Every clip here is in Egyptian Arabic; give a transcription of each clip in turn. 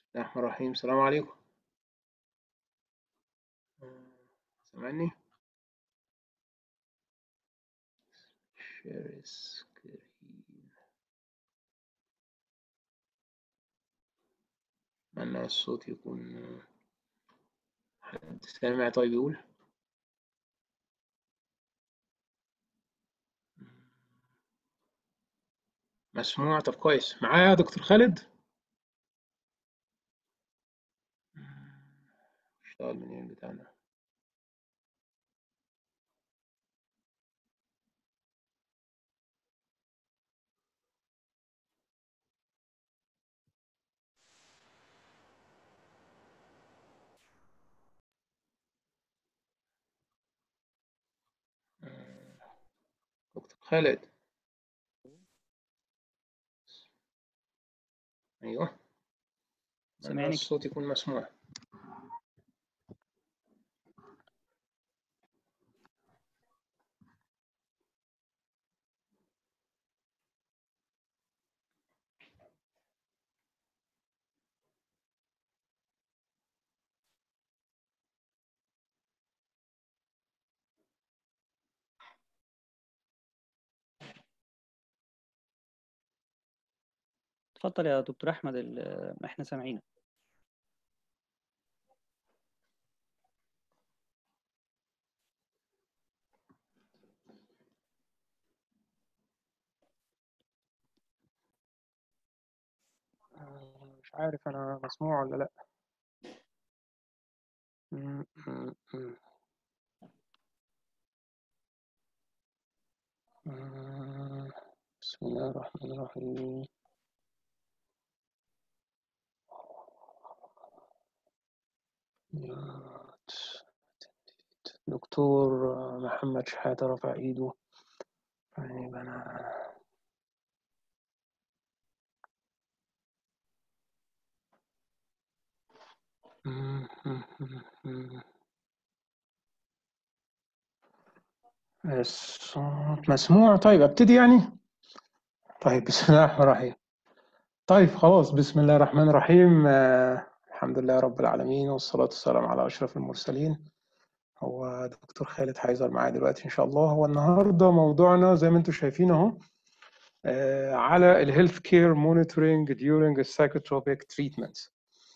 الله الرحمن الرحيم السلام عليكم سامعني شير سكرين أتمنى الصوت يكون حد سامع طيب يقول مسموع طب كويس معايا يا دكتور خالد اشتغل منين بتاعنا دكتور خالد ايوه أتمنى سامعني الصوت يكون مسموع اتفضل يا دكتور احمد ال- احنا سامعينك مش عارف انا مسموع ولا لا م- م- م. م. بسم الله الرحمن الرحيم دكتور محمد شحاتة رفع ايده طيب انا م- م- م- م. الصوت مسموع طيب ابتدي يعني طيب بسم الله الرحمن الرحيم طيب خلاص بسم الله الرحمن الرحيم آه الحمد لله رب العالمين والصلاة والسلام على أشرف المرسلين هو دكتور خالد هيظهر معايا دلوقتي إن شاء الله هو النهاردة موضوعنا زي ما أنتم شايفين أهو آه على الهيلث كير مونيتورنج during psychotropic treatments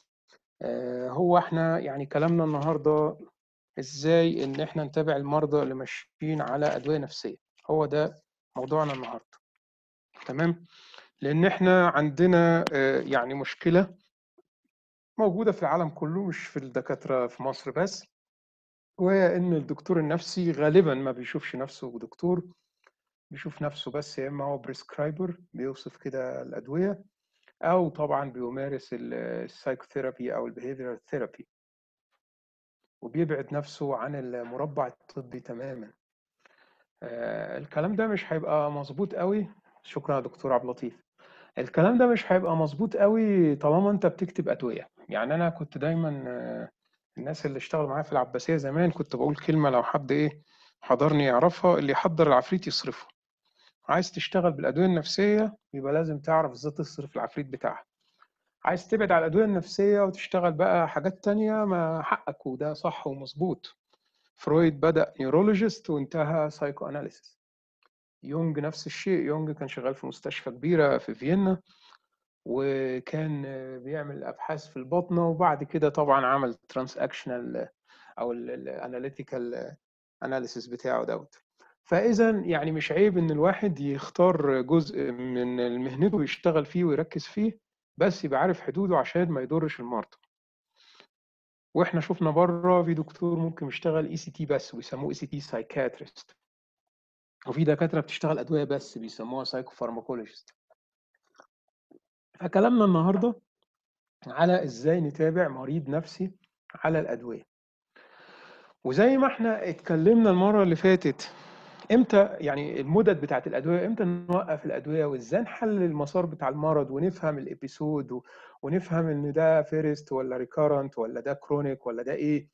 آه هو احنا يعني كلامنا النهاردة ازاي ان احنا نتابع المرضى اللي ماشيين على أدوية نفسية هو ده موضوعنا النهاردة تمام لأن احنا عندنا آه، يعني مشكلة موجودة في العالم كله مش في الدكاترة في مصر بس وهي إن الدكتور النفسي غالبا ما بيشوفش نفسه دكتور بيشوف نفسه بس يا إما هو بريسكرايبر بيوصف كده الأدوية أو طبعا بيمارس السايكوثيرابي أو البيهيفيرال ثيرابي وبيبعد نفسه عن المربع الطبي تماما آه، الكلام ده مش هيبقى مظبوط قوي شكرا يا دكتور عبد اللطيف الكلام ده مش هيبقى مظبوط قوي طالما انت بتكتب ادويه يعني انا كنت دايما آه، الناس اللي اشتغلوا معايا في العباسيه زمان كنت بقول كلمه لو حد ايه حضرني يعرفها اللي يحضر العفريت يصرفه عايز تشتغل بالادويه النفسيه يبقى لازم تعرف ازاي تصرف العفريت بتاعها عايز تبعد على الادويه النفسيه وتشتغل بقى حاجات تانية ما حقك وده صح ومظبوط فرويد بدأ نيورولوجيست وانتهى سايكو اناليسيس يونج نفس الشيء يونج كان شغال في مستشفى كبيرة في فيينا وكان بيعمل أبحاث في الباطنة وبعد كده طبعا عمل ترانس اكشنال أو الاناليتيكال اناليسيس بتاعه دوت فإذا يعني مش عيب إن الواحد يختار جزء من مهنته يشتغل فيه ويركز فيه بس يبقى عارف حدوده عشان ما يضرش المرضى واحنا شفنا بره في دكتور ممكن يشتغل اي سي تي بس ويسموه اي سي تي سايكاتريست وفي دكاتره بتشتغل ادويه بس بيسموها سايكو فارماكولوجيست فكلامنا النهارده على ازاي نتابع مريض نفسي على الادويه وزي ما احنا اتكلمنا المره اللي فاتت امتى يعني المدد بتاعت الادويه امتى نوقف الادويه وازاي نحلل المسار بتاع المرض ونفهم الابيسود و- ونفهم ان ده فيرست ولا ريكارنت ولا ده كرونيك ولا ده ايه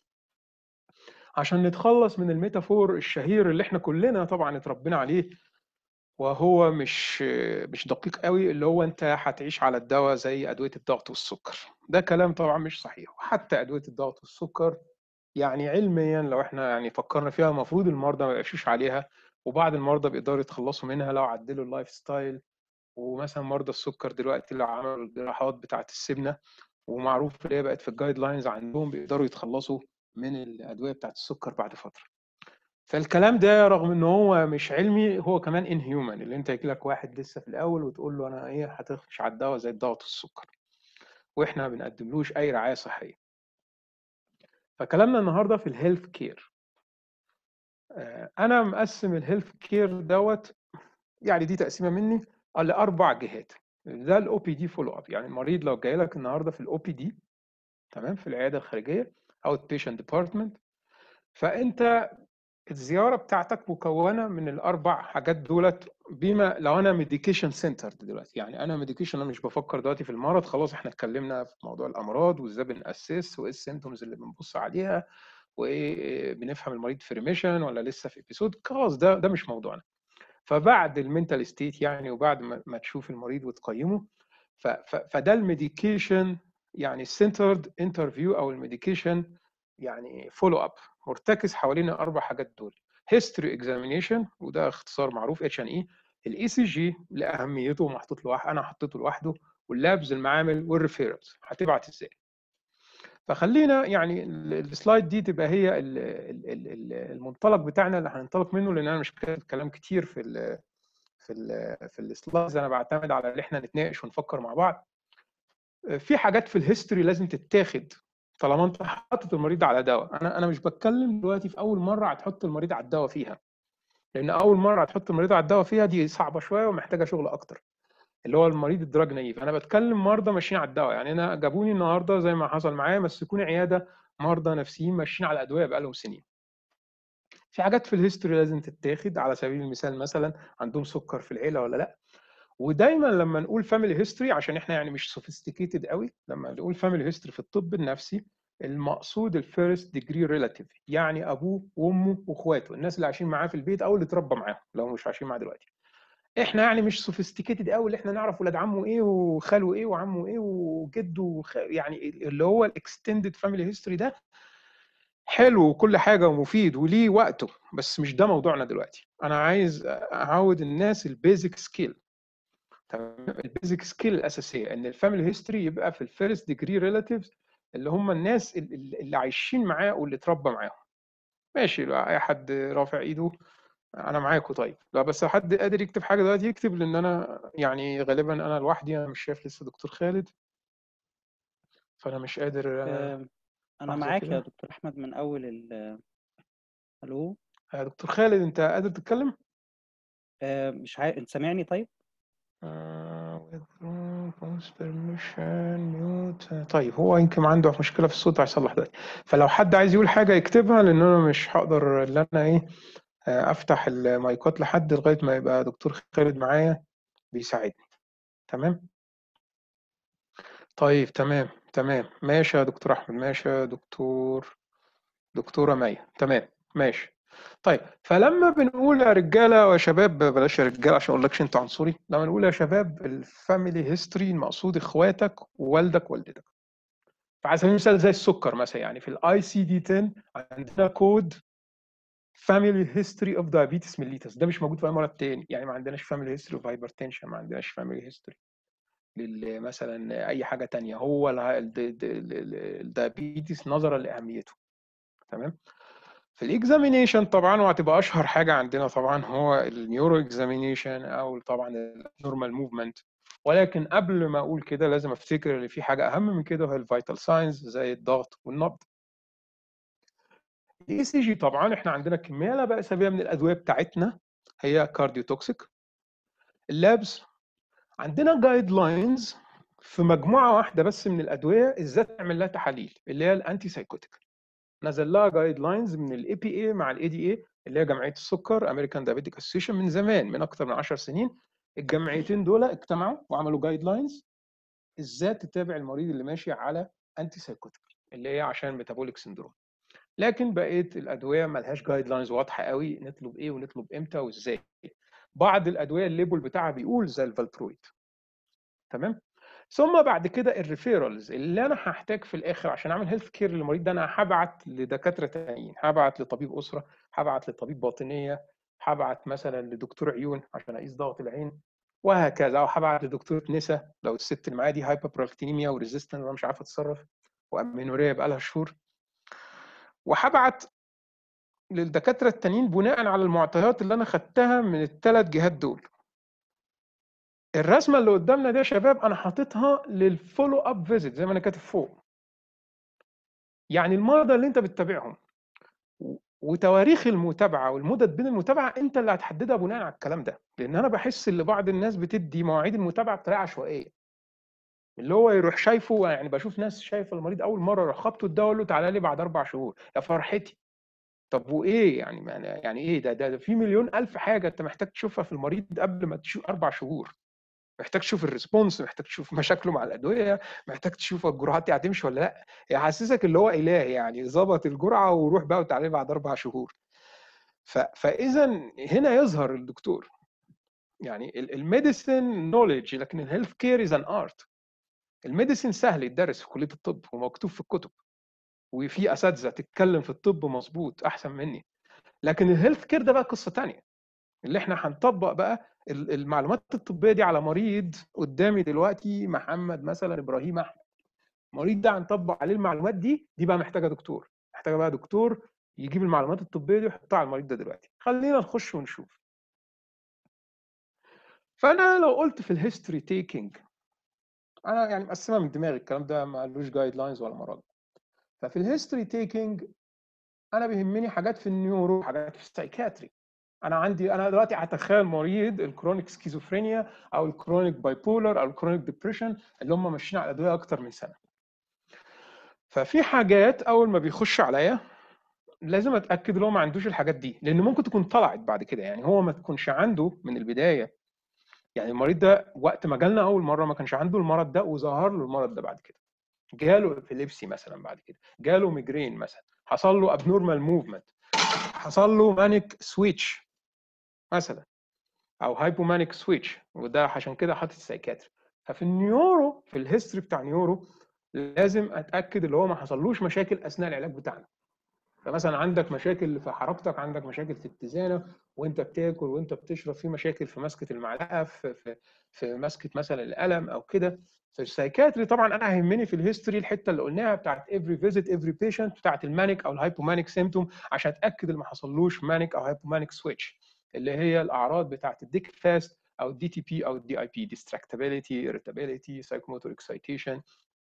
عشان نتخلص من الميتافور الشهير اللي احنا كلنا طبعا اتربينا عليه وهو مش مش دقيق قوي اللي هو انت هتعيش على الدواء زي ادويه الضغط والسكر ده كلام طبعا مش صحيح وحتى ادويه الضغط والسكر يعني علميا لو احنا يعني فكرنا فيها المفروض المرضى ما يعيشوش عليها وبعض المرضى بيقدروا يتخلصوا منها لو عدلوا اللايف ستايل ومثلا مرضى السكر دلوقتي لو عملوا الجراحات بتاعه السمنه ومعروف اللي هي بقت في الجايد لاينز عندهم بيقدروا يتخلصوا من الادويه بتاعه السكر بعد فتره فالكلام ده رغم ان هو مش علمي هو كمان ان هيومن اللي انت يجي لك واحد لسه في الاول وتقول له انا ايه هتخش على الدواء زي الضغط والسكر واحنا ما بنقدملوش اي رعايه صحيه فكلامنا النهارده في الهيلث كير انا مقسم الهيلث كير دوت يعني دي تقسيمه مني لاربع جهات ده الاو بي دي فولو اب يعني المريض لو جاي لك النهارده في الاو بي دي تمام في العياده الخارجيه او البيشنت ديبارتمنت فانت الزياره بتاعتك مكونه من الاربع حاجات دولت بما لو انا ميديكيشن سنتر دلوقتي يعني انا ميديكيشن انا مش بفكر دلوقتي في المرض خلاص احنا اتكلمنا في موضوع الامراض وازاي بناسس وايه السيمتومز اللي بنبص عليها وايه بنفهم المريض في ريميشن ولا لسه في ابيسود خلاص ده ده مش موضوعنا فبعد المنتال ستيت يعني وبعد ما تشوف المريض وتقيمه فده الميديكيشن يعني السنترد انترفيو او الميديكيشن يعني فولو اب مرتكز حوالين الاربع حاجات دول هيستوري اكزامينيشن وده اختصار معروف اتش ان اي الاي سي جي لاهميته محطوط لوحده انا حطيته لوحده واللابز المعامل والريفيرالز هتبعت ازاي فخلينا يعني السلايد دي تبقى هي المنطلق بتاعنا اللي هننطلق منه لان انا مش كاتب كلام كتير في ال في ال في السلايدز انا بعتمد على اللي احنا نتناقش ونفكر مع بعض في حاجات في الهيستوري لازم تتاخد طالما انت حاطط المريض على دواء انا انا مش بتكلم دلوقتي في اول مره هتحط المريض على الدواء فيها لان اول مره هتحط المريض على الدواء فيها دي صعبه شويه ومحتاجه شغل اكتر اللي هو المريض الدراج نايف انا بتكلم مرضى ماشيين على الدواء يعني انا جابوني النهارده زي ما حصل معايا مسكوني عياده مرضى نفسيين ماشيين على ادويه بقالهم سنين في حاجات في الهيستوري لازم تتاخد على سبيل المثال مثلا عندهم سكر في العيله ولا لا ودايما لما نقول فاميلي هيستوري عشان احنا يعني مش سوفيستيكيتد قوي لما نقول فاميلي هيستوري في الطب النفسي المقصود الفيرست ديجري ريلاتيف يعني ابوه وامه واخواته الناس اللي عايشين معاه في البيت او اللي اتربى معاهم لو مش عايشين معاه دلوقتي احنا يعني مش سوفيستيكيتد قوي اللي احنا نعرف ولاد عمه ايه وخاله ايه وعمه ايه وجده وخ... يعني اللي هو الاكستندد فاميلي هيستوري ده حلو وكل حاجه ومفيد وليه وقته بس مش ده موضوعنا دلوقتي انا عايز اعود الناس البيزك سكيل تمام البيزك سكيل الاساسيه ان الفاميلي هيستوري يبقى في الفيرست ديجري ريلاتيفز اللي هم الناس اللي عايشين معاه واللي اتربى معاهم ماشي لو اي حد رافع ايده انا معاكم طيب لا بس حد قادر يكتب حاجه دلوقتي يكتب لان انا يعني غالبا انا لوحدي انا مش شايف لسه دكتور خالد فانا مش قادر انا معاك يا دكتور احمد من اول ال الو يا دكتور خالد انت قادر تتكلم آه مش عارف انت سامعني طيب طيب هو يمكن عنده مشكله في الصوت هيصلح ده فلو حد عايز يقول حاجه يكتبها لان انا مش هقدر ان انا ايه افتح المايكات لحد لغايه ما يبقى دكتور خالد معايا بيساعدني تمام طيب تمام تمام ماشي يا دكتور احمد ماشي يا دكتور دكتوره مي تمام ماشي طيب فلما بنقول يا رجاله وشباب بلاش يا رجاله عشان اقول لكش انت عنصري لما نقول يا شباب الفاميلي هيستوري المقصود اخواتك ووالدك ووالدتك فعلى سبيل المثال زي السكر مثلا يعني في الاي سي دي 10 عندنا كود فاميلي هيستوري اوف دايابيتس mellitus ده مش موجود في اي مرض تاني يعني ما عندناش فاميلي هيستوري اوف هايبرتنشن ما عندناش فاميلي هيستوري مثلا اي حاجه تانية هو الدايابيتس نظرا لاهميته تمام في الاكزامينيشن طبعا وهتبقى اشهر حاجه عندنا طبعا هو النيورو اكزامينيشن او طبعا النورمال موفمنت ولكن قبل ما اقول كده لازم افتكر ان في حاجه اهم من كده وهي الفيتال ساينز زي الضغط والنبض الاي سي جي طبعا احنا عندنا كميه لا باس بها من الادويه بتاعتنا هي كارديو توكسيك اللابس عندنا جايد لاينز في مجموعه واحده بس من الادويه ازاي تعمل لها تحاليل اللي هي الانتي سايكوتيك نزل لها جايد لاينز من الاي بي اي مع الاي دي اي اللي هي جمعيه السكر امريكان دايابيتيك اسوسيشن من زمان من اكثر من 10 سنين الجمعيتين دول اجتمعوا وعملوا جايد لاينز ازاي تتابع المريض اللي ماشي على انتي سايكوتيك اللي هي عشان ميتابوليك سندروم لكن بقيه الادويه ملهاش جايد لاينز واضحه قوي نطلب ايه ونطلب امتى وازاي بعض الادويه الليبل بتاعها بيقول زي الفالبرويد تمام ثم بعد كده الريفيرالز اللي انا هحتاج في الاخر عشان اعمل هيلث كير للمريض ده انا هبعت لدكاتره تانيين هبعت لطبيب اسره هبعت لطبيب باطنيه هبعت مثلا لدكتور عيون عشان اقيس ضغط العين وهكذا او هبعت لدكتور نسا لو الست اللي معايا دي هايبربرولاكتينيميا وريزيستنت وانا مش عارفه اتصرف وامينوريا بقى لها شهور وهبعت للدكاتره التانيين بناء على المعطيات اللي انا خدتها من الثلاث جهات دول الرسمه اللي قدامنا دي يا شباب انا حاططها للفولو اب فيزيت زي ما انا كاتب فوق يعني المرضى اللي انت بتتابعهم وتواريخ المتابعه والمدد بين المتابعه انت اللي هتحددها بناء على الكلام ده لان انا بحس ان بعض الناس بتدي مواعيد المتابعه بطريقه عشوائيه اللي هو يروح شايفه يعني بشوف ناس شايفه المريض اول مره يروح خبطه الدواء يقول له تعالى لي بعد اربع شهور يا فرحتي طب وايه يعني يعني ايه ده, ده ده في مليون الف حاجه انت محتاج تشوفها في المريض قبل ما تشوف اربع شهور محتاج تشوف الريسبونس محتاج تشوف مشاكله مع الادويه محتاج تشوف الجرعات دي هتمشي ولا لا يحسسك اللي هو اله يعني ظبط الجرعه وروح بقى وتعالى بعد اربع شهور فاذا هنا يظهر الدكتور يعني الميديسن نوليدج لكن الهيلث كير از ان ارت الميديسن سهل يدرس في كليه الطب ومكتوب في الكتب وفي اساتذه تتكلم في الطب مظبوط احسن مني لكن الهيلث كير ده بقى قصه ثانيه اللي احنا هنطبق بقى المعلومات الطبيه دي على مريض قدامي دلوقتي محمد مثلا ابراهيم احمد المريض ده هنطبق عليه المعلومات دي دي بقى محتاجه دكتور محتاجه بقى دكتور يجيب المعلومات الطبيه دي ويحطها على المريض ده دلوقتي خلينا نخش ونشوف فانا لو قلت في الهيستوري تيكينج انا يعني مقسمها من دماغي الكلام ده مالوش جايد لاينز ولا مراجع ففي الهيستوري تيكينج انا بيهمني حاجات في النيورو حاجات في السايكاتري انا عندي انا دلوقتي هتخيل مريض الكرونيك سكيزوفرينيا او الكرونيك باي بولر او الكرونيك ديبريشن اللي هم ماشيين على ادويه اكتر من سنه ففي حاجات اول ما بيخش عليا لازم اتاكد ان هو ما عندوش الحاجات دي لان ممكن تكون طلعت بعد كده يعني هو ما تكونش عنده من البدايه يعني المريض ده وقت ما جالنا اول مره ما كانش عنده المرض ده وظهر له المرض ده بعد كده جاله ابيليبسي مثلا بعد كده جاله ميجرين مثلا حصل له ابنورمال موفمنت حصل له مانيك سويتش مثلا او هايبومانيك سويتش وده عشان كده حاطط سايكاتري ففي النيورو في الهيستوري بتاع نيورو لازم اتاكد اللي هو ما حصلوش مشاكل اثناء العلاج بتاعنا فمثلا عندك مشاكل في حركتك عندك مشاكل في اتزانك وانت بتاكل وانت بتشرب في مشاكل في مسكه المعلقه في في, في مسكه مثلا القلم او كده في السايكاتري طبعا انا هيهمني في الهيستوري الحته اللي قلناها بتاعت افري فيزيت افري بيشنت بتاعت المانيك او الهايبومانيك سيمتوم عشان اتاكد اللي ما حصلوش مانيك او هايبومانيك سويتش اللي هي الاعراض بتاعت الديك فاست او الدي تي بي او الدي اي بي distractibility irritability psychomotor excitation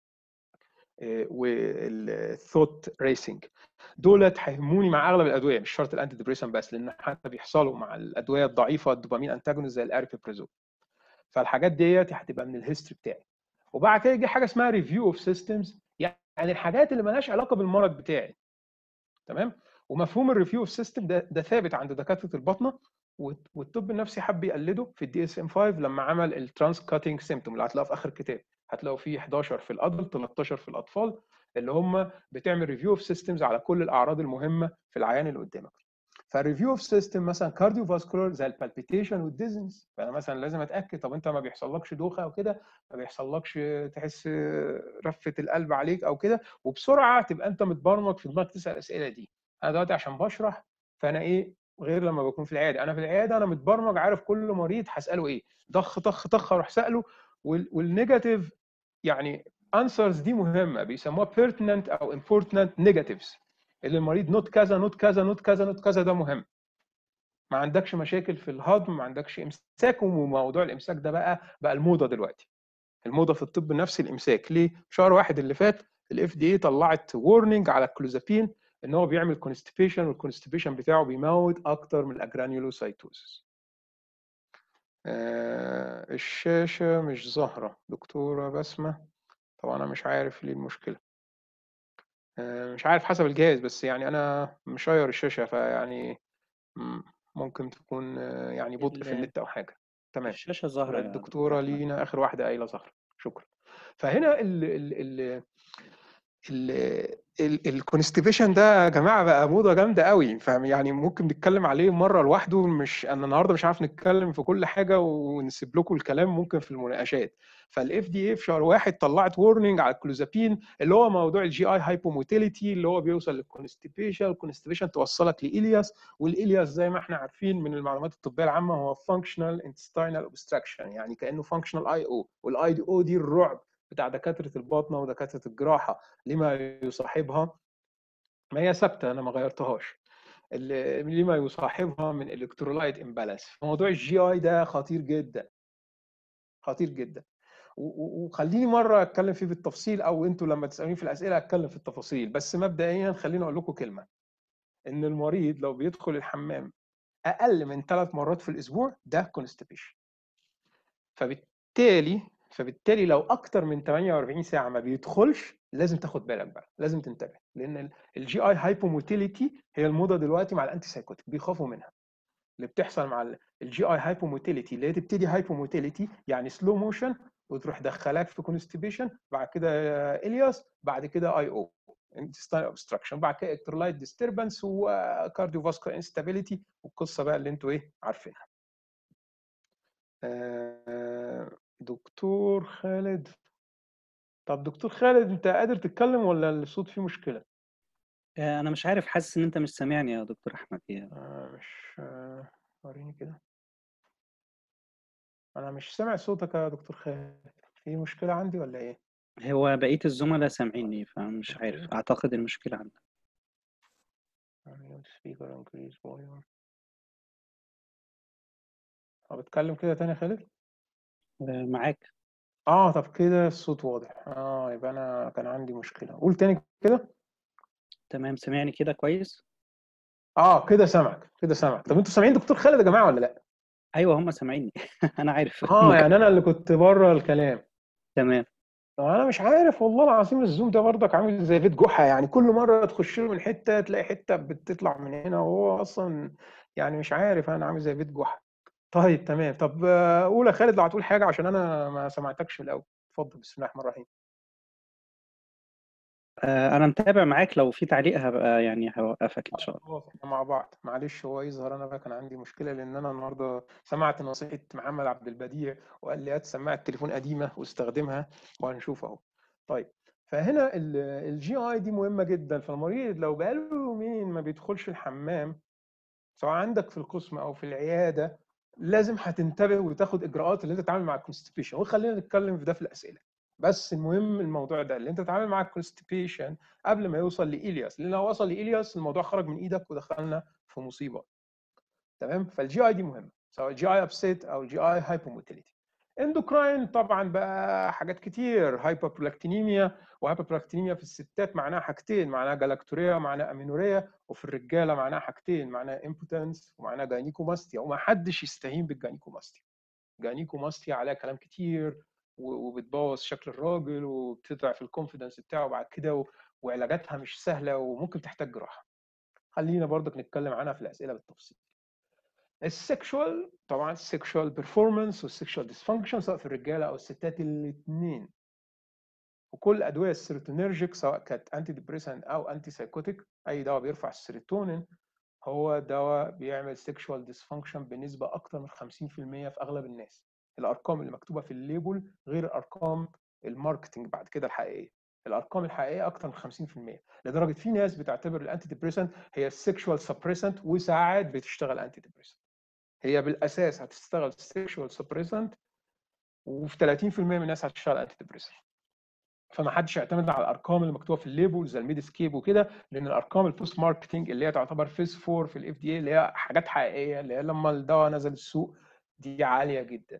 والثوت ريسنج دولت هيهموني مع اغلب الادويه مش شرط الانتي ديبريسن بس لان حتى بيحصلوا مع الادويه الضعيفه الدوبامين انتاجونست زي الاريبيبرازول فالحاجات ديت هتبقى من الهيستوري بتاعي وبعد كده يجي حاجه اسمها ريفيو اوف سيستمز يعني الحاجات اللي مالهاش علاقه بالمرض بتاعي تمام ومفهوم الريفيو اوف سيستم ده ده ثابت عند دكاتره الباطنه والطب النفسي حب يقلده في الدي اس ام 5 لما عمل الترانس كاتنج سيمتوم اللي هتلاقوه في اخر الكتاب هتلاقوا فيه 11 في الادلت 13 في الاطفال اللي هم بتعمل ريفيو اوف سيستمز على كل الاعراض المهمه في العيان اللي قدامك فالريفيو اوف سيستم مثلا كارديو فاسكولار زي البالبيتيشن والديزنس فانا مثلا لازم اتاكد طب انت ما بيحصلكش دوخه او كده ما بيحصلكش تحس رفه القلب عليك او كده وبسرعه تبقى انت متبرمج في دماغك تسال الاسئله دي انا دلوقتي عشان بشرح فانا ايه غير لما بكون في العياده انا في العياده انا متبرمج عارف كل مريض هساله ايه ضخ طخ طخ اروح ساله والنيجاتيف يعني انسرز دي مهمه بيسموها pertinent او important negatives اللي المريض نوت كذا نوت كذا نوت كذا نوت كذا ده مهم ما عندكش مشاكل في الهضم ما عندكش امساك وموضوع الامساك ده بقى بقى الموضه دلوقتي الموضه في الطب النفسي الامساك ليه شهر واحد اللي فات الاف دي اي طلعت وورنينج على الكلوزابين ان هو بيعمل كونستيبيشن والكونستيبيشن بتاعه بيموت اكتر من الاجرانيولوسايتوسيس آه الشاشه مش ظاهره دكتوره بسمه طبعا انا مش عارف ليه المشكله آه مش عارف حسب الجهاز بس يعني انا مشير الشاشه فيعني ممكن تكون يعني بطء في النت او حاجه تمام الشاشه ظاهره الدكتوره لينا اخر واحده قايله ظاهره شكرا فهنا ال ال ال الكونستيبيشن ده يا جماعه بقى موضه جامده قوي فاهم يعني ممكن نتكلم عليه مره لوحده مش انا النهارده مش عارف نتكلم في كل حاجه ونسيب لكم الكلام ممكن في المناقشات فالاف دي اي في شهر واحد طلعت وورنينج على الكلوزابين اللي هو موضوع الجي اي هايبوموتيليتي اللي هو بيوصل للكونستيبيشن الكونستيبيشن توصلك لإلياس والإلياس زي ما احنا عارفين من المعلومات الطبيه العامه هو فانكشنال انتستينال اوبستراكشن يعني كانه فانكشنال اي او والاي او دي الرعب بتاع دكاتره الباطنه ودكاتره الجراحه لما يصاحبها ما هي ثابته انا ما غيرتهاش لما يصاحبها من الكترولايت امبالانس موضوع الجي اي ده خطير جدا خطير جدا وخليني مره اتكلم فيه بالتفصيل او انتوا لما تسالوني في الاسئله اتكلم في التفاصيل بس مبدئيا خليني اقول لكم كلمه ان المريض لو بيدخل الحمام اقل من ثلاث مرات في الاسبوع ده كونستيبيشن فبالتالي فبالتالي لو اكتر من 48 ساعه ما بيدخلش لازم تاخد بالك بقى لازم تنتبه لان الجي اي هايبوموتيليتي هي الموضه دلوقتي مع الانتي سايكوتيك بيخافوا منها اللي بتحصل مع الجي اي هايبوموتيليتي اللي هي تبتدي هايبوموتيليتي يعني سلو موشن وتروح دخلك في كونستيبيشن بعد كده الياس بعد كده اي او intestinal اوبستراكشن بعد كده الكترولايت ديستربنس وكارديو فاسكولار انستابيليتي والقصه بقى اللي انتوا ايه عارفينها دكتور خالد طب دكتور خالد انت قادر تتكلم ولا الصوت فيه مشكله انا مش عارف حاسس ان انت مش سامعني يا دكتور احمد يعني. آه مش آه وريني كده انا مش سامع صوتك يا دكتور خالد في مشكله عندي ولا ايه هو بقيه الزملاء سامعيني فمش عارف اعتقد المشكله عندك طب اتكلم كده تاني يا خالد معاك اه طب كده الصوت واضح اه يبقى انا كان عندي مشكله قول تاني كده تمام سامعني كده كويس اه كده سامعك كده سامعك طب انتوا سامعين دكتور خالد يا جماعه ولا لا ايوه هم سامعيني انا عارف اه يعني انا اللي كنت بره الكلام تمام انا مش عارف والله العظيم الزوم ده برضك عامل زي بيت جحا يعني كل مره تخش له من حته تلاقي حته بتطلع من هنا وهو اصلا يعني مش عارف انا عامل زي بيت جحا طيب تمام طب قول يا خالد لو هتقول حاجه عشان انا ما سمعتكش من الاول اتفضل بسم الله الرحمن الرحيم انا متابع معاك لو في تعليق هبقى يعني هوقفك ان شاء الله خلاص احنا مع بعض معلش هو يظهر انا بقى كان عندي مشكله لان انا النهارده سمعت نصيحه محمد عبد البديع وقال لي هات سماعه تليفون قديمه واستخدمها وهنشوف اهو طيب فهنا الجي اي دي مهمه جدا فالمريض لو بقاله يومين ما بيدخلش الحمام سواء عندك في القسم او في العياده لازم هتنتبه وتاخد اجراءات اللي انت تتعامل مع الكونستيبيشن وخلينا نتكلم في ده في الاسئله بس المهم الموضوع ده اللي انت تتعامل مع الكونستيبيشن قبل ما يوصل لايلياس لان لو وصل لايلياس الموضوع خرج من ايدك ودخلنا في مصيبه تمام فالجي اي دي مهمه سواء جي اي ابسيت او جي اي هايبوموتيليتي اندوكراين طبعا بقى حاجات كتير هايبربلاكتينيميا وهايبربلاكتينيميا في الستات معناها حاجتين معناها جلاكتوريا ومعناها امينوريا وفي الرجاله معناها حاجتين معناها امبوتنس ومعناها جاينيكوماستيا وما حدش يستهين بالجاينيكوماستيا جاينيكوماستيا عليها كلام كتير وبتبوظ شكل الراجل وبتضعف الكونفيدنس بتاعه بعد كده وعلاجاتها مش سهله وممكن تحتاج جراحه خلينا برضك نتكلم عنها في الاسئله بالتفصيل السكشوال طبعا السكشوال بيرفورمانس والسكشوال ديسفانكشن سواء في الرجاله او الستات الاثنين وكل ادويه السيروتونيرجيك سواء كانت انتي ديبريسنت او انتي سايكوتيك اي دواء بيرفع السيروتونين هو دواء بيعمل سيكشوال ديسفانكشن بنسبه اكتر من 50% في اغلب الناس الارقام اللي مكتوبه في الليبل غير ارقام الماركتنج بعد كده الحقيقيه الارقام الحقيقيه اكتر من 50% لدرجه في ناس بتعتبر الانتي ديبريسنت هي السيكشوال سبريسنت وساعات بتشتغل انتي ديبريسنت هي بالاساس هتشتغل سيكشوال سبريسنت وفي 30% من الناس هتشتغل انتي ديبريسنت فما حدش يعتمد على الارقام اللي مكتوبه في الليبل زي الميد سكيب وكده لان الارقام البوست ماركتنج اللي هي تعتبر فيس 4 في الاف دي اي اللي هي حاجات حقيقيه اللي هي لما الدواء نزل السوق دي عاليه جدا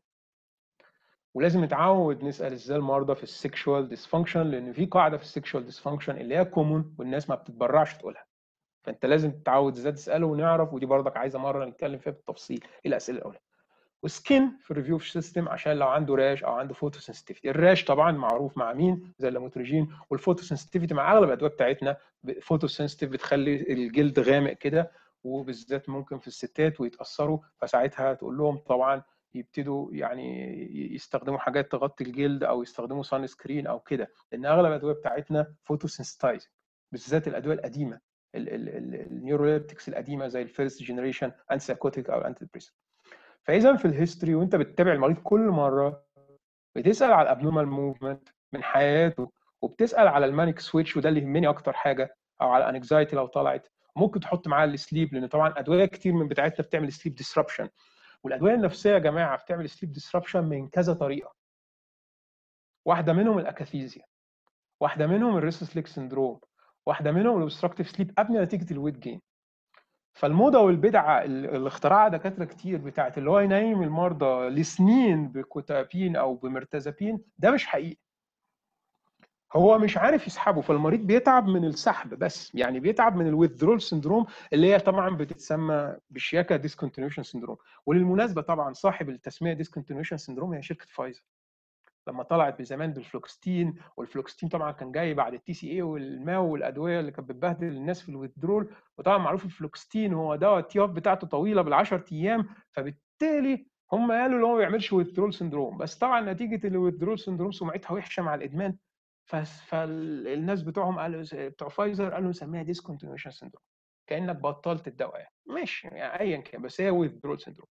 ولازم نتعود نسال ازاي المرضى في السكشوال ديسفانكشن لان في قاعده في السكشوال ديسفانكشن اللي هي كومون والناس ما بتتبرعش تقولها فانت لازم تتعود ازاي تساله ونعرف ودي برضك عايزه مره نتكلم فيها بالتفصيل ايه الاسئله الاولى وسكين في الريفيو سيستم عشان لو عنده راش او عنده فوتو سنسيتيفيتي الراش طبعا معروف مع مين زي اللاموتريجين والفوتو سنسيتيفيتي مع اغلب الادويه بتاعتنا فوتو سنسيتيف بتخلي الجلد غامق كده وبالذات ممكن في الستات ويتاثروا فساعتها تقول لهم طبعا يبتدوا يعني يستخدموا حاجات تغطي الجلد او يستخدموا سان سكرين او كده لان اغلب الادويه بتاعتنا فوتوسنسيتايز بالذات الادويه القديمه النيوروليبتكس القديمه زي الفيرست جنريشن انتي سايكوتيك او انتي فاذا في الهيستوري وانت بتتابع المريض كل مره بتسال على الابنورمال موفمنت من حياته وبتسال على المانيك سويتش وده اللي يهمني اكتر حاجه او على الانكزايتي لو طلعت ممكن تحط معاها السليب لان طبعا ادويه كتير من بتاعتنا بتعمل سليب ديسربشن والادويه النفسيه يا جماعه بتعمل سليب ديسربشن من كذا طريقه واحده منهم الاكاثيزيا واحده منهم الريسس ليك سندروم واحده منهم الاوبستراكتيف سليب ابني نتيجه الويت جين فالموضه والبدعه اللي اخترعها دكاتره كتير بتاعت اللي هو ينيم المرضى لسنين بكوتابين او بمرتزابين ده مش حقيقي هو مش عارف يسحبه فالمريض بيتعب من السحب بس يعني بيتعب من الويذرول سندروم اللي هي طبعا بتتسمى بشياكه ديسكونتينيوشن سندروم وللمناسبه طبعا صاحب التسميه ديسكونتينيوشن سندروم هي شركه فايزر لما طلعت بزمان بالفلوكستين والفلوكستين طبعا كان جاي بعد التي سي اي والماو والادويه اللي كانت بتبهدل الناس في الويدرول وطبعا معروف الفلوكستين هو دواء التياف بتاعته طويله بال10 ايام فبالتالي هم قالوا ان هو ما بيعملش ويدرول سندروم بس طبعا نتيجه الويدرول سندروم سمعتها وحشه مع الادمان فالناس بتوعهم قالوا بتوع فايزر قالوا نسميها ديسكونتينيوشن سندروم كانك بطلت الدواء يعني ماشي يعني ايا كان بس هي ويدرول سندروم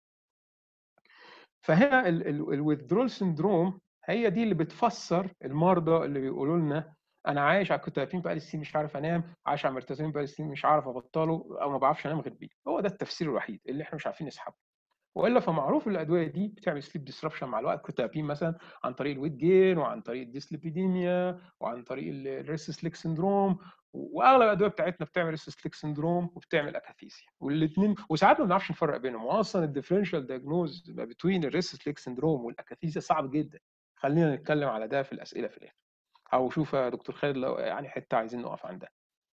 فهنا الويدرول سندروم هي دي اللي بتفسر المرضى اللي بيقولوا لنا انا عايش على الكوتافين بقالي سنين مش عارف انام عايش على مرتزين بقالي سنين مش عارف ابطله او ما بعرفش انام غير بيه هو ده التفسير الوحيد اللي احنا مش عارفين نسحبه والا فمعروف الادويه دي بتعمل سليب ديسربشن مع الوقت كوتابين مثلا عن طريق الويت جين وعن طريق الديسليبيديميا وعن طريق الريسس سندروم واغلب الادويه بتاعتنا بتعمل ريسس سندروم وبتعمل اكاثيسيا والاثنين وساعات ما بنعرفش نفرق بينهم واصلا الديفرنشال دايجنوز ما بين الريسس سندروم والاكاثيسيا صعب جدا خلينا نتكلم على ده في الاسئله في الاخر او شوف يا دكتور خالد لو يعني حته عايزين نقف عندها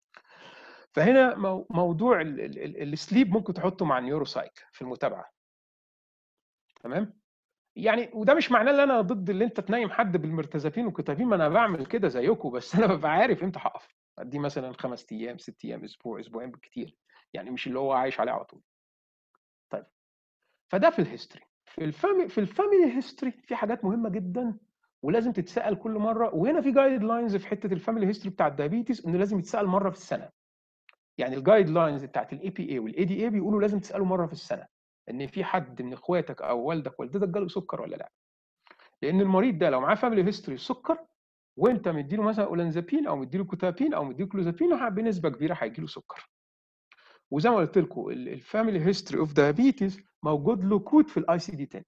فهنا موضوع السليب ممكن تحطه مع النيوروسايك في المتابعه تمام يعني وده مش معناه ان انا ضد اللي انت تنيم حد بالمرتزفين والكتابين ما انا بعمل كده زيكم بس انا ببقى عارف امتى هقف ادي مثلا خمس ايام ست ايام اسبوع اسبوعين بالكتير يعني مش اللي هو عايش عليه على طول طيب فده في الهيستوري في الفامي في الفاميلي هيستوري في حاجات مهمه جدا ولازم تتسال كل مره وهنا في جايد لاينز في حته الفاميلي هيستوري بتاع الدايابيتس انه لازم يتسال مره في السنه يعني الجايد لاينز بتاعت الاي بي اي والاي دي اي بيقولوا لازم تساله مره في السنه ان في حد من اخواتك او والدك والدتك جاله سكر ولا لا لان المريض ده لو معاه فاميلي هيستوري سكر وانت مديله مثلا اولانزابين او مديله كوتابين او مديله كلوزابين بنسبه كبيره هيجي له سكر وزي ما قلت لكم الفاميلي هيستوري اوف دايابيتس موجود له كود في الاي سي دي 10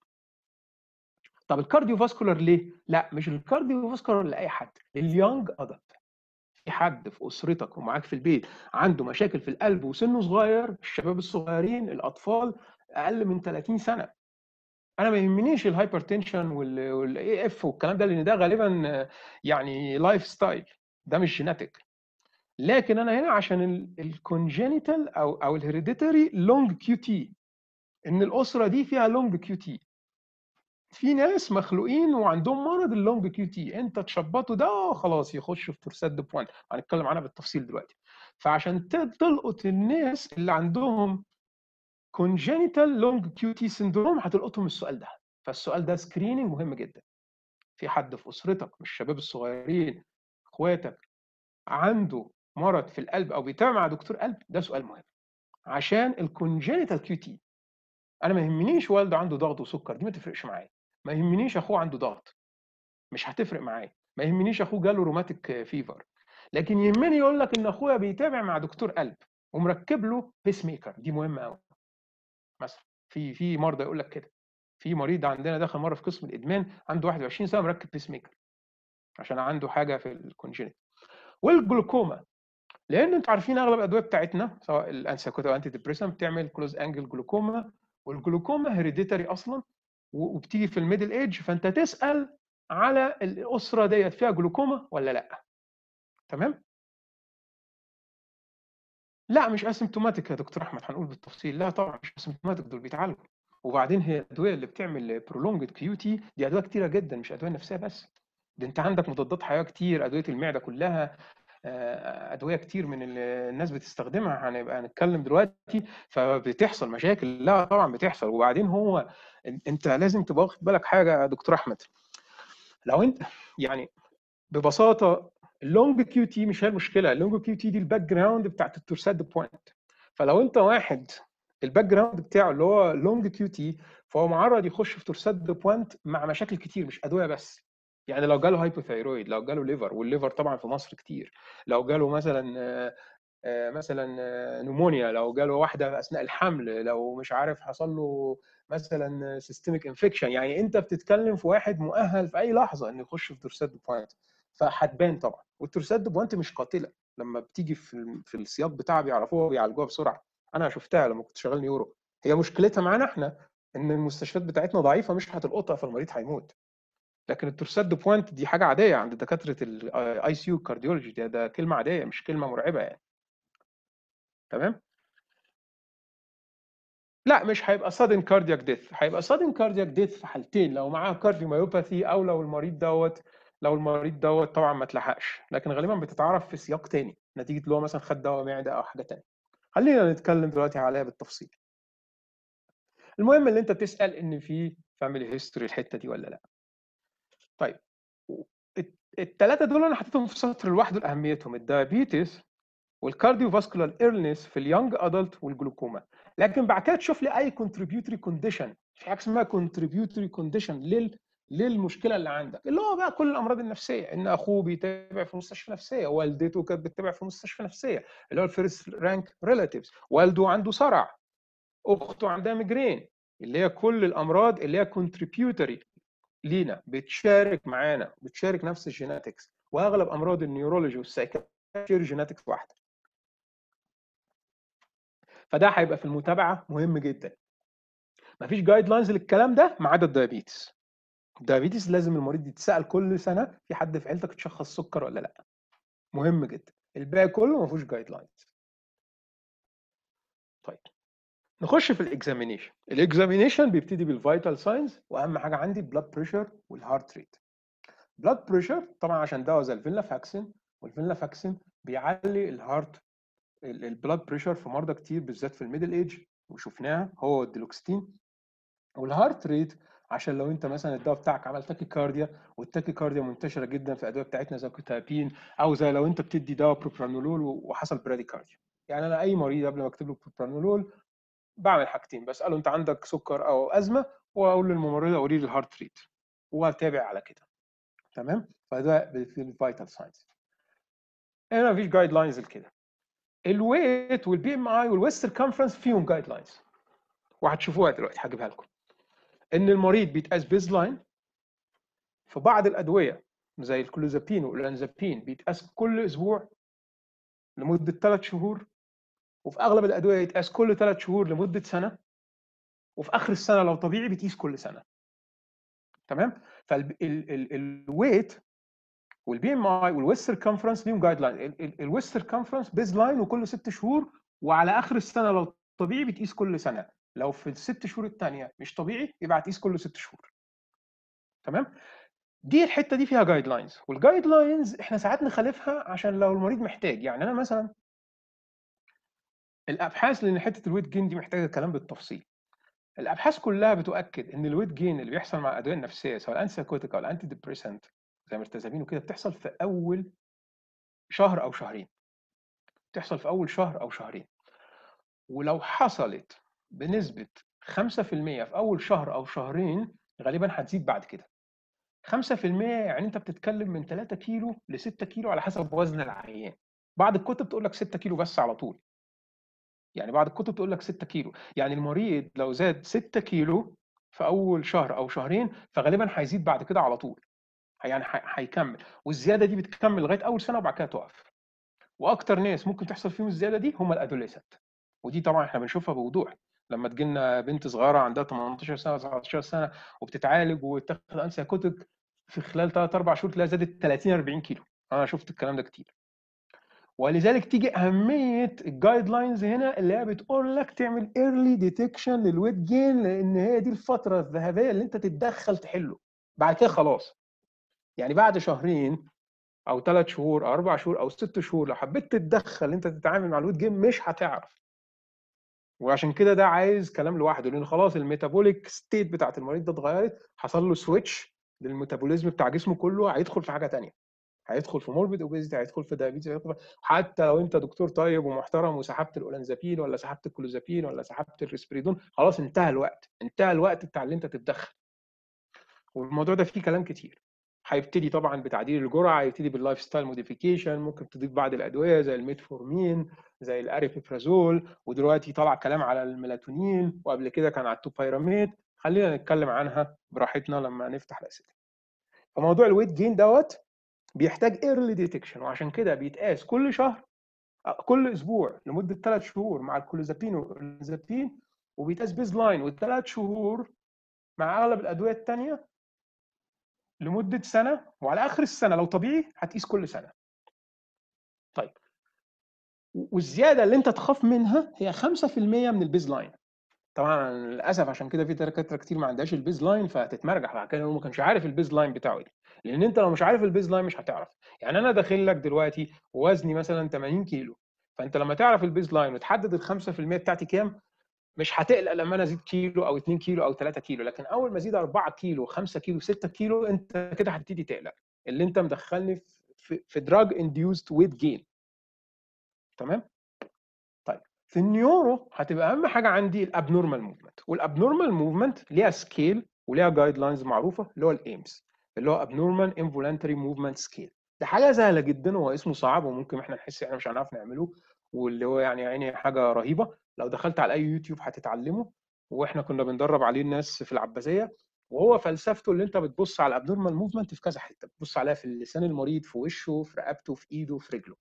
طب الكارديو فاسكولار ليه؟ لا مش الكارديو فاسكولار لاي حد لليونج ادلت في حد في اسرتك ومعاك في البيت عنده مشاكل في القلب وسنه صغير الشباب الصغيرين الاطفال اقل من 30 سنه انا ما يهمنيش الهايبرتنشن والاي اف والكلام ده لان ده غالبا يعني لايف ستايل ده مش جيناتيك لكن انا هنا عشان الكونجينيتال او او الهيريديتري لونج كيو تي ان الاسره دي فيها لونج كيو تي في ناس مخلوقين وعندهم مرض اللونج كيو تي انت تشبطه ده خلاص يخش في ترسات بوان هنتكلم عنها بالتفصيل دلوقتي فعشان تلقط الناس اللي عندهم كونجينيتال لونج كيو تي سندروم هتلقطهم السؤال ده فالسؤال ده سكريننج مهم جدا في حد في اسرتك من الشباب الصغيرين اخواتك عنده مرض في القلب او بيتابع مع دكتور قلب ده سؤال مهم عشان الكونجينيتال كيو تي انا ما يهمنيش والده عنده ضغط وسكر دي ما تفرقش معايا ما يهمنيش اخوه عنده ضغط مش هتفرق معايا ما يهمنيش اخوه جاله روماتيك فيفر لكن يهمني يقول لك ان اخويا بيتابع مع دكتور قلب ومركب له بيس ميكر دي مهمه قوي مثلا في في مرضى يقول لك كده في مريض عندنا دخل مره في قسم الادمان عنده 21 سنه مركب بيس ميكر عشان عنده حاجه في الكونجينيت والجلوكوما لان انتوا عارفين اغلب الادويه بتاعتنا سواء الانسيكوتا او انتي ديبريسن بتعمل كلوز انجل جلوكوما والجلوكوما هيريديتري اصلا وبتيجي في الميدل ايج فانت تسال على الاسره ديت فيها جلوكوما ولا لا تمام لا مش اسيمتوماتيك يا دكتور احمد هنقول بالتفصيل لا طبعا مش اسيمتوماتيك دول بيتعالجوا وبعدين هي الادويه اللي بتعمل برولونجد كيو تي دي ادويه كتيره جدا مش ادويه نفسيه بس ده انت عندك مضادات حيويه كتير ادويه المعده كلها ادويه كتير من اللي الناس بتستخدمها هنبقى هنتكلم دلوقتي فبتحصل مشاكل لا طبعا بتحصل وبعدين هو انت لازم تبقى واخد بالك حاجه يا دكتور احمد لو انت يعني ببساطه اللونج كيو تي مش هي المشكله اللونج كيو تي دي الباك جراوند بتاعت التورساد بوينت فلو انت واحد الباك جراوند بتاعه اللي هو لونج كيو تي فهو معرض يخش في تورساد بوينت مع مشاكل كتير مش ادويه بس يعني لو جاله هايبوثايرويد لو جاله ليفر والليفر طبعا في مصر كتير لو جاله مثلا مثلا نمونيا لو جاله واحده اثناء الحمل لو مش عارف حصل له مثلا سيستميك انفكشن يعني انت بتتكلم في واحد مؤهل في اي لحظه انه يخش في تورسات بوينت فهتبان طبعا والتورسات بوينت مش قاتله لما بتيجي في في السياق بتاعها بيعرفوها بيعالجوها بسرعه انا شفتها لما كنت شغال نيورو هي مشكلتها معانا احنا ان المستشفيات بتاعتنا ضعيفه مش هتلقطها فالمريض هيموت لكن التورسات دو بوينت دي حاجه عاديه عند دكاتره الاي سي يو كارديولوجي ده, ده كلمه عاديه مش كلمه مرعبه يعني تمام لا مش هيبقى sudden cardiac death هيبقى sudden cardiac death في حالتين لو معاه كارديوميوباثي او لو المريض دوت لو المريض دوت طبعا ما اتلحقش لكن غالبا بتتعرف في سياق تاني نتيجه اللي هو مثلا خد دواء معده او حاجه تانية خلينا نتكلم دلوقتي عليها بالتفصيل المهم اللي انت بتسال ان في فاميلي هيستوري الحته دي ولا لا طيب الثلاثه دول انا حطيتهم في سطر لوحده لاهميتهم الدايابيتس والكارديو فاسكولار ايرنس في اليونج ادلت والجلوكوما لكن بعد كده تشوف لي اي كونتريبيوتري كونديشن في حاجه اسمها كونتريبيوتري كونديشن لل للمشكله اللي عندك اللي هو بقى كل الامراض النفسيه ان اخوه بيتابع في مستشفى نفسيه والدته كانت بتتابع في مستشفى نفسيه اللي هو الفيرست رانك ريلاتيفز والده عنده صرع اخته عندها ميجرين اللي هي كل الامراض اللي هي كونتريبيوتري لينا بتشارك معانا بتشارك نفس الجيناتكس واغلب امراض النيورولوجي والسايكاتري جيناتكس واحده فده هيبقى في المتابعه مهم جدا مفيش جايد لاينز للكلام ده ما عدا الدايابيتس الدايابيتس لازم المريض يتسال كل سنه في حد في عيلتك اتشخص سكر ولا لا مهم جدا الباقي كله ما فيهوش جايد لاينز طيب نخش في الاكزامينيشن الاكزامينيشن بيبتدي بالفيتال ساينز واهم حاجه عندي البلاد بريشر والهارت ريت بلاد بريشر طبعا عشان دواء زي الفيلا فاكسين والفيلا فاكسين بيعلي الهارت البلاد بريشر في مرضى كتير بالذات في الميدل ايج وشفناها هو الديلوكستين والهارت ريت عشان لو انت مثلا الدواء بتاعك عمل تاكيكارديا والتاكيكارديا منتشره جدا في الادويه بتاعتنا زي كوتابين او زي لو انت بتدي دواء بروبرانولول وحصل براديكارديا يعني انا اي مريض قبل ما اكتب له بروبرانولول بعمل حاجتين بساله انت عندك سكر او ازمه واقول للممرضه قولي لي الهارت ريت واتابع على كده تمام فده في الفيتال ساينس هنا مفيش جايد لاينز لكده الويت والبي ام اي والويست سيركمفرنس فيهم جايد لاينز وهتشوفوها دلوقتي هجيبها لكم ان المريض بيتقاس بيز لاين في بعض الادويه زي الكلوزابين والانزابين بيتقاس كل اسبوع لمده ثلاث شهور وفي اغلب الادويه يتقاس كل ثلاث شهور لمده سنه وفي اخر السنه لو طبيعي بتقيس كل سنه تمام فالويت والبي ام اي والويست سيركمفرنس ليهم جايد لاين الويست سيركمفرنس بيز لاين وكل ست شهور وعلى اخر السنه لو طبيعي بتقيس كل سنه لو في الست شهور الثانيه مش طبيعي يبقى هتقيس كل ست شهور تمام دي الحته دي فيها جايد لاينز والجايد لاينز احنا ساعات نخالفها عشان لو المريض محتاج يعني انا مثلا الابحاث لان حته الويت جين دي محتاجه كلام بالتفصيل الابحاث كلها بتؤكد ان الويت جين اللي بيحصل مع الادويه النفسيه سواء الانسيكوتيك او الانتي ديبريسنت زي مرتزبين وكده بتحصل في اول شهر او شهرين بتحصل في اول شهر او شهرين ولو حصلت بنسبه 5% في اول شهر او شهرين غالبا هتزيد بعد كده 5% يعني انت بتتكلم من 3 كيلو ل 6 كيلو على حسب وزن العيان بعض الكتب تقول لك 6 كيلو بس على طول يعني بعض الكتب تقول لك 6 كيلو يعني المريض لو زاد 6 كيلو في اول شهر او شهرين فغالبا هيزيد بعد كده على طول يعني هيكمل والزياده دي بتكمل لغايه اول سنه وبعد كده تقف واكتر ناس ممكن تحصل فيهم الزياده دي هم الادوليسنت ودي طبعا احنا بنشوفها بوضوح لما تجي لنا بنت صغيره عندها 18 سنه 19 سنه وبتتعالج وتاخد انسيكوتيك في خلال 3 4 شهور تلاقيها زادت 30 40 كيلو انا شفت الكلام ده كتير ولذلك تيجي اهميه الجايد لاينز هنا اللي هي بتقول لك تعمل ايرلي ديتكشن للويت جين لان هي دي الفتره الذهبيه اللي انت تتدخل تحله بعد كده خلاص يعني بعد شهرين او ثلاث شهور او اربع شهور او ست شهور لو حبيت تتدخل انت تتعامل مع الويت جيم مش هتعرف وعشان كده ده عايز كلام لوحده لان خلاص الميتابوليك ستيت بتاعت المريض ده اتغيرت حصل له سويتش للميتابوليزم بتاع جسمه كله هيدخل في حاجه ثانيه هيدخل في موربيد اوبيزيتي هيدخل في دايابيتس هيدخل حتى لو انت دكتور طيب ومحترم وسحبت الاولانزابين ولا سحبت الكلوزابين ولا سحبت الريسبريدون خلاص انتهى الوقت انتهى الوقت بتاع اللي انت تتدخل والموضوع ده فيه كلام كتير هيبتدي طبعا بتعديل الجرعه هيبتدي باللايف ستايل موديفيكيشن ممكن تضيف بعض الادويه زي الميتفورمين زي الاريبيبرازول ودلوقتي طلع كلام على الميلاتونين وقبل كده كان على التوبايراميد خلينا نتكلم عنها براحتنا لما نفتح الاسئله فموضوع الويت جين دوت بيحتاج ايرلي ديتكشن وعشان كده بيتقاس كل شهر كل اسبوع لمده ثلاث شهور مع الكلوزابين والزابين وبيتقاس بيز لاين والثلاث شهور مع اغلب الادويه الثانيه لمده سنه وعلى اخر السنه لو طبيعي هتقيس كل سنه. طيب والزياده اللي انت تخاف منها هي 5% من البيز لاين. طبعا للاسف عشان كده في دكاتره كتير ما عندهاش البيز لاين فهتتمرجح بعد كده ما كانش عارف البيز لاين بتاعه ايه لان انت لو مش عارف البيز لاين مش هتعرف يعني انا داخل لك دلوقتي وزني مثلا 80 كيلو فانت لما تعرف البيز لاين وتحدد ال 5% بتاعتي كام مش هتقلق لما انا ازيد كيلو او 2 كيلو او 3 كيلو لكن اول ما ازيد 4 كيلو 5 كيلو 6 كيلو انت كده هتبتدي تقلق اللي انت مدخلني في في دراج انديوست ويت جين تمام طيب في النيورو هتبقى اهم حاجه عندي الابنورمال موفمنت والابنورمال موفمنت ليها سكيل وليها جايد لاينز معروفه اللي هو الايمز اللي هو ابنورمال انفولانتري موفمنت سكيل ده حاجه سهله جدا وهو اسمه صعب وممكن احنا نحس احنا مش هنعرف نعمله واللي هو يعني يعني حاجه رهيبه لو دخلت على اي يوتيوب هتتعلمه واحنا كنا بندرب عليه الناس في العباسيه وهو فلسفته اللي انت بتبص على الابنورمال موفمنت في كذا حته بتبص عليها في لسان المريض في وشه في رقبته في ايده في رجله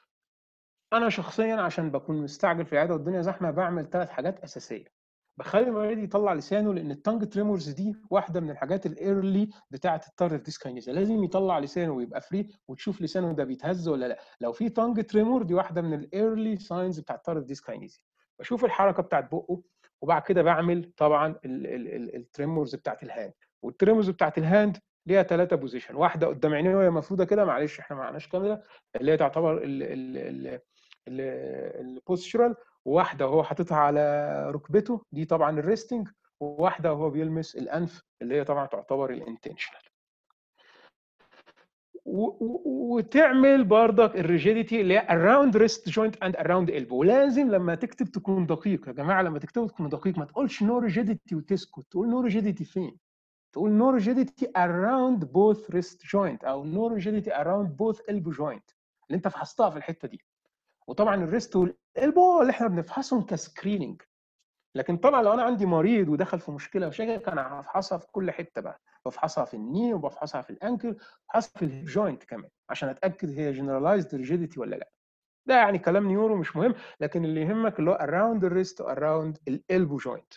انا شخصيا عشان بكون مستعجل في العياده والدنيا زحمه بعمل ثلاث حاجات اساسيه بخلي المريض يطلع لسانه لان التانج تريمورز دي واحده من الحاجات الايرلي بتاعه التارف ديسكاينيزا لازم يطلع لسانه ويبقى فري وتشوف لسانه ده بيتهز ولا لا لو في تانج تريمور دي واحده من الايرلي ساينز بتاع التارف ديسكاينيزا بشوف الحركه بتاعت بقه وبعد كده بعمل طبعا التريمورز بتاعت الهاند والتريمورز بتاعت الهاند ليها ثلاثه بوزيشن واحده قدام عينيه وهي مفروده كده معلش احنا ما معناش كاميرا اللي هي تعتبر البوستشرال وواحده وهو حاططها على ركبته دي طبعا الريستنج وواحده وهو بيلمس الانف اللي هي طبعا تعتبر الانتنشنال وتعمل برضك الريجيديتي اللي هي اراوند ريست جوينت اند اراوند البو ولازم لما تكتب تكون دقيق يا جماعه لما تكتب تكون دقيق ما تقولش نو ريجيديتي وتسكت تقول نو ريجيديتي فين تقول نو ريجيديتي اراوند بوث ريست جوينت او نو ريجيديتي اراوند بوث البو جوينت اللي انت فحصتها في الحته دي وطبعا الريست والالبو اللي احنا بنفحصهم كسكريننج لكن طبعا لو انا عندي مريض ودخل في مشكله وشاكك انا هفحصها في كل حته بقى بفحصها في الني وبفحصها في الانكل بفحصها في الهيب جوينت كمان عشان اتاكد هي جنرالايزد ريجيديتي ولا لا ده يعني كلام نيورو مش مهم لكن اللي يهمك اللي هو اراوند الريست واراوند الالبو جوينت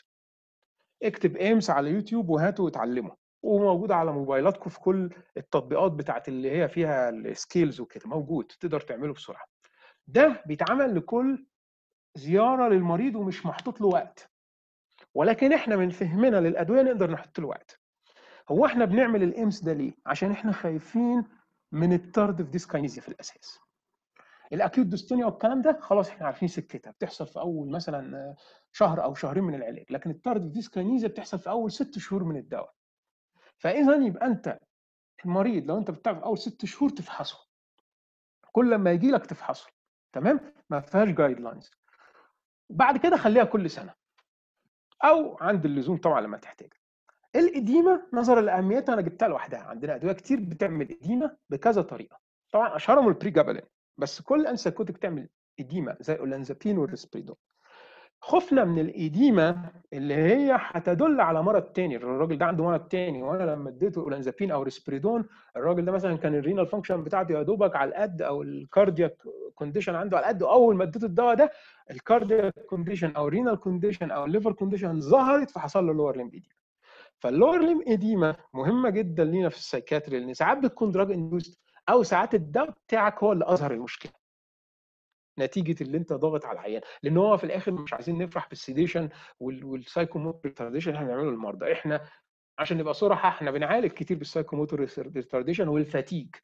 اكتب ايمس على يوتيوب وهاتوا واتعلموا وموجود على موبايلاتكم في كل التطبيقات بتاعت اللي هي فيها السكيلز وكده موجود تقدر تعمله بسرعه ده بيتعمل لكل زياره للمريض ومش محطوط له وقت ولكن احنا من فهمنا للادويه نقدر نحط له وقت هو احنا بنعمل الامس ده ليه عشان احنا خايفين من التاردف ديسكاينيزيا في الاساس الاكيوت ديستونيا والكلام ده خلاص احنا عارفين سكتها بتحصل في اول مثلا شهر او شهرين من العلاج لكن التاردف ديسكاينيزيا بتحصل في اول ست شهور من الدواء فاذا يبقى انت المريض لو انت بتعرف اول ست شهور تفحصه كل ما يجي لك تفحصه تمام ما فيهاش جايد لاينز بعد كده خليها كل سنه او عند اللزوم طبعا لما تحتاج الاديمه نظرا لاهميتها انا جبتها لوحدها عندنا ادويه كتير بتعمل اديمه بكذا طريقه طبعا اشهرهم البري جابلين بس كل انساكوتيك بتعمل اديمه زي اولانزابين والريسبريدون خوفنا من الإديمة اللي هي هتدل على مرض تاني الراجل ده عنده مرض تاني وانا لما اديته اولانزابين او ريسبريدون الراجل ده مثلا كان الرينال فانكشن بتاعته يا دوبك على القد او الكاردياك كونديشن عنده على القد اول ما اديته الدواء ده الكاردياك كونديشن او الرينال كونديشن او الليفر كونديشن ظهرت فحصل له لور ليم ايديما فاللور ليم ايديما مهمه جدا لينا في السايكاتري لان ساعات بتكون دراج اندوست او ساعات الدواء بتاعك هو اللي اظهر المشكله نتيجه اللي انت ضاغط على العيان لان هو في الاخر مش عايزين نفرح بالسيديشن والسايكوموتور ريتارديشن اللي احنا بنعمله للمرضى احنا عشان نبقى صراحه احنا بنعالج كتير بالسايكوموتور ريتارديشن والفاتيج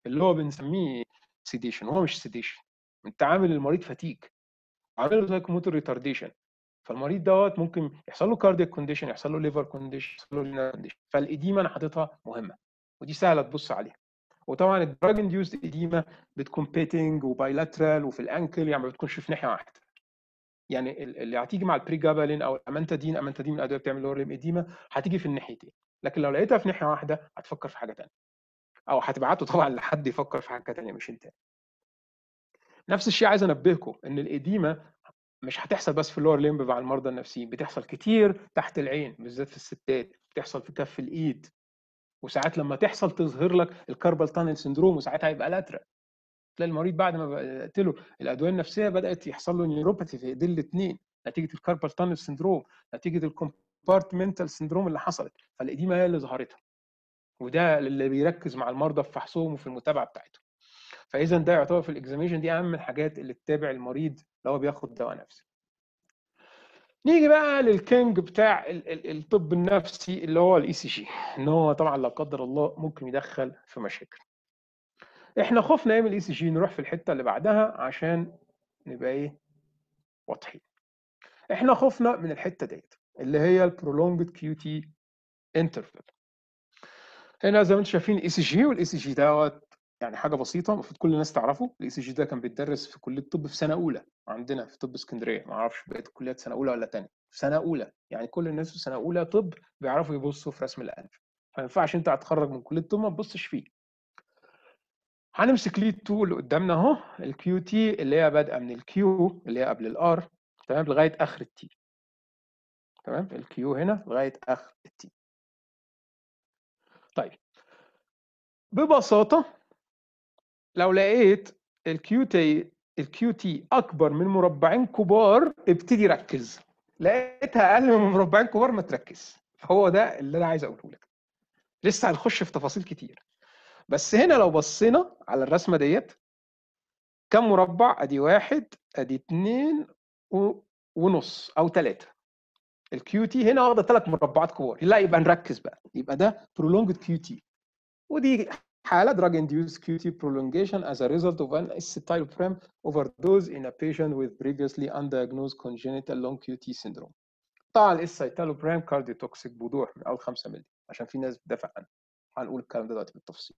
اللي هو بنسميه سيديشن هو مش سيديشن انت عامل المريض فتيج عامل له سايكوموتور ريتارديشن فالمريض دوت ممكن يحصل له كاردياك كونديشن يحصل له ليفر كونديشن يحصل له رينال كونديشن فالاديمه انا حاططها مهمه ودي سهله تبص عليها وطبعا الدراج انديوزد اديما بتكون بيتنج وبايلاترال وفي الانكل يعني ما بتكونش في ناحيه واحده يعني اللي هتيجي مع البري جابالين او الامانتادين امانتادين من الادويه بتعمل لور اديما هتيجي في الناحيتين لكن لو لقيتها في ناحيه واحده هتفكر في حاجه ثانيه او هتبعته طبعا لحد يفكر في حاجه ثانيه مش انت نفس الشيء عايز انبهكم ان الاديمه مش هتحصل بس في اللور ليمب مع المرضى النفسيين بتحصل كتير تحت العين بالذات في الستات بتحصل في كف الايد وساعات لما تحصل تظهر لك الكاربال تانل سندروم وساعتها يبقى لاترا تلاقي المريض بعد ما بدات له الادويه النفسيه بدات يحصل له نيوروباثي في ايدين الاثنين نتيجه الكاربال تانل سندروم نتيجه الكومبارتمنتال سندروم اللي حصلت فالاديمه هي اللي ظهرتها وده اللي بيركز مع المرضى في فحصهم وفي المتابعه بتاعتهم فاذا ده يعتبر في الاكزاميشن دي اهم الحاجات اللي تتابع المريض لو بياخد دواء نفسي نيجي بقى للكينج بتاع الطب النفسي اللي هو الاي سي جي ان هو طبعا لا قدر الله ممكن يدخل في مشاكل احنا خفنا ايه من الاي سي جي نروح في الحته اللي بعدها عشان نبقى ايه واضحين احنا خفنا من الحته ديت اللي هي البرولونجد كيو تي انترفال هنا زي ما انتم شايفين الاي سي جي والاي سي جي دوت يعني حاجه بسيطه المفروض كل الناس تعرفه الاي سي جي ده كان بيتدرس في كليه الطب في سنه اولى عندنا في طب اسكندريه ما اعرفش بقيه الكليات سنه اولى ولا ثانيه في سنه اولى يعني كل الناس في سنه اولى طب بيعرفوا يبصوا في رسم الانف ما ينفعش انت هتخرج من كليه الطب ما تبصش فيه هنمسك ليد 2 اللي قدامنا اهو الكيو تي اللي هي بادئه من الكيو اللي هي قبل الار تمام لغايه اخر التي تمام الكيو هنا لغايه اخر التي طيب ببساطه لو لقيت الكيو تي الكيو تي اكبر من مربعين كبار ابتدي ركز لقيتها اقل من مربعين كبار ما تركز فهو ده اللي انا عايز اقوله لك لسه هنخش في تفاصيل كتير بس هنا لو بصينا على الرسمه ديت كم مربع ادي واحد ادي اتنين و... ونص او ثلاثه الكيو تي هنا واخده ثلاث مربعات كبار لا يبقى نركز بقى يبقى ده prolonged كيو تي ودي حالة drug induced QT prolongation as a result of an acetylpram overdose in a patient with previously undiagnosed congenital long QT syndrome. طبعا الاسيتالوبرام كارديوتوكسيك بوضوح من اول 5 مللي عشان في ناس بتدافع عنه هنقول الكلام ده دلوقتي بالتفصيل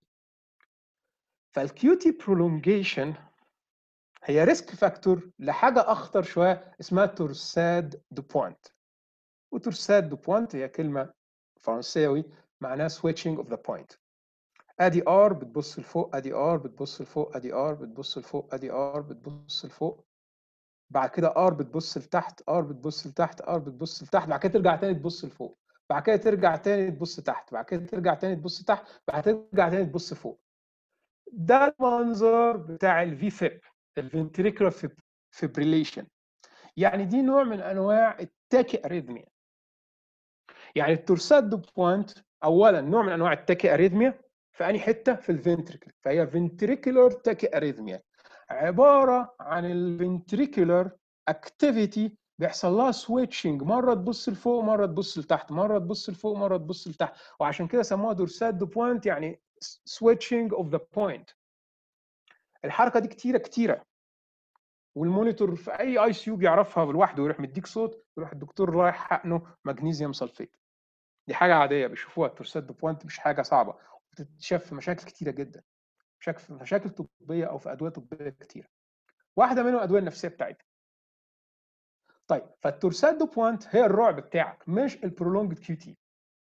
فالكيوتي برولونجيشن هي ريسك فاكتور لحاجه اخطر شويه اسمها تورساد دو بوينت وتورساد دو بوينت هي كلمه فرنساوي معناها switching of the point ادي ار بتبص لفوق ادي ار بتبص لفوق ادي ار بتبص لفوق ادي ار بتبص لفوق بعد كده ار بتبص لتحت ار بتبص لتحت ار بتبص لتحت بعد كده ترجع تاني تبص لفوق بعد كده ترجع تاني تبص تحت بعد كده ترجع تاني تبص تحت بعد كده ترجع تاني تبص فوق ده المنظر بتاع الفي فيب الفنتريكولار فيبريليشن يعني دي نوع من انواع التاكي اريثميا يعني التورسات دو بوينت اولا نوع من انواع التاكي اريثميا في انهي حته في الفنتريكل فهي فنتريكولار تاكي اريثميا عباره عن الفنتريكولار اكتيفيتي بيحصل لها سويتشنج مره تبص لفوق مره تبص لتحت مره تبص لفوق مره تبص لتحت وعشان كده سموها دورسات دو بوينت يعني سويتشنج اوف ذا بوينت الحركه دي كتيره كتيره والمونيتور في اي اي سي يو بيعرفها لوحده ويروح مديك صوت يروح الدكتور رايح حقنه مغنيسيوم سلفيت دي حاجه عاديه بيشوفوها التورسات دو بوينت مش حاجه صعبه بتتشاف في مشاكل كتيره جدا في مشاكل طبيه او في ادويه طبيه كتيره واحده منهم الادويه النفسيه بتاعتنا طيب فالتورسات دو بوينت هي الرعب بتاعك مش البرولونجد كيو تي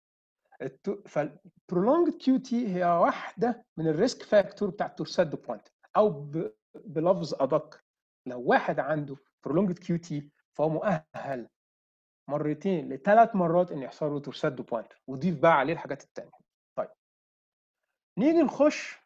فالبرولونجد كيو تي هي واحده من الريسك فاكتور بتاع التورسات دو بوينت او بلفظ ادق لو واحد عنده برولونجد كيو تي فهو مؤهل مرتين لثلاث مرات ان يحصل له تورسات دو بوينت وضيف بقى عليه الحاجات الثانيه طيب نيجي نخش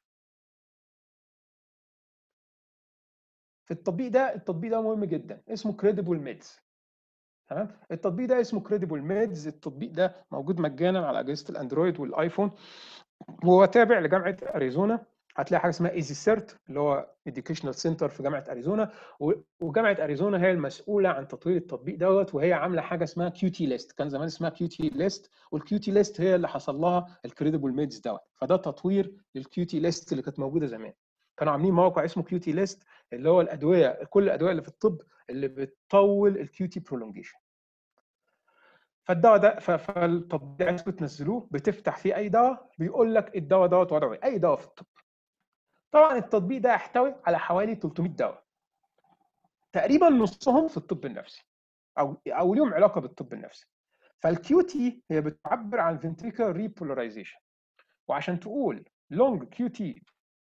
في التطبيق ده التطبيق ده مهم جدا اسمه كريديبل ميدز تمام التطبيق ده اسمه كريديبل ميدز التطبيق ده موجود مجانا على اجهزه الاندرويد والايفون وهو تابع لجامعه اريزونا هتلاقي حاجه اسمها ايزي سيرت اللي هو اديوكيشنال سنتر في جامعه اريزونا وجامعه اريزونا هي المسؤوله عن تطوير التطبيق دوت وهي عامله حاجه اسمها كيو تي ليست كان زمان اسمها كيو تي ليست والكيو تي ليست هي اللي حصل لها الكريديبل ميدز دوت فده تطوير للكيو تي ليست اللي كانت موجوده زمان كانوا عاملين موقع اسمه كيو تي ليست اللي هو الادويه كل الادويه اللي في الطب اللي بتطول الكيو تي برولونجيشن فالدواء ده فالتطبيق عايزكم تنزلوه بتفتح فيه اي دواء بيقول لك الدواء دوت وضعه ايه اي دواء في الطب طبعا التطبيق ده يحتوي على حوالي 300 دواء تقريبا نصهم في الطب النفسي او او ليهم علاقه بالطب النفسي فالكيو تي هي بتعبر عن ventricular repolarization وعشان تقول لونج كيو تي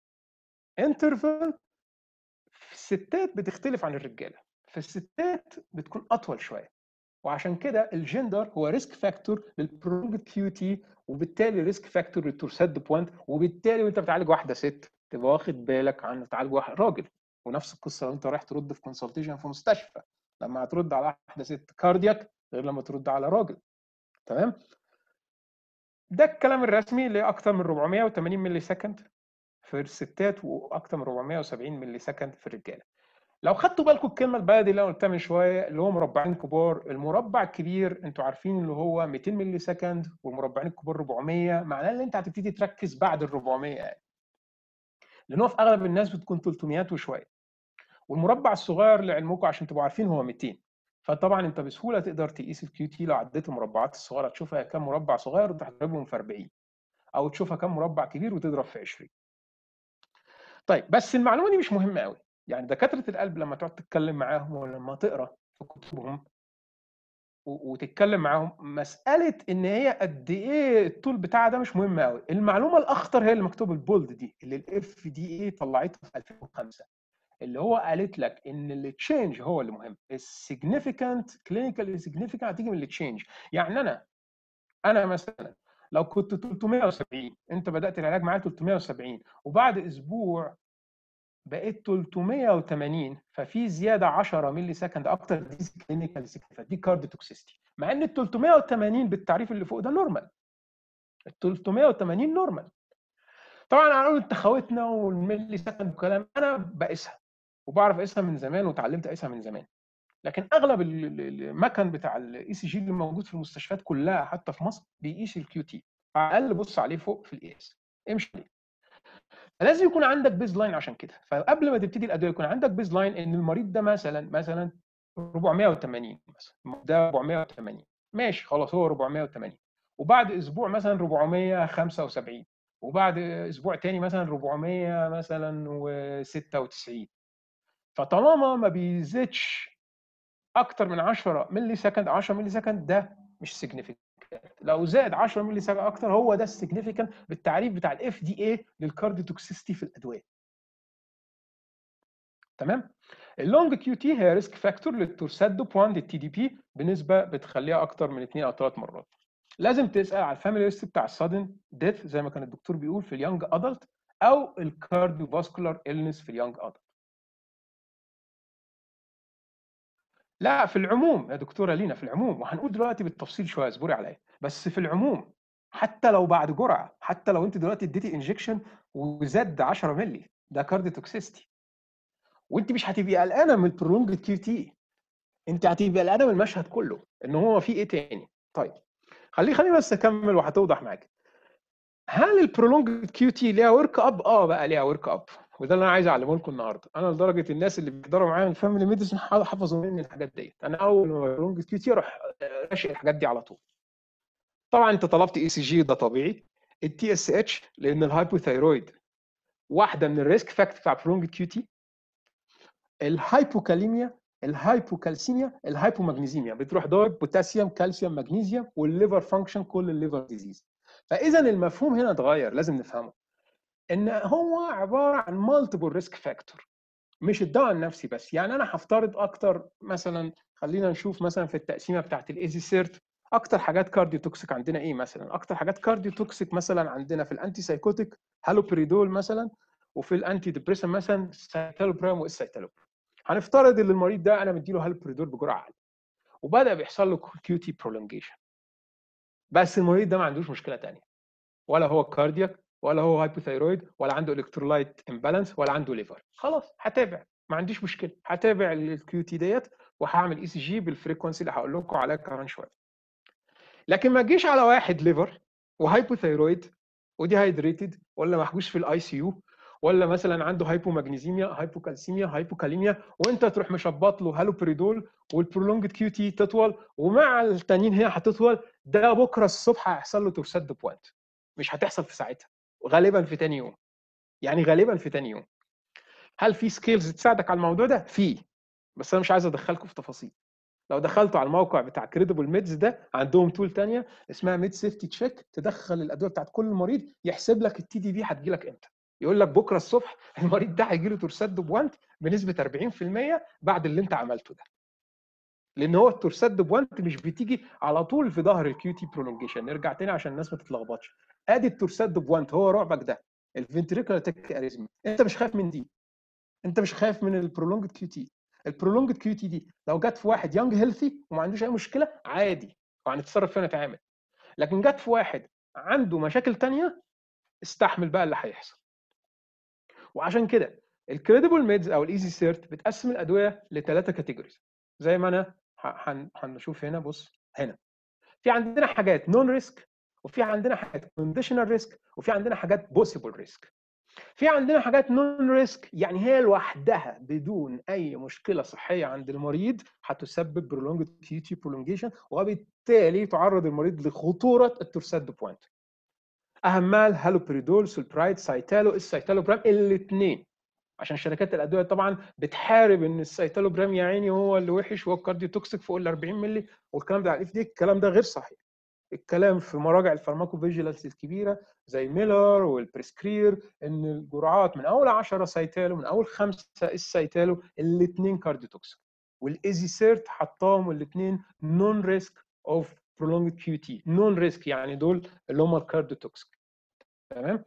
انترفال في الستات بتختلف عن الرجاله في الستات بتكون اطول شويه وعشان كده الجندر هو ريسك فاكتور للبرونج كيو تي وبالتالي ريسك فاكتور للتورساد بوينت وبالتالي وانت بتعالج واحده ست تبقى واخد بالك عن تعالج واحد راجل ونفس القصه لو انت رايح ترد في كونسلتيشن في مستشفى لما هترد على واحده ست كاردياك غير لما ترد على راجل تمام ده الكلام الرسمي اللي اكتر من 480 ملي سكند في الستات واكتر من 470 ملي سكند في الرجاله لو خدتوا بالكم الكلمه البلدي اللي انا قلتها من شويه اللي هو مربعين كبار المربع الكبير انتوا عارفين اللي هو 200 ملي سكند والمربعين الكبار 400 معناه ان انت هتبتدي تركز بعد ال 400 يعني لان هو في اغلب الناس بتكون 300 وشويه والمربع الصغير لعلمكم عشان تبقوا عارفين هو 200 فطبعا انت بسهوله تقدر تقيس الكيو تي لو عديت المربعات الصغيره تشوفها كام مربع صغير وتضربهم في 40 او تشوفها كام مربع كبير وتضرب في 20 طيب بس المعلومه دي مش مهمه قوي يعني دكاتره القلب لما تقعد تتكلم معاهم ولما تقرا في كتبهم وتتكلم معاهم مساله ان هي قد ايه الطول بتاعها ده مش مهم قوي المعلومه الاخطر هي اللي مكتوب البولد دي اللي الاف دي اي طلعتها في 2005 اللي هو قالت لك ان التشينج هو اللي مهم السيجنيفيكانت كلينيكال سيجنيفيكانت هتيجي من التشينج يعني انا انا مثلا لو كنت 370 انت بدات العلاج معايا 370 وبعد اسبوع بقيت 380 ففي زياده 10 ملي سكند اكتر دي كلينيكال دي كارد توكسيستي مع ان ال 380 بالتعريف اللي فوق ده نورمال ال 380 نورمال طبعا هنقول انت خوتنا والملي سكند وكلام انا بقيسها وبعرف اقيسها من زمان وتعلمت اقيسها من زمان لكن اغلب المكن بتاع الاي سي جي اللي موجود في المستشفيات كلها حتى في مصر بيقيس الكيو تي على الاقل بص عليه فوق في القياس امشي عليه فلازم يكون عندك بيز لاين عشان كده فقبل ما تبتدي الادويه يكون عندك بيز لاين ان المريض ده مثلا مثلا 480 مثلا ده 480 ماشي خلاص هو 480 وبعد اسبوع مثلا 475 وبعد اسبوع تاني مثلا 400 مثلا و96 فطالما ما بيزيدش اكتر من 10 ملي سكند 10 ملي سكند ده مش سيجنيفيكانت لو زاد 10 ملي سكند اكتر هو ده السيجنيفيكانت بالتعريف بتاع الاف دي اي للكارديوتوكسيستي في الادويه تمام اللونج كيو تي هي ريسك فاكتور للتورسادو بوان التي دي بي بنسبه بتخليها اكتر من 2 او 3 مرات لازم تسال على الفاميلي ريست بتاع السادن ديث زي ما كان الدكتور بيقول في اليونج ادلت او الكارديو فاسكولار النس في اليونج ادلت لا في العموم يا دكتوره لينا في العموم وهنقول دلوقتي بالتفصيل شويه اصبري عليا بس في العموم حتى لو بعد جرعه حتى لو انت دلوقتي اديتي انجكشن وزاد 10 مللي ده كارديو توكسيستي وانت مش هتبقي قلقانه من البرولونج كيو تي انت هتبقي قلقانه من المشهد كله ان هو في ايه تاني طيب خلي خليني بس اكمل وهتوضح معاك هل البرولونج كيو تي ليها ورك اب اه بقى ليها ورك اب وده اللي انا عايز اعلمه لكم النهارده انا لدرجه الناس اللي بيقدروا معايا من الفاميلي ميديسن حفظوا مني الحاجات ديت انا اول ما برولونج كيو تي اروح راشق الحاجات دي على طول طبعا انت طلبت اي سي جي ده طبيعي التي اس اتش لان الهايبوثايرويد واحده من الريسك فاكتور بتاع برولونج كيو تي الهايبوكاليميا الهايبوكالسيميا الهايبومagنيزيميا بتروح ضارب بوتاسيوم كالسيوم مغنيسيوم والليفر فانكشن كل الليفر ديزيز فاذا المفهوم هنا اتغير لازم نفهمه ان هو عباره عن مالتيبل ريسك فاكتور مش الدواء النفسي بس يعني انا هفترض اكتر مثلا خلينا نشوف مثلا في التقسيمه بتاعت الايزي سيرت اكتر حاجات كارديو توكسيك عندنا ايه مثلا اكتر حاجات كارديو توكسيك مثلا عندنا في الانتي سايكوتيك هالوبريدول مثلا وفي الانتي ديبريسن مثلا سايتالوبرام والسايتالوبرام هنفترض ان المريض ده انا مديله هالوبريدول بجرعه عاليه وبدا بيحصل له كيو تي برولونجيشن بس المريض ده ما عندوش مشكله ثانيه ولا هو كاردياك ولا هو هايبوثايرويد ولا عنده الكترولايت امبالانس ولا عنده ليفر خلاص هتابع ما عنديش مشكله هتابع الكيو تي ديت وهعمل اي سي جي بالفريكونسي اللي هقول لكم عليها كمان شويه لكن ما تجيش على واحد ليفر وهايبوثايرويد ودي هايدريتد ولا محجوز في الاي سي يو ولا مثلا عنده هايبومagنيزيميا هايبوكالسيميا هايبوكاليميا وانت تروح مشبط له هالوبريدول والبرولونجد كيو تي تطول ومع التانيين هي هتطول ده بكره الصبح هيحصل له ترسد بوينت مش هتحصل في ساعتها غالبا في تاني يوم يعني غالبا في تاني يوم هل في سكيلز تساعدك على الموضوع ده؟ في بس انا مش عايز ادخلكم في تفاصيل لو دخلتوا على الموقع بتاع كريديبل ميدز ده عندهم تول تانية اسمها ميد سيفتي تشيك تدخل الادويه بتاعت كل مريض يحسب لك التي دي في هتجي لك امتى يقول لك بكره الصبح المريض ده هيجي له ترسات بوانت بنسبه 40% بعد اللي انت عملته ده لان هو الترسات بوانت مش بتيجي على طول في ظهر الكيو تي برولونجيشن نرجع تاني عشان الناس ما تتلخبطش ادي الترسات بوانت هو رعبك ده الفنتريكولار تك اريزمي انت مش خايف من دي انت مش خايف من البرولونجد كيو تي البرولونجد كيو تي دي لو جت في واحد يونج هيلثي وما عندوش اي مشكله عادي وهنتصرف فيها نتعامل لكن جت في واحد عنده مشاكل تانية استحمل بقى اللي هيحصل وعشان كده الكريديبل ميدز او الايزي سيرت بتقسم الادويه لثلاثه كاتيجوريز زي ما انا هنشوف هنا بص هنا في عندنا حاجات نون ريسك وفي عندنا حاجات كونديشنال ريسك وفي عندنا حاجات بوسيبل ريسك في عندنا حاجات نون ريسك يعني هي لوحدها بدون اي مشكله صحيه عند المريض هتسبب برولونجد كيوتي برولونجيشن وبالتالي تعرض المريض لخطوره التورساد بوينت اهمها الهالوبريدول سولبرايد سايتالو السايتالوبرام الاثنين عشان شركات الادويه طبعا بتحارب ان السايتالوبرام يا عيني هو اللي وحش وهو الكارديو توكسيك فوق ال 40 مللي والكلام ده على الاف دي الكلام ده غير صحيح الكلام في مراجع الفارماكو فيجيلانس الكبيره زي ميلر والبريسكرير ان الجرعات من اول 10 سايتالو من اول خمسه السايتالو الاثنين كارديو توكسيك والايزي سيرت حطاهم الاثنين نون ريسك اوف prolonged كيو تي نون ريسك يعني دول اللي هم الكارديو توكسيك تمام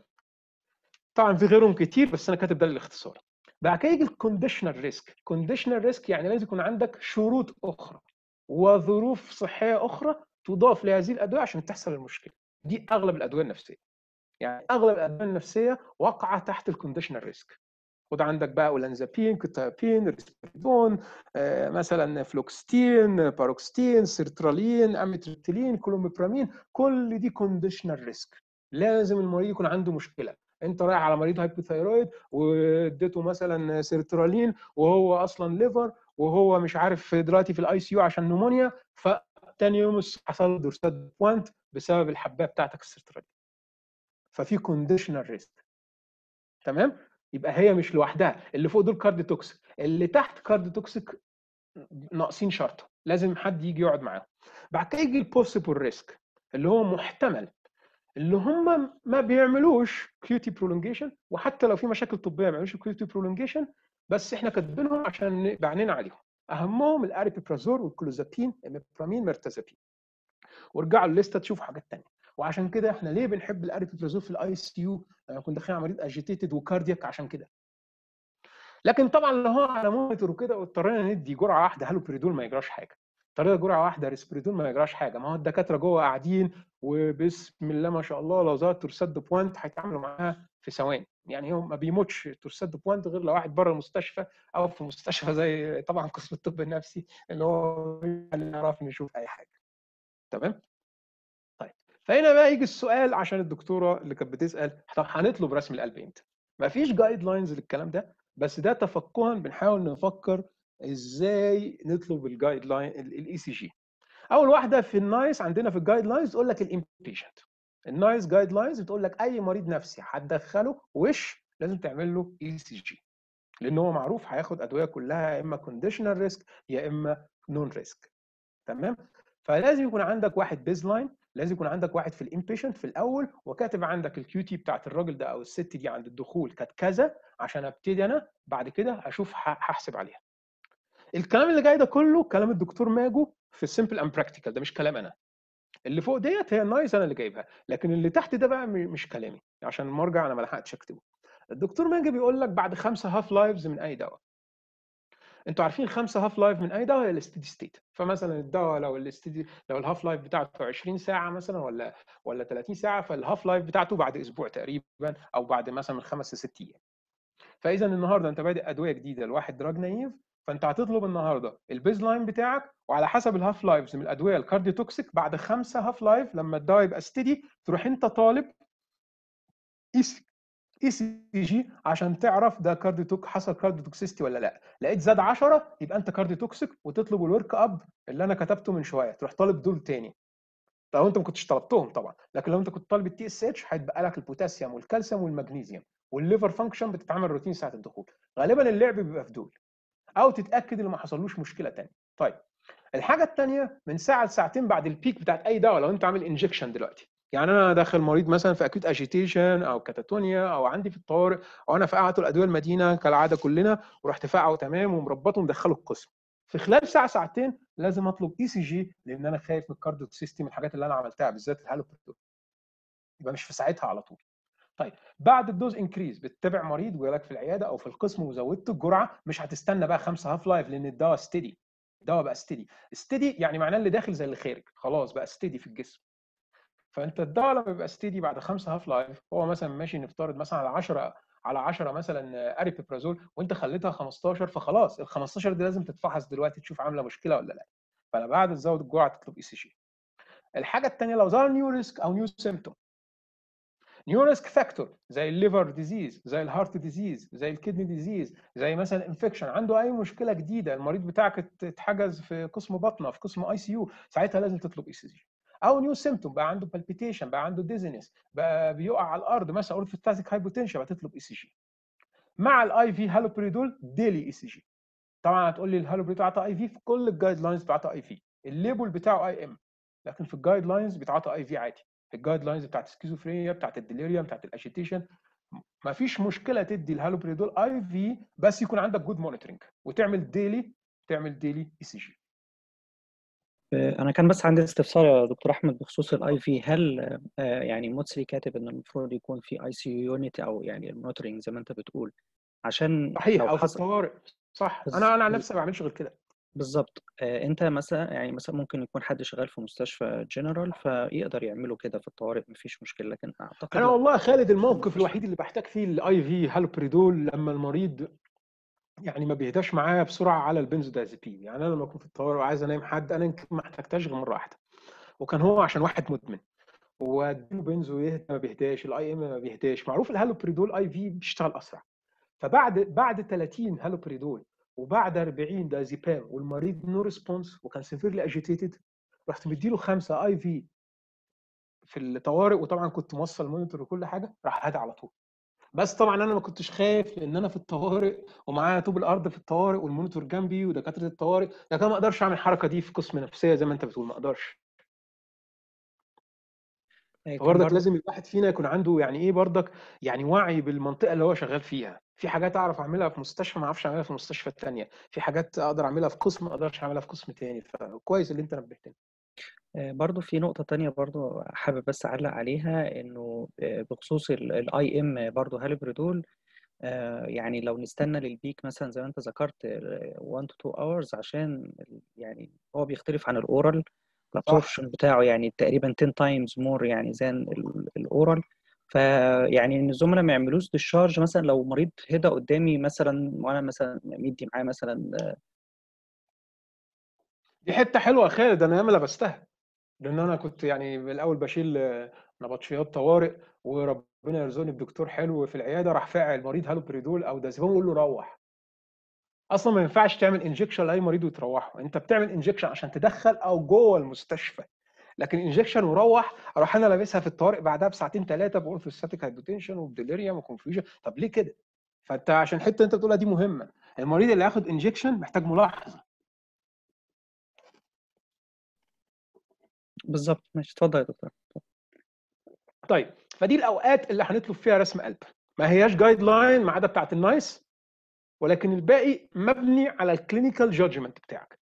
طبعا في غيرهم كتير بس انا كاتب ده للاختصار بعد كده يجي الكونديشنال ريسك كونديشنال ريسك يعني لازم يكون عندك شروط اخرى وظروف صحيه اخرى تضاف لهذه الادويه عشان تحصل المشكله دي اغلب الادويه النفسيه يعني اغلب الادويه النفسيه واقعه تحت الكونديشنال ريسك خد عندك بقى اولانزابين كوتابين ريسبيرون آه مثلا فلوكستين باروكستين سيرترالين اميتريبتيلين كولوميبرامين كل دي كونديشنال ريسك لازم المريض يكون عنده مشكله انت رايح على مريض هايبوثايرويد واديته مثلا سيرترالين وهو اصلا ليفر وهو مش عارف دلوقتي في الاي سي يو عشان نمونيا فتاني يوم حصل له دورسات بوينت بسبب الحبايه بتاعتك السيرترالين ففي كونديشنال ريسك تمام يبقى هي مش لوحدها اللي فوق دول كارد توكسيك اللي تحت كارد توكسيك ناقصين شرطه لازم حد يجي يقعد معاهم بعد كده يجي البوسيبل ريسك اللي هو محتمل اللي هم ما بيعملوش كيوتي برولونجيشن وحتى لو في مشاكل طبيه ما بيعملوش كيوتي برولونجيشن بس احنا كاتبينهم عشان نبقى عينينا عليهم اهمهم الاريبيبرازول والكلوزابين اميبرامين مرتزابين وارجعوا الليسته تشوفوا حاجات ثانيه وعشان كده احنا ليه بنحب الاريبيبرازول في الاي سي يو لما كنا داخلين على مريض اجيتيتد وكاردياك عشان كده لكن طبعا لو هو على مونيتور وكده واضطرينا ندي جرعه واحده هالوبريدول ما يجراش حاجه طريقه جرعه واحده ريسبريدون ما يجراش حاجه ما هو الدكاتره جوه قاعدين وبسم الله ما شاء الله لو ظهرت تورسات بوينت هيتعاملوا معاها في ثواني يعني هو ما بيموتش تورسات بوينت غير لو واحد بره المستشفى او في مستشفى زي طبعا قسم الطب النفسي اللي هو نعرف نشوف اي حاجه تمام طيب فهنا بقى يجي السؤال عشان الدكتوره اللي كانت بتسال طب هنطلب رسم القلب امتى؟ ما فيش جايد لاينز للكلام ده بس ده تفقها بنحاول نفكر ازاي نطلب الجايد لاين الاي سي جي اول واحده في النايس عندنا في الجايد لاينز تقول لك الامبيشنت النايس جايد لاينز بتقول لك اي مريض نفسي هتدخله وش لازم تعمل له اي سي جي لان هو معروف هياخد ادويه كلها يا اما كونديشنال ريسك يا اما نون ريسك تمام فلازم يكون عندك واحد بيز لاين لازم يكون عندك واحد في الامبيشنت في الاول وكاتب عندك الكيو تي بتاعت الراجل ده او الست دي عند الدخول كانت كذا عشان ابتدي انا بعد كده اشوف هحسب عليها الكلام اللي جاي ده كله كلام الدكتور ماجو في السمبل اند براكتيكال ده مش كلام انا اللي فوق ديت هي النايس انا اللي جايبها لكن اللي تحت ده بقى مش كلامي عشان المرجع انا ما لحقتش اكتبه الدكتور ماجو بيقول لك بعد خمسه هاف لايفز من اي دواء انتوا عارفين خمسه هاف لايف من اي دواء هي الستيدي ستيت فمثلا الدواء لو الستيدي لو الهاف لايف بتاعته 20 ساعه مثلا ولا ولا 30 ساعه فالهاف لايف بتاعته بعد اسبوع تقريبا او بعد مثلا من خمس لست ايام فاذا النهارده انت بادئ ادويه جديده لواحد دراج نايف فانت هتطلب النهارده البيز لاين بتاعك وعلى حسب الهاف لايفز من الادويه الكارديو توكسيك بعد خمسه هاف لايف لما الدواء يبقى ستيدي تروح انت طالب اي سي جي عشان تعرف ده كارديو توك حصل كارديو توكسيستي ولا لا لقيت زاد 10 يبقى انت كارديو توكسيك وتطلب الورك اب اللي انا كتبته من شويه تروح طالب دول تاني لو انت ما كنتش طلبتهم طبعا لكن لو انت كنت طالب التي اس اتش هيتبقى لك البوتاسيوم والكالسيوم والمغنيسيوم والليفر فانكشن بتتعمل روتين ساعه الدخول غالبا اللعب بيبقى في دول او تتاكد ان ما حصلوش مشكله ثانيه طيب الحاجه الثانيه من ساعه لساعتين بعد البيك بتاعت اي دواء لو انت عامل انجكشن دلوقتي يعني انا داخل مريض مثلا في اكيوت اجيتيشن او كاتاتونيا او عندي في الطوارئ او انا فقعته الادويه المدينه كالعاده كلنا ورحت فقعه تمام ومربطه ومدخله القسم في خلال ساعه ساعتين لازم اطلب اي سي جي لان انا خايف من الكارديو سيستم الحاجات اللي انا عملتها بالذات الهالوبرتول يبقى مش في ساعتها على طول طيب بعد الدوز انكريز بتتابع مريض ويلك في العياده او في القسم وزودت الجرعه مش هتستنى بقى خمسه هاف لايف لان الدواء ستيدي الدواء بقى ستيدي ستيدي يعني معناه اللي داخل زي اللي خارج خلاص بقى ستيدي في الجسم فانت الدواء لما بيبقى ستيدي بعد خمسه هاف لايف هو مثلا ماشي نفترض مثلا على 10 على 10 مثلا اريبيبرازول وانت خليتها 15 فخلاص ال 15 دي لازم تتفحص دلوقتي تشوف عامله مشكله ولا لا فانا بعد تزود الجرعه تطلب اي سي جي الحاجه الثانيه لو ظهر نيو ريسك او نيو سيمتوم نيو ريسك فاكتور زي الليفر ديزيز زي الهارت ديزيز زي الكدني ديزيز زي مثلا انفكشن عنده اي مشكله جديده المريض بتاعك اتحجز في قسم بطنه في قسم اي سي يو ساعتها لازم تطلب اي سي جي او نيو سيمتوم بقى عنده بالبيتيشن بقى عنده ديزنس بقى بيقع على الارض مثلا اورثوستاتيك هايبوتنشن هتطلب اي سي جي مع الاي في هالوبريدول ديلي اي سي جي طبعا هتقول لي الهالوبريدول بتاعته اي في في كل الجايد لاينز بتاعته اي في الليبل بتاعه اي ام لكن في الجايد لاينز بتاعته اي في عادي الجايد لاينز بتاعت السكيزوفرينيا بتاعت الديليريوم بتاعت الاجيتيشن ما فيش مشكله تدي الهالوبريدول اي في بس يكون عندك جود مونيتورنج وتعمل ديلي تعمل ديلي اي سي جي انا كان بس عندي استفسار يا دكتور احمد بخصوص الاي في هل يعني موتسري كاتب ان المفروض يكون في اي سي يونت او يعني المونيتورنج زي ما انت بتقول عشان صحيح او في الطوارئ صح انا انا عن نفسي ما بعملش غير كده بالظبط انت مثلا يعني مثلا ممكن يكون حد شغال في مستشفى جنرال فيقدر يعمله كده في الطوارئ مفيش مشكله لكن اعتقد انا والله خالد الموقف الوحيد اللي بحتاج فيه الاي في هالوبريدول لما المريض يعني ما بيهداش معايا بسرعه على البنزودازيبين يعني انا لما اكون في الطوارئ وعايز انام حد انا يمكن ما احتاجتهاش غير مره واحده وكان هو عشان واحد مدمن واديله بنزو يهدى ما بيهداش الاي ام ما بيهداش معروف الهالوبريدول اي في بيشتغل اسرع فبعد بعد 30 هالوبريدول وبعد 40 دازيبام والمريض نو ريسبونس وكان سيفيرلي اجيتيتد رحت مديله خمسه اي في في الطوارئ وطبعا كنت موصل مونيتور وكل حاجه راح هادي على طول بس طبعا انا ما كنتش خايف لان انا في الطوارئ ومعايا طوب الارض في الطوارئ والمونيتور جنبي ودكاتره الطوارئ لكن ما اقدرش اعمل الحركه دي في قسم نفسيه زي ما انت بتقول ما اقدرش برضك لازم الواحد فينا يكون عنده يعني ايه برضك يعني وعي بالمنطقه اللي هو شغال فيها في حاجات اعرف اعملها في مستشفى ما اعرفش اعملها في المستشفى الثانيه في حاجات اقدر اعملها في قسم ما اقدرش اعملها في قسم ثاني فكويس اللي انت نبهتني برضو في نقطة تانية برضو حابب بس أعلق عليها إنه بخصوص الاي ام برضو هالبريدول يعني لو نستنى للبيك مثلا زي ما أنت ذكرت 1 to 2 hours عشان يعني هو بيختلف عن الأورال الابسوربشن بتاعه يعني تقريبا 10 تايمز مور يعني زي الأورال فيعني ان الزملاء ما يعملوش ديشارج مثلا لو مريض هدى قدامي مثلا وانا مثلا مدي معاه مثلا دي حته حلوه يا خالد انا ياما لبستها لان انا كنت يعني الاول بشيل نبطشيات طوارئ وربنا يرزقني بدكتور حلو في العياده راح فاعل مريض هالوبريدول او دازيبام ويقول له روح اصلا ما ينفعش تعمل انجكشن لاي مريض وتروحه انت بتعمل انجكشن عشان تدخل او جوه المستشفى لكن انجكشن وروح اروح انا لابسها في الطوارئ بعدها بساعتين ثلاثه بقول في ستاتيك هايبوتنشن وبديليريوم وكونفيوجن طب ليه كده؟ فانت عشان الحته انت بتقولها دي مهمه المريض اللي هياخد انجكشن محتاج ملاحظه بالظبط ماشي اتفضل يا دكتور طيب فدي الاوقات اللي هنطلب فيها رسم قلب ما هياش جايد لاين ما عدا بتاعت النايس ولكن الباقي مبني على الكلينيكال جادجمنت بتاعك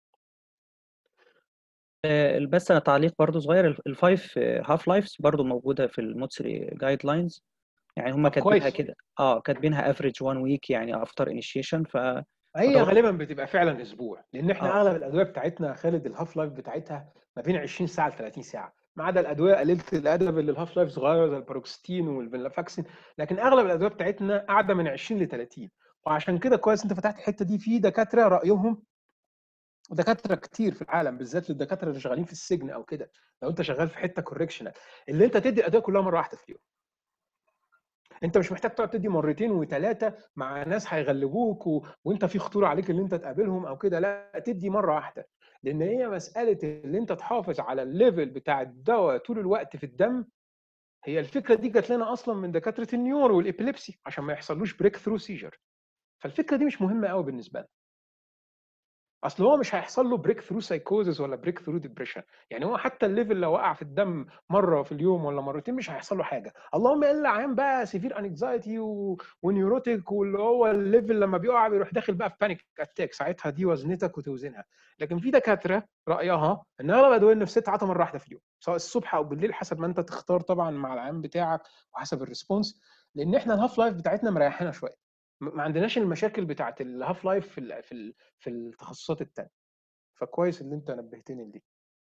بس انا تعليق برضو صغير الفايف هاف لايفز برضو موجوده في الموتسري جايد لاينز يعني هم كاتبينها كده اه كاتبينها افريج 1 ويك يعني افتر انيشيشن ف هي فده غالبا بتبقى فعلا اسبوع لان احنا اه اغلب الادويه بتاعتنا يا خالد الهاف لايف بتاعتها ما بين 20 ساعه ل 30 ساعه ما عدا الادويه قليله الادب اللي الهاف لايف صغيره زي الباروكستين والفنلافاكسين لكن اغلب الادويه بتاعتنا قاعده من 20 ل 30 وعشان كده كويس انت فتحت الحته دي في دكاتره رايهم ودكاتره كتير في العالم بالذات للدكاتره اللي شغالين في السجن او كده لو انت شغال في حته كوركشنال اللي انت تدي الادويه كلها مره واحده في اليوم انت مش محتاج تقعد تدي مرتين وثلاثه مع ناس هيغلبوك و... وانت في خطوره عليك اللي انت تقابلهم او كده لا تدي مره واحده لان هي مساله اللي انت تحافظ على الليفل بتاع الدواء طول الوقت في الدم هي الفكره دي جات لنا اصلا من دكاتره النيورو والابيليبسي عشان ما يحصلوش بريك ثرو سيجر فالفكره دي مش مهمه قوي بالنسبه لنا اصل هو مش هيحصل له بريك ثرو سايكوزس ولا بريك ثرو ديبريشن يعني هو حتى الليفل لو وقع في الدم مره في اليوم ولا مرتين مش هيحصل له حاجه اللهم الا عيان بقى سيفير انكزايتي و... ونيوروتيك واللي هو الليفل لما بيقع بيروح داخل بقى في بانيك اتاك ساعتها دي وزنتك وتوزنها لكن في دكاتره رايها ان اغلب الادويه النفسيه تتعاطى مره واحده في اليوم سواء الصبح او بالليل حسب ما انت تختار طبعا مع العيان بتاعك وحسب الريسبونس لان احنا الهاف لايف بتاعتنا مريحانا شويه ما عندناش المشاكل بتاعت الهاف لايف في ال في ال في التخصصات الثانيه فكويس اللي انت نبهتني لدي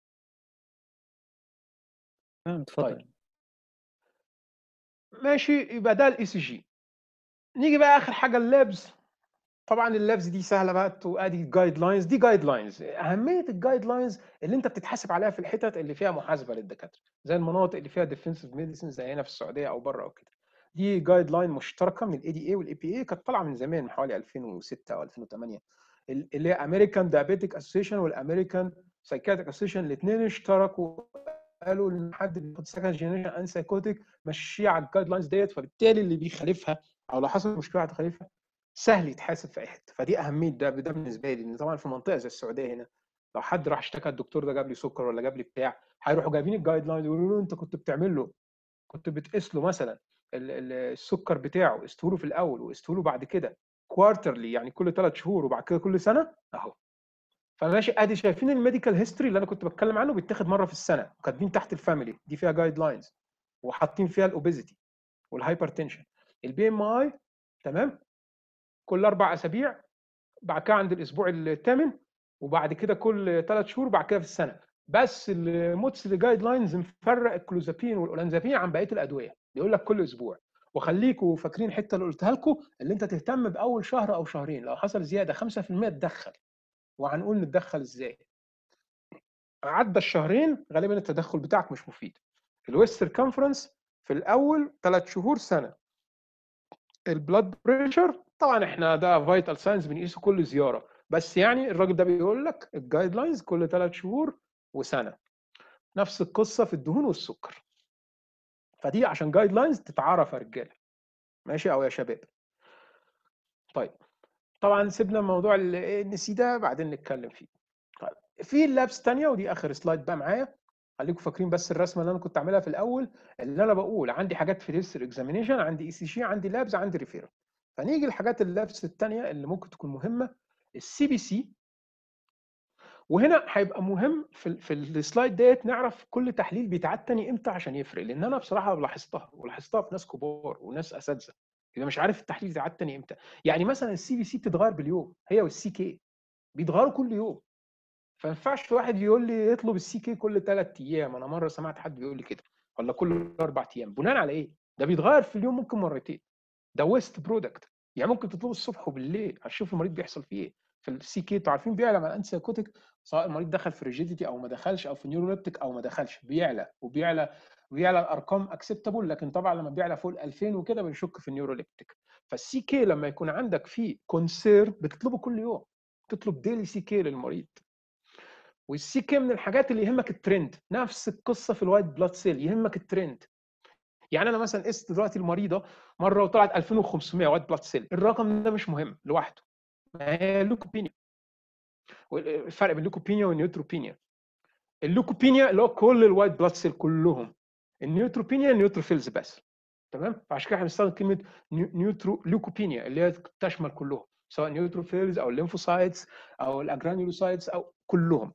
تمام اتفضل طيب ماشي يبقى ده الاي سي جي نيجي بقى اخر حاجه اللابز طبعا اللابز دي سهله بقى وادي جايد لاينز دي جايد لاينز اهميه الجايد لاينز اللي انت بتتحاسب عليها في الحتت اللي فيها محاسبه للدكاتره زي المناطق اللي فيها ديفنسيف ميديسن زي هنا في السعوديه او بره او كده دي جايد لاين مشتركه من الاي دي اي والاي بي اي كانت طالعه من زمان من حوالي 2006 او 2008 اللي هي امريكان دايابيتيك اسوسيشن والامريكان سايكاتيك اسوسيشن الاثنين اشتركوا قالوا ان حد بياخد سكند جنريشن ان سايكوتيك مشيه على الجايد لاينز ديت فبالتالي اللي بيخالفها او لو حصل مشكله هتخالفها سهل يتحاسب في اي حته فدي اهميه ده ده بالنسبه لي لان طبعا في منطقه زي السعوديه هنا لو حد راح اشتكى الدكتور ده جاب لي سكر ولا جاب لي بتاع هيروحوا جايبين الجايد لاين يقولوا له انت كنت بتعمل له كنت بتقيس له مثلا السكر بتاعه قسته له في الاول وقسته له بعد كده كوارترلي يعني كل ثلاث شهور وبعد كده كل سنه اهو فماشي ادي شايفين الميديكال هيستوري اللي انا كنت بتكلم عنه بيتاخد مره في السنه وكاتبين تحت الفاميلي دي فيها جايد لاينز وحاطين فيها الاوبيزيتي والهايبرتنشن البي ام اي تمام كل اربع اسابيع بعد كده عند الاسبوع الثامن وبعد كده كل ثلاث شهور وبعد كده في السنه بس الموتس جايد لاينز مفرق الكلوزابين والاولانزابين عن بقيه الادويه بيقول لك كل اسبوع وخليكوا فاكرين الحته اللي قلتها لكم اللي انت تهتم باول شهر او شهرين لو حصل زياده 5% تدخل وهنقول نتدخل ازاي عدى الشهرين غالبا التدخل بتاعك مش مفيد الويستر كونفرنس في الاول ثلاث شهور سنه البلاد بريشر طبعا احنا ده فايتال ساينس بنقيسه كل زياره بس يعني الراجل ده بيقول لك الجايد لاينز كل ثلاث شهور وسنه نفس القصه في الدهون والسكر فدي عشان جايد لاينز تتعرف يا رجاله ماشي او يا شباب طيب طبعا سيبنا موضوع الان سي ده بعدين نتكلم فيه طيب في لابس ثانيه ودي اخر سلايد بقى معايا خليكم فاكرين بس الرسمه اللي انا كنت عاملها في الاول اللي انا بقول عندي حاجات في الهيستوري اكزامينيشن عندي اي سي جي عندي لابس عندي ريفيرال فنيجي للحاجات اللابس الثانيه اللي ممكن تكون مهمه السي بي سي وهنا هيبقى مهم في في السلايد ديت نعرف كل تحليل بيتعاد تاني امتى عشان يفرق لان انا بصراحه لاحظتها ولاحظتها في ناس كبار وناس اساتذه اذا مش عارف التحليل بيتعاد تاني امتى يعني مثلا السي بي سي بتتغير باليوم هي والسي كي بيتغيروا كل يوم فما ينفعش واحد يقول لي يطلب السي كي كل ثلاث ايام انا مره سمعت حد بيقول لي كده ولا كل اربع ايام بناء على ايه؟ ده بيتغير في اليوم ممكن مرتين ده ويست برودكت يعني ممكن تطلبه الصبح وبالليل هتشوف المريض بيحصل فيه ايه في السي كي انتوا عارفين بيعلى مع الانسيكوتيك سواء المريض دخل في ريجيديتي او ما دخلش او في نيوروليبتيك او ما دخلش بيعلى وبيعلى بيعلى الارقام اكسبتابل لكن طبعا لما بيعلى فوق ال 2000 وكده بنشك في النيوروليبتيك فالسي كي لما يكون عندك فيه كونسير بتطلبه كل يوم تطلب ديلي سي كي للمريض والسي كي من الحاجات اللي يهمك الترند نفس القصه في الوايت بلاد سيل يهمك الترند يعني انا مثلا قست دلوقتي المريضه مره وطلعت 2500 وايت بلاد سيل الرقم ده مش مهم لوحده ما هي لوكوبينيا الفرق بين اللوكوبينيا والنيوتروبينيا اللوكوبينيا اللي هو كل الوايت بلاد سيل كلهم النيوتروبينيا النيوتروفيلز بس تمام فعشان كده احنا بنستخدم كلمه نيوترو لوكوبينيا اللي هي تشمل كلهم سواء نيوتروفيلز او الليمفوسايتس او الاجرانيولوسايتس او كلهم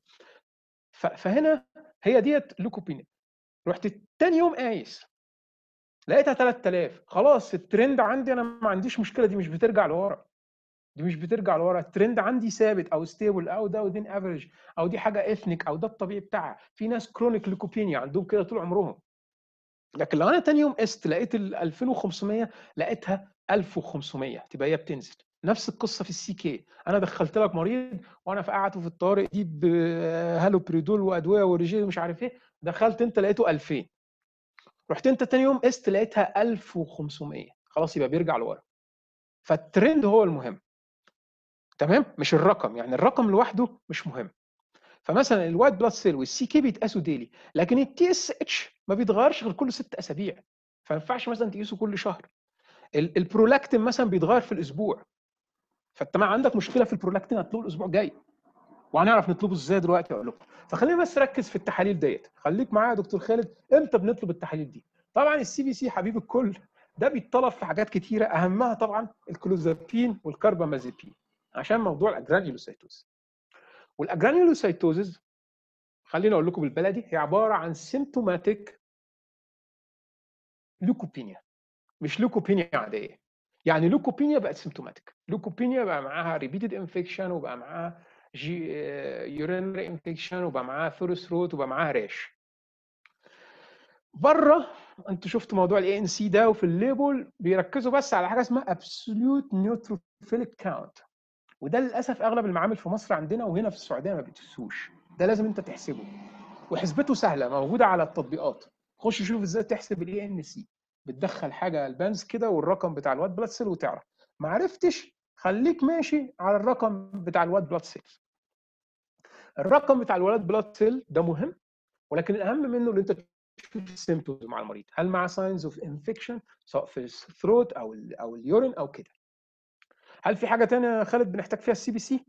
فهنا هي ديت لوكوبينيا رحت تاني يوم قايس لقيتها 3000 خلاص الترند عندي انا ما عنديش مشكله دي مش بترجع لورا دي مش بترجع لورا الترند عندي ثابت او ستيبل او ده ودين افريج او دي حاجه اثنيك او ده الطبيعي بتاعها في ناس كرونيك ليكوبينيا عندهم كده طول عمرهم لكن لو انا تاني يوم قست لقيت ال 2500 لقيتها 1500 تبقى هي بتنزل نفس القصه في السي كي انا دخلت لك مريض وانا قعدته في الطوارئ دي بهالوبريدول وادويه وريجيل ومش عارف ايه دخلت انت لقيته 2000 رحت انت تاني يوم قست لقيتها 1500 خلاص يبقى بيرجع لورا فالترند هو المهم تمام مش الرقم يعني الرقم لوحده مش مهم فمثلا الوايت بلاد سيل والسي كي بيتقاسوا ديلي لكن التي اس اتش ما بيتغيرش غير كل ست اسابيع فما ينفعش مثلا تقيسه كل شهر البرولاكتين مثلا بيتغير في الاسبوع فانت ما عندك مشكله في البرولاكتين هتطلبه الاسبوع الجاي وهنعرف نطلبه ازاي دلوقتي اقول لكم فخلينا بس ركز في التحاليل ديت خليك معايا يا دكتور خالد امتى بنطلب التحاليل دي طبعا السي بي سي حبيب الكل ده بيتطلب في حاجات كتيره اهمها طبعا الكلوزابين والكربامازيبين عشان موضوع الاجرانيولوسيتوز والاجرانيولوسيتوزز خليني اقول لكم بالبلدي هي عباره عن سيمتوماتيك لوكوبينيا مش لوكوبينيا عاديه يعني لوكوبينيا بقت سيمتوماتيك لوكوبينيا بقى معاها ريبيتد انفكشن وبقى معاها جي يورينري انفكشن وبقى معاها ثورس روت وبقى معاها ريش بره انتوا شفتوا موضوع الاي ان سي ده وفي الليبل بيركزوا بس على حاجه اسمها ابسوليوت نيوتروفيليك كاونت وده للاسف اغلب المعامل في مصر عندنا وهنا في السعوديه ما بتقيسوش ده لازم انت تحسبه وحسبته سهله موجوده على التطبيقات خش شوف ازاي تحسب الاي ان سي بتدخل حاجه البانز كده والرقم بتاع الواد بلاد سيل وتعرف ما عرفتش خليك ماشي على الرقم بتاع الواد بلاد سيل الرقم بتاع الولاد بلاد سيل ده مهم ولكن الاهم منه اللي انت تشوف السيمتومز مع المريض هل مع ساينز اوف انفكشن سواء في الثروت او ال او اليورين او كده هل في حاجه ثانيه يا خالد بنحتاج فيها السي بي سي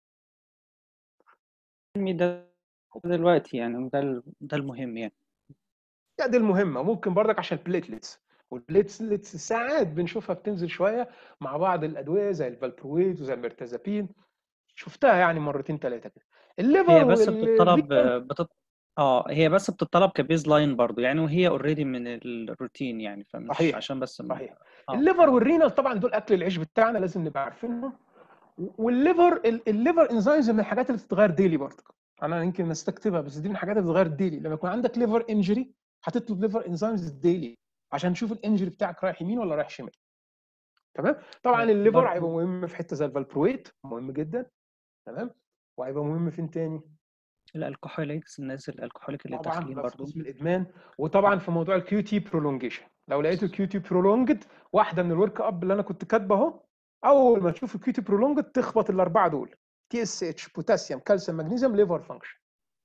ده دلوقتي يعني ده ده المهم يعني لا دي المهمه ممكن برضك عشان البليتلتس والبليتلتس ساعات بنشوفها بتنزل شويه مع بعض الادويه زي الفالبرويت وزي الميرتازابين شفتها يعني مرتين ثلاثه كده الليفر هي بس بتطلب بتط... اه هي بس بتطلب كبيز لاين برضو يعني وهي اوريدي من الروتين يعني فمش صحيح. عشان بس ما... صحيح آه. الليفر والرينال طبعا دول اكل العيش بتاعنا لازم نبقى عارفينهم والليفر الليفر انزيمز من الحاجات اللي بتتغير ديلي برضه انا يمكن نستكتبها بس دي من الحاجات اللي بتتغير ديلي لما يكون عندك ليفر انجري هتطلب ليفر انزيمز ديلي عشان تشوف الانجري بتاعك رايح يمين ولا رايح شمال تمام طبعا الليفر هيبقى مهم في حته زي الفالبرويت مهم جدا تمام وهيبقى مهم فين تاني الالكحوليكس الناس الالكحوليك اللي طبعا داخلين ده في برضو قسم الادمان وطبعا في موضوع الكيو تي برولونجيشن لو لقيت الكيو تي برولونجد واحده من الورك اب اللي انا كنت كاتبه اهو اول ما تشوف الكيو تي برولونجد تخبط الاربعه دول تي اس اتش بوتاسيوم كالسيوم مغنيسيوم ليفر فانكشن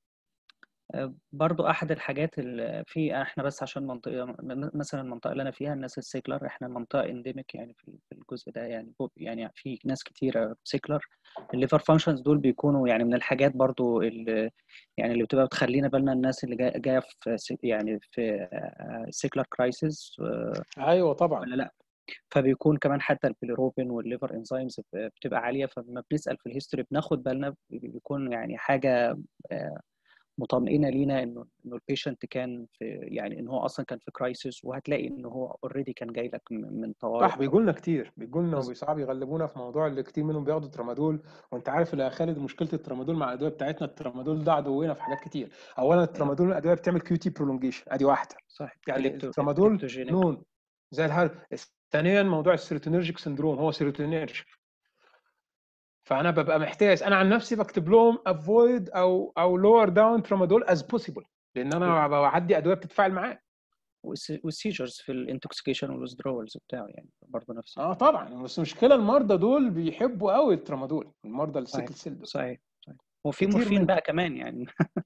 برضو احد الحاجات اللي في احنا بس عشان منطقه مثلا المنطقه اللي انا فيها الناس السيكلر احنا منطقه انديميك يعني في في الجزء ده يعني يعني في ناس كتيره سيكلر الليفر فانكشنز دول بيكونوا يعني من الحاجات برضو اللي يعني اللي بتبقى بتخلينا بالنا الناس اللي جايه جايه في يعني في سيكلر كرايسيس ايوه طبعا ولا لا فبيكون كمان حتى البيليروبين والليفر انزيمز بتبقى عاليه فلما بنسال في الهيستوري بناخد بالنا بيكون يعني حاجه مطمئنه لينا انه انه البيشنت كان في يعني ان هو اصلا كان في كرايسيس وهتلاقي ان هو اوريدي كان جاي لك من طوارئ صح بيجوا لنا كتير بيجوا لنا وبيصعب يغلبونا في موضوع اللي كتير منهم بياخدوا ترامادول وانت عارف يا خالد مشكله الترامادول مع الادويه بتاعتنا الترامادول ده عدونا في حاجات كتير اولا الترامادول من الادويه بتعمل كيو تي برولونجيشن ادي واحده صح يعني الترامادول نون زي الهر ثانيا موضوع السيروتونيرجيك سندروم هو سيروتونيرجيك فانا ببقى محتاج انا عن نفسي بكتب لهم افويد او او لور داون ترامادول از بوسيبل لان انا بعدي ادويه بتتفاعل معاه والسيجرز في الانتوكسيكيشن والويزدرولز بتاعه يعني برضه نفس اه طبعا بس المشكله المرضى دول بيحبوا قوي الترامادول المرضى السيكل سيل دول صحيح صحيح وفي مورفين بقى كمان يعني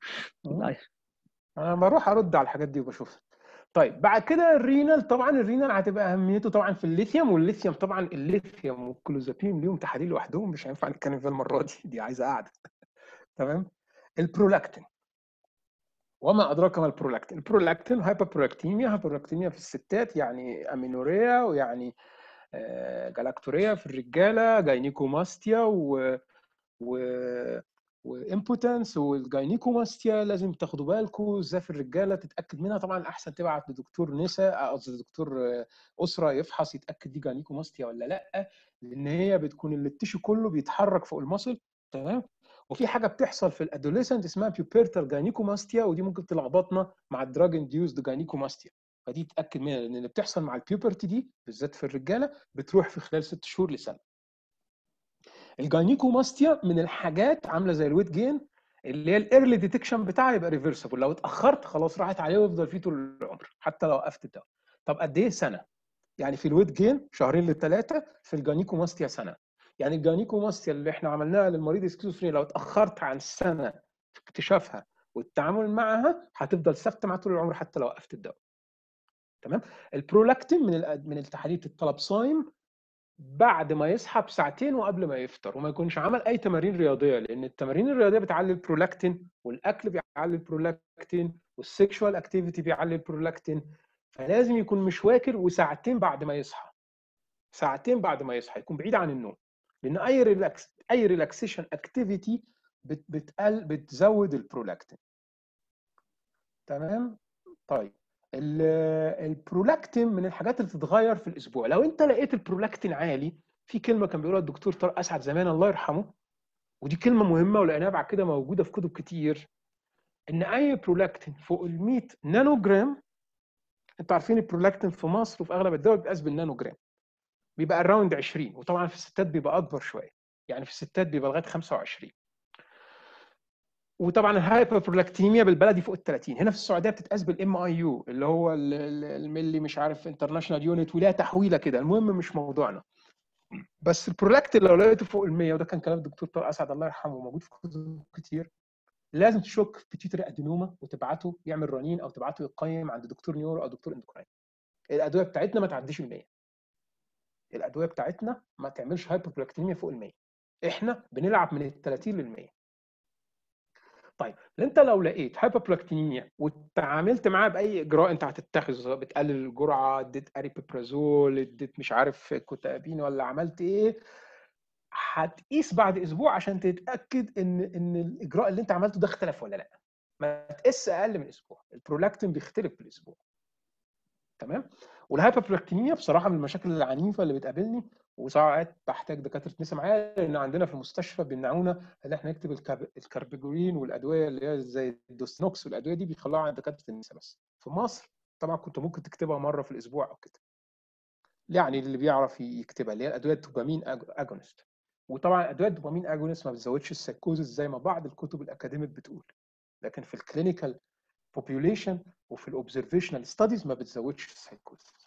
انا بروح ارد على الحاجات دي وبشوفها طيب بعد كده الرينال طبعا الرينال هتبقى اهميته طبعا في الليثيوم والليثيوم طبعا الليثيوم والكلوزابين ليهم تحاليل لوحدهم مش هينفع نتكلم فيها المره دي دي عايزه قعده تمام البرولاكتين وما ادراك ما البرولاكتين البرولاكتين هايبربرولاكتيميا هايبربرولاكتيميا في الستات يعني امينوريا ويعني جلاكتوريا في الرجاله جاينيكوماستيا و و وامبوتنس والجاينيكوماستيا لازم تاخدوا بالكم ازاي في الرجاله تتاكد منها طبعا الاحسن تبعت لدكتور نساء قصدي دكتور اسره يفحص يتاكد دي جاينيكوماستيا ولا لا لان هي بتكون اللي التيشو كله بيتحرك فوق المصل تمام وفي حاجه بتحصل في الادوليسنت اسمها بيوبيرتال جاينيكوماستيا ودي ممكن تلخبطنا مع الدراج انديوزد جاينيكوماستيا فدي تتاكد منها لان اللي بتحصل مع البيوبرتي دي بالذات في الرجاله بتروح في خلال ست شهور لسنه الجاينيكوماستيا من الحاجات عامله زي الويت جين اللي هي الايرلي ديتكشن بتاعها يبقى ريفرسبل لو اتاخرت خلاص راحت عليه ويفضل فيه طول العمر حتى لو وقفت الدواء طب قد ايه سنه يعني في الويت جين شهرين لثلاثه في الجاينيكوماستيا سنه يعني الجاينيكوماستيا اللي احنا عملناها للمريض السكيزوفرينيا لو اتاخرت عن سنه في اكتشافها والتعامل معها هتفضل ثابته معاه طول العمر حتى لو وقفت الدواء تمام البرولاكتين من من التحاليل الطلب صايم بعد ما يصحى بساعتين وقبل ما يفطر وما يكونش عمل اي تمارين رياضيه لان التمارين الرياضيه بتعلي البرولاكتين والاكل بيعلي البرولاكتين والسكشوال اكتيفيتي بيعلي البرولاكتين فلازم يكون مش واكل وساعتين بعد ما يصحى ساعتين بعد ما يصحى يكون بعيد عن النوم لان اي ريلاكس اي ريلاكسيشن اكتيفيتي بتقل بتزود البرولاكتين تمام طيب البرولاكتين من الحاجات اللي تتغير في الاسبوع لو انت لقيت البرولاكتين عالي في كلمه كان بيقولها الدكتور طارق اسعد زمان الله يرحمه ودي كلمه مهمه ولقيناها بعد كده موجوده في كتب كتير ان اي برولاكتين فوق ال 100 نانو جرام انتوا عارفين البرولاكتين في مصر وفي اغلب الدول بيتقاس بالنانو جرام بيبقى اراوند 20 وطبعا في الستات بيبقى اكبر شويه يعني في الستات بيبقى لغايه 25 وطبعا الهايبربرولاكتينيميا بالبلدي فوق ال 30 هنا في السعوديه بتتقاس بالام اي يو اللي هو الملي مش عارف انترناشونال يونت وليها تحويله كده المهم مش موضوعنا بس البرولاكتين لو لقيته فوق ال 100 وده كان كلام الدكتور طارق اسعد الله يرحمه موجود في كتب كتير لازم تشك بيتيوتري ادينوما وتبعته يعمل رنين او تبعته يقيم عند دكتور نيورو او دكتور اندوكراين الادويه بتاعتنا ما تعديش ال 100 الادويه بتاعتنا ما تعملش هايبربرولاكتينيميا فوق ال 100 احنا بنلعب من ال 30 لل 100 طيب انت لو لقيت هايبربرولاكتينيميا وتعاملت معاه باي اجراء انت هتتخذه بتقلل الجرعه اديت اريبيبرازول اديت مش عارف كوتابين ولا عملت ايه هتقيس بعد اسبوع عشان تتاكد ان ان الاجراء اللي انت عملته ده اختلف ولا لا ما تقيس اقل من اسبوع البرولاكتين بيختلف بالاسبوع تمام والهايبربرولاكتينيميا بصراحه من المشاكل العنيفه اللي بتقابلني وساعات بحتاج دكاتره نسا معايا لان عندنا في المستشفى بيمنعونا ان احنا نكتب الكاربيجورين والادويه اللي هي زي الدوسنوكس والادويه دي بيخلوها عند دكاتره النسا بس في مصر طبعا كنت ممكن تكتبها مره في الاسبوع او كده يعني اللي بيعرف يكتبها اللي هي الادويه الدوبامين اجونست وطبعا ادويه الدوبامين اجونست ما بتزودش السايكوزس زي ما بعض الكتب الاكاديميك بتقول لكن في الكلينيكال population وفي الاوبزرفيشنال ستاديز ما بتزودش السايكوزس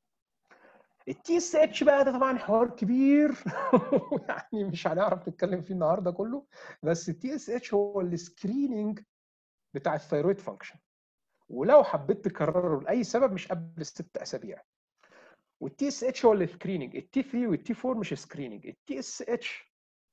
التي اس اتش بقى ده طبعا حوار كبير يعني مش هنعرف نتكلم فيه النهارده كله بس التي اس اتش هو السكريننج بتاع الثيرويد فانكشن ولو حبيت تكرره لاي سبب مش قبل الست اسابيع والتي اس اتش هو السكريننج التي 3 والتي 4 مش سكريننج التي اس اتش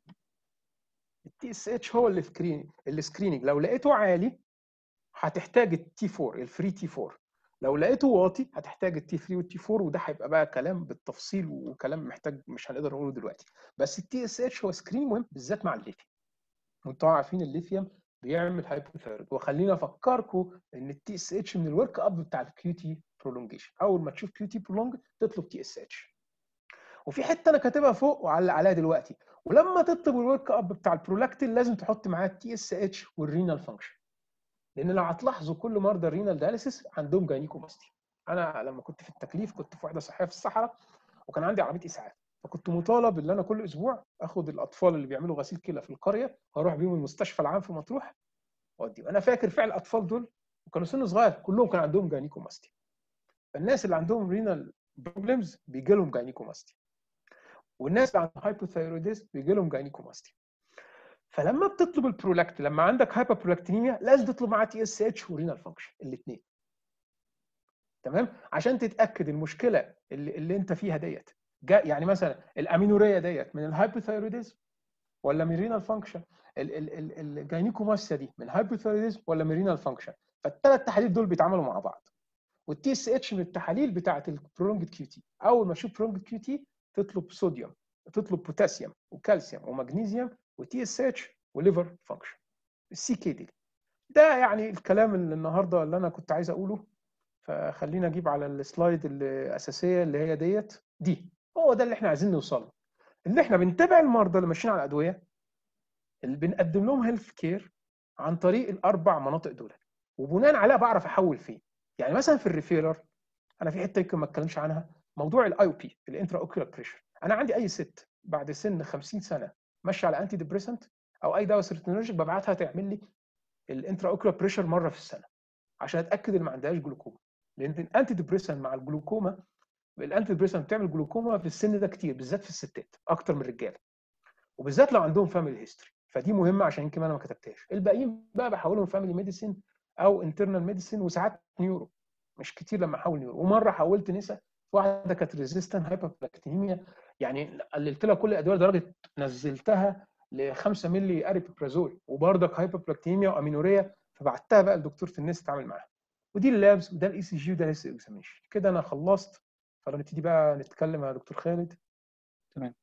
التي اس اتش هو السكريننج السكريننج لو لقيته عالي هتحتاج التي 4 الفري تي 4 لو لقيته واطي هتحتاج التي 3 والتي 4 وده هيبقى بقى كلام بالتفصيل وكلام محتاج مش هنقدر نقوله دلوقتي بس التي اس اتش هو سكرين مهم بالذات مع الليثيوم وانتوا عارفين الليثيوم بيعمل هايبوثايرويد وخلينا افكركم ان التي اس اتش من الورك اب بتاع الكيو تي برولونجيشن اول ما تشوف كيو تي برولونج تطلب تي اس اتش وفي حته انا كاتبها فوق وعلق عليها دلوقتي ولما تطلب الورك اب بتاع البرولاكتين لازم تحط معاه التي اس اتش والرينال فانكشن لان لو هتلاحظوا كل مرضى الرينال دياليسيس عندهم جاينيكوماستي انا لما كنت في التكليف كنت في وحده صحيه في الصحراء وكان عندي عربيه اسعاف فكنت مطالب ان انا كل اسبوع اخد الاطفال اللي بيعملوا غسيل كلى في القريه واروح بيهم المستشفى العام في مطروح واوديهم انا فاكر فعل الاطفال دول وكانوا سن صغير كلهم كان عندهم جاينيكوماستي فالناس اللي عندهم رينال بروبلمز بيجي لهم جاينيكوماستي والناس اللي عندهم هايبوثايروديزم بيجي لهم جاينيكوماستي فلما بتطلب البرولاكت لما عندك هايبربرولاكتينيميا لازم تطلب معاه تي اس اتش ورينال فانكشن الاثنين تمام عشان تتاكد المشكله اللي, اللي انت فيها ديت يعني مثلا الامينوريا ديت من الهايبوثايروديزم ولا من رينال فانكشن الجاينيكوماسيا دي من هايبوثايروديزم ولا من رينال فانكشن فالثلاث تحاليل دول بيتعاملوا مع بعض والتي اس اتش من التحاليل بتاعه البرولونجد كيو تي اول ما تشوف برولونجد كيو تي تطلب صوديوم تطلب بوتاسيوم وكالسيوم ومغنيسيوم وتي اس اتش وليفر فانكشن السي كي دي ده يعني الكلام اللي النهارده اللي انا كنت عايز اقوله فخلينا اجيب على السلايد الاساسيه اللي هي ديت دي هو ده اللي احنا عايزين نوصل له ان احنا بنتابع المرضى اللي ماشيين على الادويه اللي بنقدم لهم هيلث كير عن طريق الاربع مناطق دول وبناء عليها بعرف احول فين يعني مثلا في الريفيرر انا في حته يمكن ما اتكلمش عنها موضوع الاي او بي الانترا اوكيولار بريشر انا عندي اي ست بعد سن 50 سنه ماشيه على انتي ديبريسنت او اي دواء سيرتونرجيك ببعتها تعمل لي الانترا اوكيولار بريشر مره في السنه عشان اتاكد ان ما عندهاش جلوكوما لان الانتي ديبريسنت مع الجلوكوما الانتي ديبريسنت بتعمل جلوكوما في السن ده كتير بالذات في الستات اكتر من الرجاله وبالذات لو عندهم فاميلي هيستوري فدي مهمه عشان يمكن انا ما كتبتهاش الباقيين بقى بحولهم فاميلي ميديسين او انترنال ميديسين وساعات نيورو مش كتير لما احول نيورو ومره حولت نسا واحده كانت ريزيستنت هايبربلاكتينيميا يعني قللت لها كل الادويه لدرجه نزلتها ل 5 مللي اريبيبرازول وبرضك هايبربلاكتينيميا وامينوريا فبعتها بقى لدكتوره الناس تتعامل معاها ودي اللابس وده الاي سي جي وده الاس اكزامينشن كده انا خلصت فنبتدي بقى نتكلم يا دكتور خالد تمام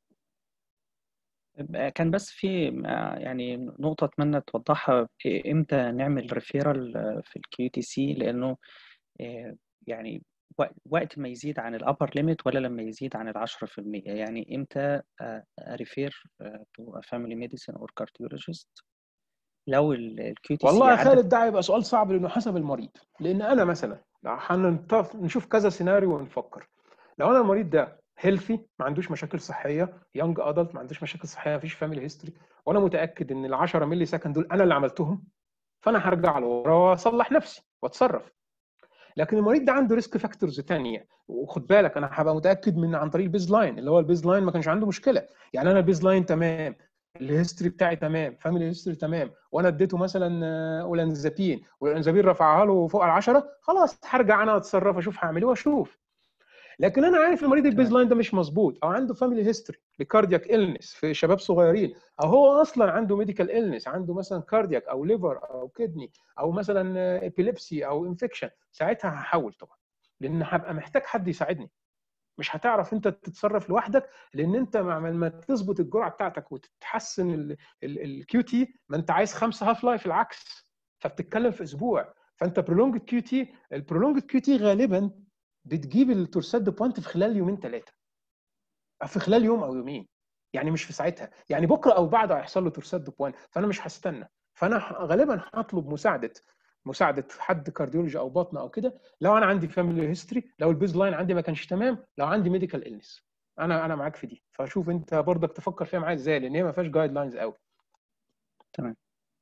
كان بس في يعني نقطة أتمنى توضحها إمتى نعمل ريفيرال في الكيو تي سي لأنه يعني وقت ما يزيد عن الأبر ليميت ولا لما يزيد عن العشرة في المية يعني إمتى ريفير تو فاميلي ميديسين أو كارديولوجيست لو الكيو تي سي والله يا خالد ده هيبقى سؤال صعب لأنه حسب المريض لأن أنا مثلا نشوف كذا سيناريو ونفكر لو أنا المريض ده هيلثي ما عندوش مشاكل صحيه يونج ادلت ما عندوش مشاكل صحيه ما فيش فاميلي هيستوري وانا متاكد ان ال 10 مللي سكند دول انا اللي عملتهم فانا هرجع لورا واصلح نفسي واتصرف لكن المريض ده عنده ريسك فاكتورز ثانيه وخد بالك انا هبقى متاكد من عن طريق البيز لاين اللي هو البيز لاين ما كانش عنده مشكله يعني انا البيز لاين تمام الهيستوري بتاعي تمام فاميلي هيستوري تمام وانا اديته مثلا اولانزابين والاولانزابين رفعها له فوق ال 10 خلاص هرجع انا اتصرف اشوف هعمل ايه واشوف لكن انا عارف المريض البيز لاين ده مش مظبوط او عنده فاميلي هيستوري لكاردياك إلنس في شباب صغيرين او هو اصلا عنده ميديكال إلنس عنده مثلا كاردياك او ليفر او كدني او مثلا ابيليبسي او انفكشن ساعتها هحول طبعا لان هبقى محتاج حد يساعدني مش هتعرف انت تتصرف لوحدك لان انت ما تظبط الجرعه بتاعتك وتتحسن الكيو تي ما انت عايز خمسه هاف لايف العكس فبتتكلم في اسبوع فانت برولونج كيو تي البرولونج كيو تي غالبا بتجيب التورسات دو بوينت في خلال يومين ثلاثه في خلال يوم او يومين يعني مش في ساعتها يعني بكره او بعده هيحصل له تورسات دو بوينت فانا مش هستنى فانا غالبا هطلب مساعده مساعده حد كارديولوجي او باطنه او كده لو انا عندي فاميلي هيستوري لو البيز لاين عندي ما كانش تمام لو عندي ميديكال إلنس انا انا معاك في دي فشوف انت برضك تفكر فيها معايا ازاي لان هي ما فيهاش جايد لاينز قوي تمام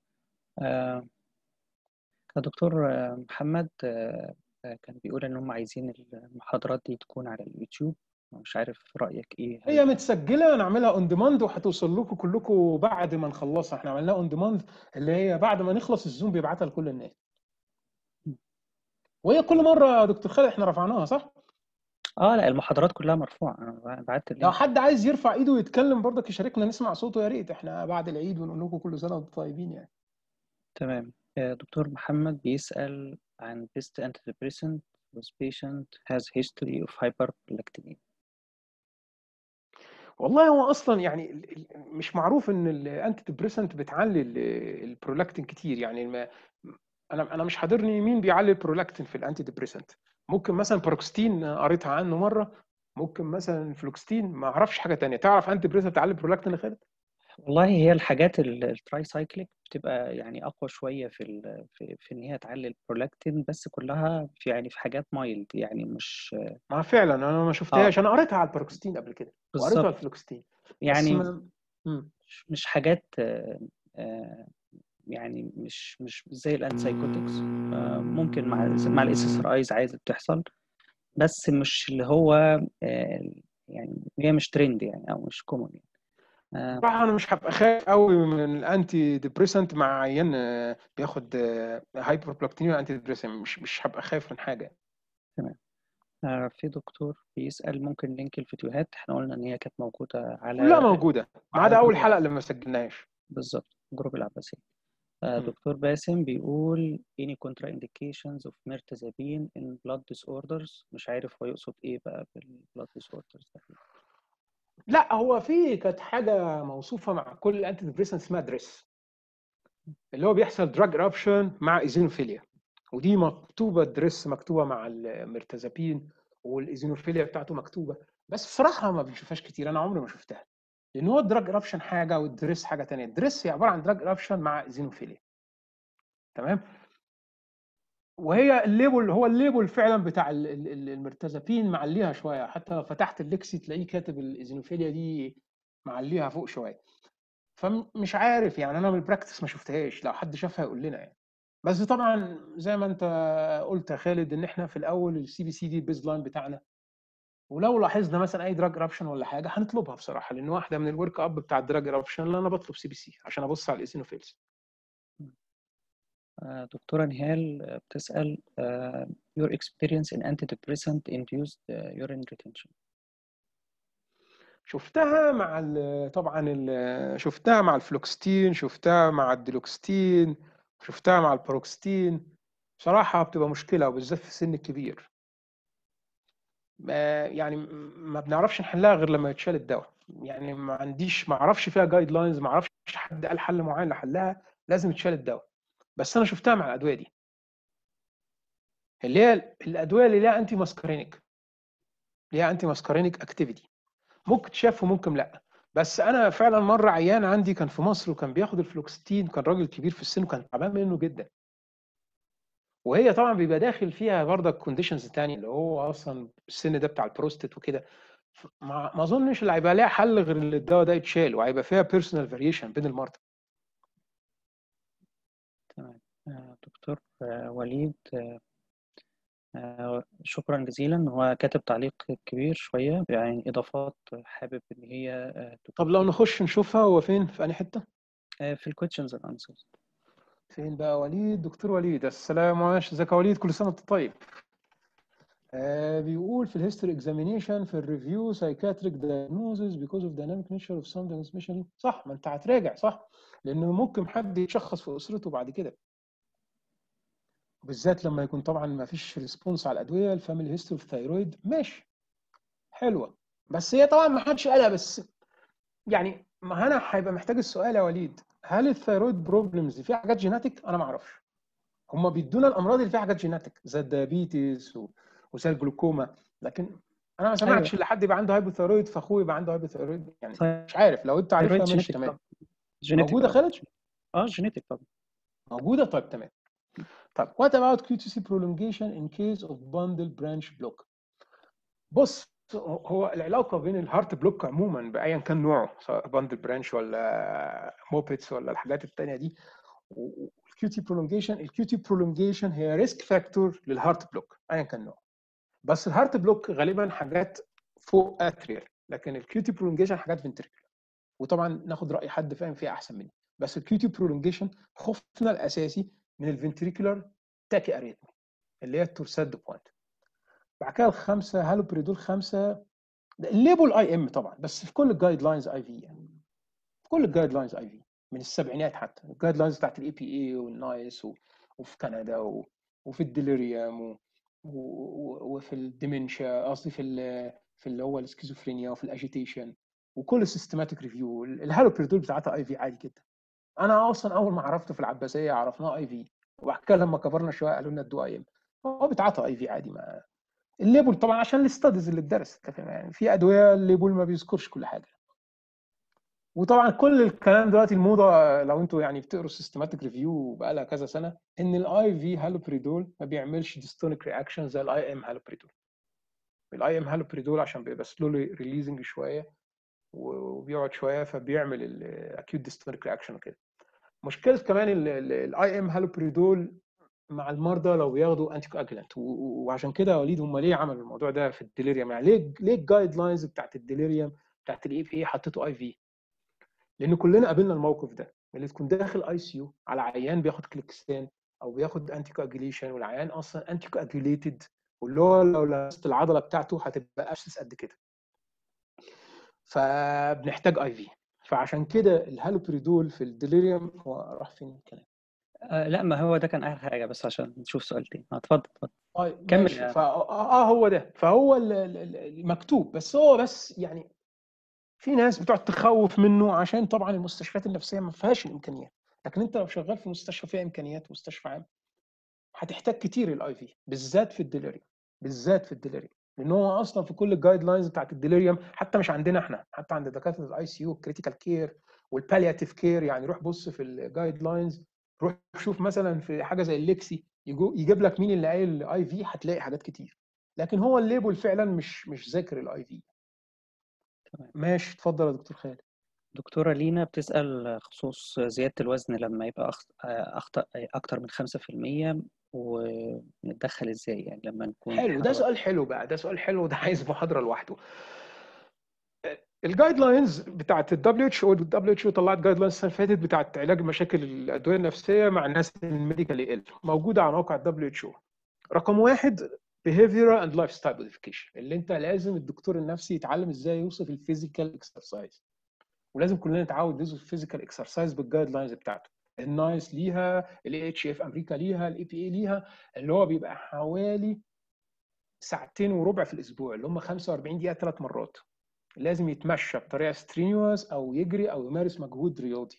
آه دكتور محمد آه كان بيقول ان هم عايزين المحاضرات دي تكون على اليوتيوب مش عارف رايك ايه هي متسجله نعملها اون ديماند وهتوصل لكم كلكم بعد ما نخلصها احنا عملناها اون ديماند اللي هي بعد ما نخلص الزوم بيبعتها لكل الناس وهي كل مره يا دكتور خالد احنا رفعناها صح؟ اه لا المحاضرات كلها مرفوعه انا بعت لو حد عايز يرفع ايده ويتكلم برضك يشاركنا نسمع صوته يا ريت احنا بعد العيد ونقول لكم كل سنه وانتم طيبين يعني تمام دكتور محمد بيسأل عن best antidepressant with patient has history of hyperprolactinemia والله هو اصلا يعني مش معروف ان الانتي ديبريسنت بتعلي البرولاكتين كتير يعني ما انا انا مش حاضرني مين بيعلي البرولاكتين في الانتي ديبريسنت ممكن مثلا باروكستين قريتها عنه مره ممكن مثلا فلوكستين ما اعرفش حاجه تانية تعرف انتي ديبريسنت بتعلي البرولاكتين يا خالد والله هي الحاجات التراي سايكليك بتبقى يعني اقوى شويه في ال في, في ان هي تعلي البرولاكتين بس كلها في يعني في حاجات مايلد يعني مش ما فعلا انا ما شفتهاش آه. انا قريتها على البروكستين قبل كده وقريتها على الفلوكستين يعني ما... مش حاجات يعني مش مش زي الانتسايكوتكس ممكن مع مع الاس اس ار ايز عايزه بتحصل بس مش اللي هو يعني هي مش ترند يعني او مش كومون يعني صراحة أنا مش هبقى خايف قوي من الأنتي ديبريسنت مع عيان بياخد هايبربلاكتينيا أنتي ديبريسنت مش مش هبقى خايف من حاجة. تمام. في دكتور بيسأل ممكن لينك الفيديوهات احنا قلنا إن هي كانت موجودة على لا موجودة ما عدا أول حلقة اللي ما سجلناهاش. بالظبط جروب العباسية. دكتور باسم بيقول any contraindications of mirtazapine in blood disorders مش عارف هو يقصد ايه بقى بالبلاد disorders ده لا هو في كانت حاجه موصوفه مع كل الانتي ديبريسنت اسمها دريس اللي هو بيحصل دراج رابشن مع ايزينوفيليا ودي مكتوبه دريس مكتوبه مع الميرتازابين والايزينوفيليا بتاعته مكتوبه بس بصراحه ما بنشوفهاش كتير انا عمري ما شفتها لان هو الدراج رابشن حاجه والدريس حاجه ثانيه الدريس هي عباره عن دراج رابشن مع ايزينوفيليا تمام وهي الليبل هو الليبل فعلا بتاع المرتزبين معليها شويه حتى لو فتحت الليكسي تلاقيه كاتب الايزينوفيليا دي معليها فوق شويه فمش عارف يعني انا بالبراكتس ما شفتهاش لو حد شافها يقول لنا يعني بس طبعا زي ما انت قلت يا خالد ان احنا في الاول السي بي سي دي البيز لاين بتاعنا ولو لاحظنا مثلا اي دراج رابشن ولا حاجه هنطلبها بصراحه لان واحده من الورك اب بتاع الدراج رابشن اللي انا بطلب سي بي سي عشان ابص على الايزينوفيلز دكتورة نهال بتسأل uh, your experience in antidepressant induced uh, urine retention شفتها مع ال طبعا ال شفتها مع الفلوكستين شفتها مع الديلوكستين شفتها مع البروكستين بصراحة بتبقى مشكلة وبالذات في السن الكبير يعني ما بنعرفش نحلها غير لما يتشال الدواء يعني ما عنديش ما اعرفش فيها جايد لاينز ما اعرفش حد قال حل معين لحلها لازم يتشال الدواء بس انا شفتها مع الادويه دي اللي هي الادويه اللي ليها انتي ماسكارينيك ليها انتي ماسكارينيك اكتيفيتي ممكن تشاف وممكن لا بس انا فعلا مره عيان عندي كان في مصر وكان بياخد الفلوكستين كان راجل كبير في السن وكان تعبان منه جدا وهي طبعا بيبقى داخل فيها برضك كونديشنز تانية اللي هو اصلا السن ده بتاع البروستات وكده ما ما اظنش اللي هيبقى ليها حل غير ان الدواء ده يتشال وهيبقى فيها بيرسونال فاريشن بين المرضى تمام دكتور وليد شكرا جزيلا هو كاتب تعليق كبير شوية يعني إضافات حابب إن هي طب لو نخش نشوفها هو فين في أي حتة؟ في الكويشنز اند انسرز فين بقى وليد دكتور وليد السلام عليكم ازيك يا وليد كل سنة وأنت طيب آه بيقول في الهيستوري اكزامينيشن في الريفيو سايكاتريك diagnosis because of dynamic nature of some transmission صح ما انت هتراجع صح لانه ممكن حد يتشخص في اسرته بعد كده بالذات لما يكون طبعا ما فيش ريسبونس على الادويه الفاميلي هيستوري في الثايرويد ماشي حلوه بس هي طبعا ما حدش قالها بس يعني ما انا هيبقى محتاج السؤال يا وليد هل الثايرويد بروبلمز فيها حاجات جيناتيك انا ما اعرفش هم بيدونا الامراض اللي فيها حاجات جيناتيك زي الديابيتس و... وزي الجلوكوما لكن انا ما سمعتش أيوة. لحد يبقى عنده هايبوثايرويد فاخوه يبقى عنده هايبوثايرويد يعني طيب. مش عارف لو انت عارفها ماشي تمام موجوده خالد؟ اه جينيتك طبعا موجوده طيب تمام طيب what about QTC prolongation in case of bundle branch block بص هو العلاقه بين الهارت بلوك عموما بايا كان نوعه سواء باندل برانش ولا موبيتس ولا الحاجات الثانيه دي والكيو تي برولونجيشن الكيو تي برولونجيشن هي ريسك فاكتور للهارت بلوك ايا كان نوعه بس الهارت بلوك غالبا حاجات فوق اتريال لكن الكيو تي برولونجيشن حاجات فنتريكولار وطبعا ناخد راي حد فاهم فيها احسن مني بس الكيو تي برولونجيشن خوفنا الاساسي من الفنتريكولار تاكي اريتمي اللي هي التورساد بوينت بعد كده الخمسه هالوبريدول خمسه الليبل اي ام طبعا بس في كل الجايد لاينز اي في يعني في كل الجايد لاينز اي في من السبعينات حتى الجايد لاينز بتاعت الاي بي اي والنايس وفي كندا و... وفي الديليريوم و... و... وفي الديمنشيا قصدي في ال... في اللي هو السكيزوفرينيا وفي الاجيتيشن وكل السيستماتيك ريفيو الهالوبريدول بتاعتها اي في عادي جدا انا اصلا اول ما عرفته في العباسيه عرفناه اي في وبعد كده لما كبرنا شويه قالوا لنا ادوه اي ام هو بيتعاطى اي في عادي ما الليبل طبعا عشان الاستاديز اللي اتدرست يعني في ادويه الليبل ما بيذكرش كل حاجه وطبعا كل الكلام دلوقتي الموضه لو انتوا يعني بتقروا سيستماتيك ريفيو بقى لها كذا سنه ان الاي في هالوبريدول ما بيعملش ديستونيك رياكشن زي الاي ام هالوبريدول الاي ام هالوبريدول عشان بيبقى سلولي ريليزنج شويه وبيقعد شويه فبيعمل الاكيوت ديستونيك رياكشن وكده مشكله كمان الاي ام هالوبريدول مع المرضى لو بياخدوا انتي كواجلانت وعشان كده يا وليد هم ليه عملوا الموضوع ده في الديليريوم يعني ليه ليه الجايد لاينز بتاعت الديليريوم بتاعت الاي بي اي حطيته اي في لان كلنا قابلنا الموقف ده اللي تكون داخل اي سي يو على عيان بياخد كليكسان او بياخد انتي كواجوليشن والعيان اصلا انتي كواجوليتد واللي هو لو لمست العضله بتاعته هتبقى ابسس قد كده فبنحتاج اي في فعشان كده الهالوبريدول في الديليريوم هو راح فين الكلام آه لا ما هو ده كان اخر حاجه بس عشان نشوف سؤال تاني اتفضل اتفضل طيب كمل فا اه هو ده فهو المكتوب بس هو بس يعني في ناس بتقعد تخوف منه عشان طبعا المستشفيات النفسيه ما فيهاش الامكانيات لكن انت لو شغال في مستشفى فيها امكانيات مستشفى عام هتحتاج كتير الاي في بالذات في الديليريوم بالذات في الديليريوم لان هو اصلا في كل الجايد لاينز بتاعت الديليريوم حتى مش عندنا احنا حتى عند دكاتره الاي سي يو كريتيكال كير والبالياتيف كير يعني روح بص في الجايد لاينز روح شوف مثلا في حاجه زي الليكسي يجيب لك مين اللي قايل اي في هتلاقي حاجات كتير لكن هو الليبل فعلا مش مش ذاكر الاي في ماشي اتفضل يا دكتور خالد دكتورة لينا بتسأل خصوص زيادة الوزن لما يبقى أخطأ أكتر من 5% ونتدخل إزاي يعني لما نكون حلو ده سؤال حلو بقى ده سؤال حلو ده عايز محاضرة لوحده الجايد لاينز بتاعت الدبليو اتش او الدبليو اتش او طلعت جايد لاينز السنه اللي فاتت بتاعت علاج مشاكل الادويه النفسيه مع الناس الميديكال ال موجوده على موقع الدبليو اتش او رقم واحد behavioral and lifestyle modification اللي انت لازم الدكتور النفسي يتعلم ازاي يوصف الفيزيكال اكسرسايز ولازم كلنا نتعود نوصف الفيزيكال اكسرسايز بالجايد لاينز بتاعته النايس ليها الاي اتش اف امريكا ليها الاي بي اي ليها اللي هو بيبقى حوالي ساعتين وربع في الاسبوع اللي هم 45 دقيقه ثلاث مرات لازم يتمشى بطريقه سترينيوس او يجري او يمارس مجهود رياضي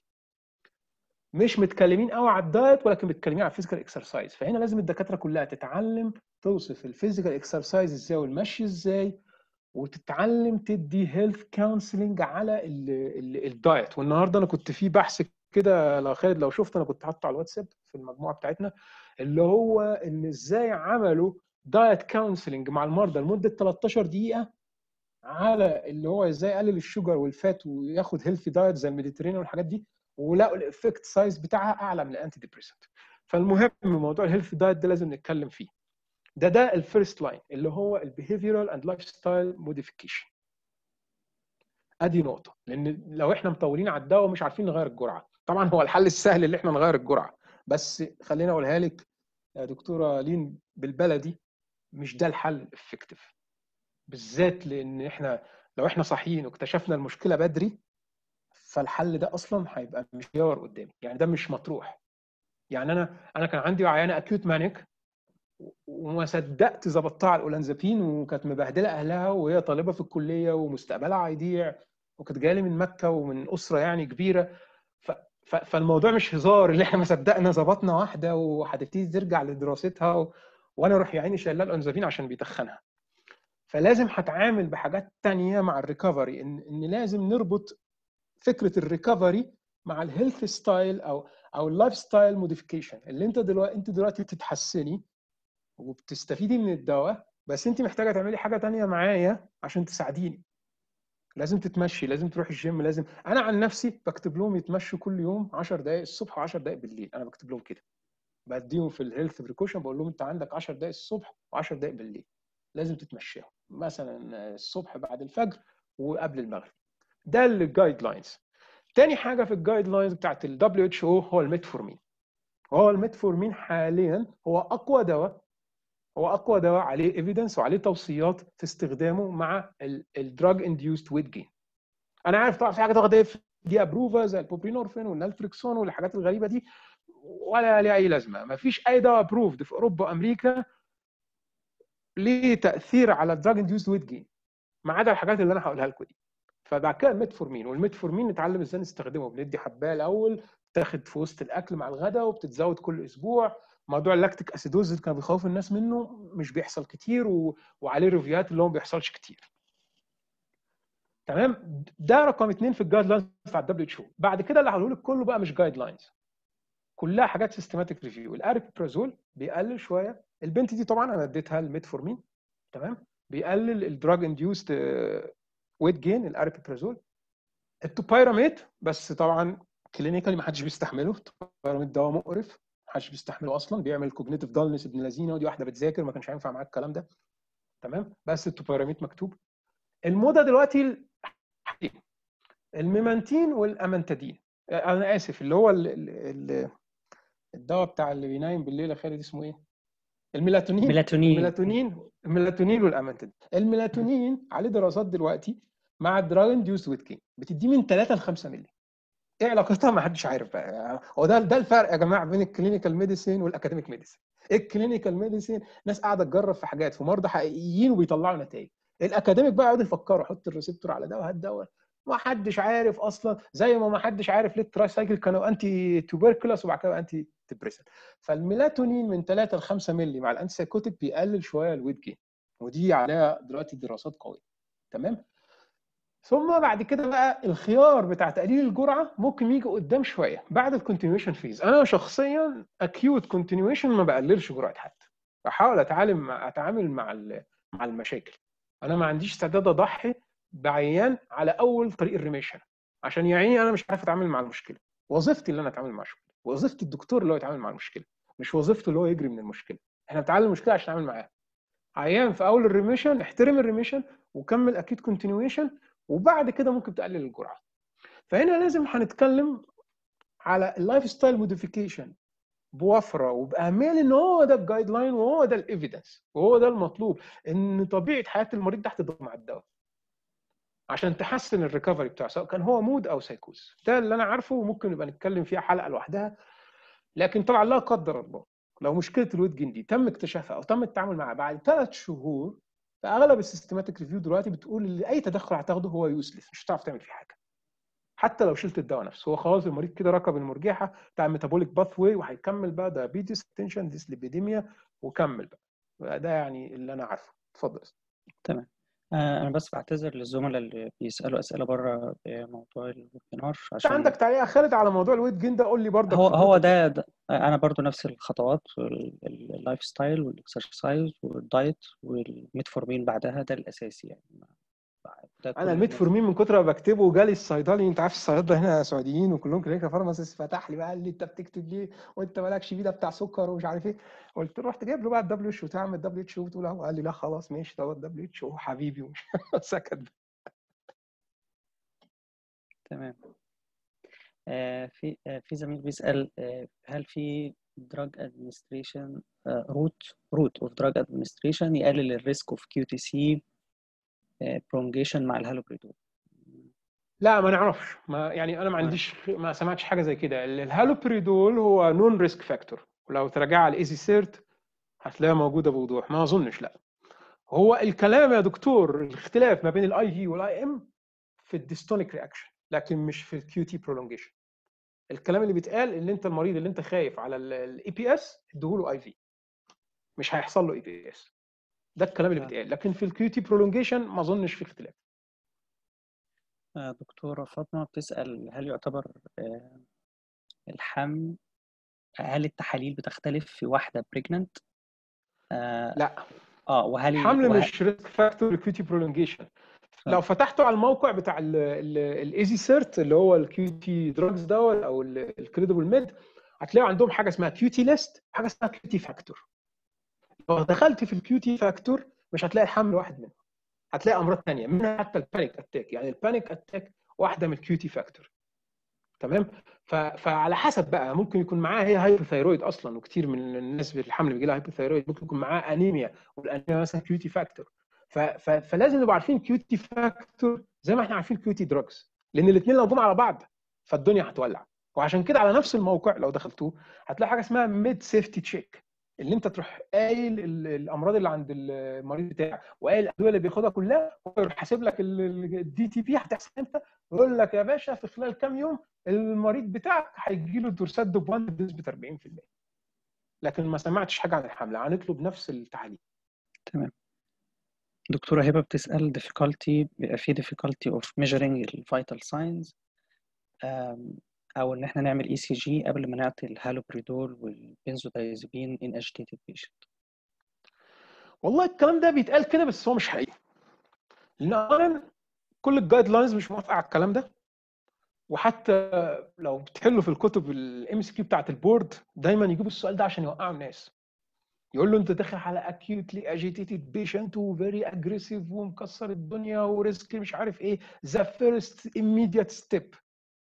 مش متكلمين قوي على الدايت ولكن متكلمين على الفيزيكال اكسرسايز فهنا لازم الدكاتره كلها تتعلم توصف الفيزيكال اكسرسايز ازاي والمشي ازاي وتتعلم تدي هيلث كونسلنج على الدايت والنهارده انا كنت في بحث كده لو خالد لو شفت انا كنت حاطه على الواتساب في المجموعه بتاعتنا اللي هو ان ازاي عملوا دايت كونسلنج مع المرضى لمده 13 دقيقه على اللي هو ازاي يقلل الشوجر والفات وياخد هيلثي دايت زي الميديترينيان والحاجات دي ولقوا الافكت سايز بتاعها اعلى من الانتي ديبريسنت فالمهم موضوع الهيلثي دايت ده لازم نتكلم فيه ده ده الفيرست لاين اللي هو البيهيفيرال اند لايف ستايل موديفيكيشن ادي نقطه لان لو احنا مطولين على الدواء ومش عارفين نغير الجرعه طبعا هو الحل السهل اللي احنا نغير الجرعه بس خلينا اقولها لك يا دكتوره لين بالبلدي مش ده الحل الافكتيف بالذات لان احنا لو احنا صحيين واكتشفنا المشكله بدري فالحل ده اصلا هيبقى مش جاور قدامي يعني ده مش مطروح يعني انا انا كان عندي عيانه اكيوت مانيك وما صدقت ظبطتها على الاولانزابين وكانت مبهدله اهلها وهي طالبه في الكليه ومستقبلها هيضيع وكانت جايه من مكه ومن اسره يعني كبيره ف... ف... فالموضوع مش هزار اللي احنا ما صدقنا ظبطنا واحده وهتبتدي ترجع لدراستها و... وانا اروح يا عيني شايلها الاولانزابين عشان بيتخنها فلازم هتعامل بحاجات تانية مع الريكفري ان ان لازم نربط فكره الريكفري مع الهيلث ستايل او او اللايف ستايل موديفيكيشن اللي انت دلوقتي انت دلوقتي بتتحسني وبتستفيدي من الدواء بس انت محتاجه تعملي حاجه تانية معايا عشان تساعديني لازم تتمشي لازم تروحي الجيم لازم انا عن نفسي بكتب لهم يتمشوا كل يوم 10 دقائق الصبح و10 دقائق بالليل انا بكتب لهم كده بديهم في الهيلث بريكوشن بقول لهم انت عندك 10 دقائق الصبح و10 دقائق بالليل لازم تتمشاهم مثلا الصبح بعد الفجر وقبل المغرب ده الجايد لاينز تاني حاجه في الجايد لاينز بتاعت ال WHO هو الميتفورمين هو الميتفورمين حاليا هو اقوى دواء هو اقوى دواء عليه ايفيدنس وعليه توصيات في استخدامه مع الدراج انديوست ويت جين انا عارف طبعا في حاجات واخده دي ابروفا زي البوبرينورفين والنالفريكسون والحاجات الغريبه دي ولا ليها اي لازمه ما فيش اي دواء ابروفد في اوروبا وامريكا ليه تاثير على الدراج انديوست ويت جين ما عدا الحاجات اللي انا هقولها لكم دي فبعد كده الميتفورمين والميتفورمين نتعلم ازاي نستخدمه بندي حبايه الاول تاخد في وسط الاكل مع الغداء وبتتزود كل اسبوع موضوع اللاكتيك اسيدوز اللي كان بيخوف الناس منه مش بيحصل كتير و... وعليه ريفيوهات اللي هو ما بيحصلش كتير تمام ده رقم اثنين في الجايد لاينز بتاع الدبليو اتش بعد كده اللي هقوله لك كله بقى مش جايد لاينز كلها حاجات سيستماتيك ريفيو الاريبرازول بيقلل شويه البنت دي طبعا انا اديتها الميتفورمين تمام بيقلل الدراج انديوست ويت جين الاريبرازول التوبايراميد بس طبعا كلينيكالي ما حدش بيستحمله التوبايراميد دواء مقرف ما حدش بيستحمله اصلا بيعمل كوجنيتيف دالنس ابن لذينه ودي واحده بتذاكر ما كانش هينفع معاك الكلام ده تمام بس التوبايراميد مكتوب الموضه دلوقتي الميمانتين والامانتادين انا اسف اللي هو ال ال الدواء بتاع اللي بينام بالليل يا خالد اسمه ايه؟ الميلاتونين ميلاتونين الميلاتونين الميلاتونين والامانتادين الميلاتونين عليه دراسات دلوقتي مع الدراج انديوست ويت جين بتديه من 3 ل 5 مللي ايه علاقتها ما حدش عارف بقى هو ده ده الفرق يا جماعه بين الكلينيكال ميديسين والاكاديميك ميديسين الكلينيكال ميديسين ناس قاعده تجرب في حاجات في مرضى حقيقيين وبيطلعوا نتائج الاكاديميك بقى يقعدوا يفكروا حط الريسبتور على ده وهات ده ما حدش عارف اصلا زي ما ما حدش عارف ليه التراي سايكل كانوا انتي توبركلس وبعد كده انتي ديبريسنت فالميلاتونين من 3 ل 5 مللي مع الانتي سايكوتيك بيقلل شويه الويت جين ودي عليها دلوقتي دراسات قويه تمام ثم بعد كده بقى الخيار بتاع تقليل الجرعه ممكن يجي قدام شويه بعد الكونتينيويشن فيز انا شخصيا اكيوت كونتينيويشن ما بقللش جرعه حد بحاول اتعامل مع اتعامل مع مع المشاكل انا ما عنديش استعداد اضحي بعيان على اول طريق الريميشن عشان يعني انا مش عارف اتعامل مع المشكله وظيفتي اللي انا اتعامل مع المشكله وظيفه الدكتور اللي هو يتعامل مع المشكله مش وظيفته اللي هو يجري من المشكله احنا بنتعلم المشكله عشان نتعامل معاها عيان في اول الريميشن احترم الريميشن وكمل اكيد كونتينيويشن وبعد كده ممكن تقلل الجرعه فهنا لازم هنتكلم على اللايف ستايل موديفيكيشن بوفره وباهميه لان هو ده الجايد لاين وهو ده الايفيدنس وهو ده المطلوب ان طبيعه حياه المريض ده هتضغط مع الدواء عشان تحسن الريكفري بتاعه سواء كان هو مود او سايكوز ده اللي انا عارفه وممكن نبقى نتكلم فيها حلقه لوحدها لكن طبعا لا قدر الله لو مشكله الويت جين دي تم اكتشافها او تم التعامل معها بعد ثلاث شهور فاغلب السيستماتيك ريفيو دلوقتي بتقول ان اي تدخل هتاخده هو يوسلس مش هتعرف تعمل فيه حاجه حتى لو شلت الدواء نفسه هو خلاص المريض كده ركب المرجحه بتاع الميتابوليك باث واي وهيكمل بقى دايابيتس تنشن ديسليبيديميا وكمل بقى ده يعني اللي انا عارفه اتفضل تمام انا بس بعتذر للزملاء اللي بيسالوا اسئله بره موضوع الويبينار عشان عندك تعليق يا خالد على موضوع الويت جين ده قول لي برضه هو هو ده, ده انا برضو نفس الخطوات اللايف ستايل والاكسرسايز والدايت والميتفورمين بعدها ده الاساسي يعني انا الميتفورمين من كتر ما بكتبه جالي الصيدلي انت عارف الصيادله هنا سعوديين وكلهم كلينيكال فارماسيست فتح لي بقى قال لي انت بتكتب ليه وانت مالكش فيه ده بتاع سكر ومش عارف ايه قلت له رحت جايب له بقى الدبليو اتش وتعمل الدبليو اتش وتقول اهو قال لي لا خلاص ماشي ده الدبليو اتش هو حبيبي ومش سكت تمام آه في آه في زميل بيسال آه هل في دراج ادمنستريشن روت روت اوف دراج ادمنستريشن يقلل الريسك اوف كيو تي سي برونجيشن مع الهالوبريدول لا ما نعرفش ما يعني انا ما عنديش ما سمعتش حاجه زي كده الهالوبريدول هو نون ريسك فاكتور ولو تراجع على الايزي سيرت هتلاقيها موجوده بوضوح ما اظنش لا هو الكلام يا دكتور الاختلاف ما بين الاي في والاي ام في الديستونيك رياكشن لكن مش في الكيو تي برولونجيشن الكلام اللي بيتقال ان انت المريض اللي انت خايف على الاي بي اس اديهوله اي في مش هيحصل له اي بي اس ده الكلام اللي بيتقال لكن في الكيو تي برولونجيشن ما اظنش في اختلاف دكتورة فاطمة بتسأل هل يعتبر الحمل هل التحاليل بتختلف في واحدة بريجننت؟ آه لا اه وهل الحمل وهل... مش ريسك فاكتور للكيو تي برولونجيشن لو فتحته على الموقع بتاع الايزي سيرت اللي هو الكيو تي دراجز دوت او الكريدبل ميد هتلاقوا عندهم حاجه اسمها كيو تي ليست وحاجه اسمها كيو تي فاكتور لو دخلت في الكيو تي فاكتور مش هتلاقي الحمل واحد منهم هتلاقي امراض ثانيه منها حتى البانيك اتاك يعني البانيك اتاك واحده من الكيو تي فاكتور تمام فعلى حسب بقى ممكن يكون معاه هي هايبوثايرويد اصلا وكتير من الناس بالحمل بيجي لها هايبوثايرويد ممكن يكون معاه انيميا والانيميا مثلا كيو تي فاكتور فلازم نبقى عارفين كيو تي فاكتور زي ما احنا عارفين كيو تي دراجز لان الاثنين لو جم على بعض فالدنيا هتولع وعشان كده على نفس الموقع لو دخلتوه هتلاقي حاجه اسمها ميد سيفتي تشيك اللي انت تروح قايل الامراض اللي عند المريض بتاعك وقايل الادويه اللي بياخدها كلها ويروح حاسب لك الدي تي بي هتحسب امتى ويقول لك يا باشا في خلال كام يوم المريض بتاعك هيجي له دورسات دوبوان بنسبه 40% لكن ما سمعتش حاجه عن الحمله هنطلب نفس التحاليل تمام دكتورة هبة بتسأل difficulty بيبقى في difficulty of measuring ال vital signs أو إن إحنا نعمل اي سي جي قبل ما نعطي الهالوبريدول والبنزودايزابين in agitated patient. والله الكلام ده بيتقال كده بس هو مش حقيقي. لأن أولا كل الجايد لاينز مش موافقة على الكلام ده وحتى لو بتحلوا في الكتب الام اس كيو بتاعت البورد دايما يجيبوا السؤال ده عشان يوقعوا الناس. يقول له انت داخل على اكيوتلي اجيتيتد بيشنت وفيري اجريسيف ومكسر الدنيا وريسك مش عارف ايه ذا فيرست immediate ستيب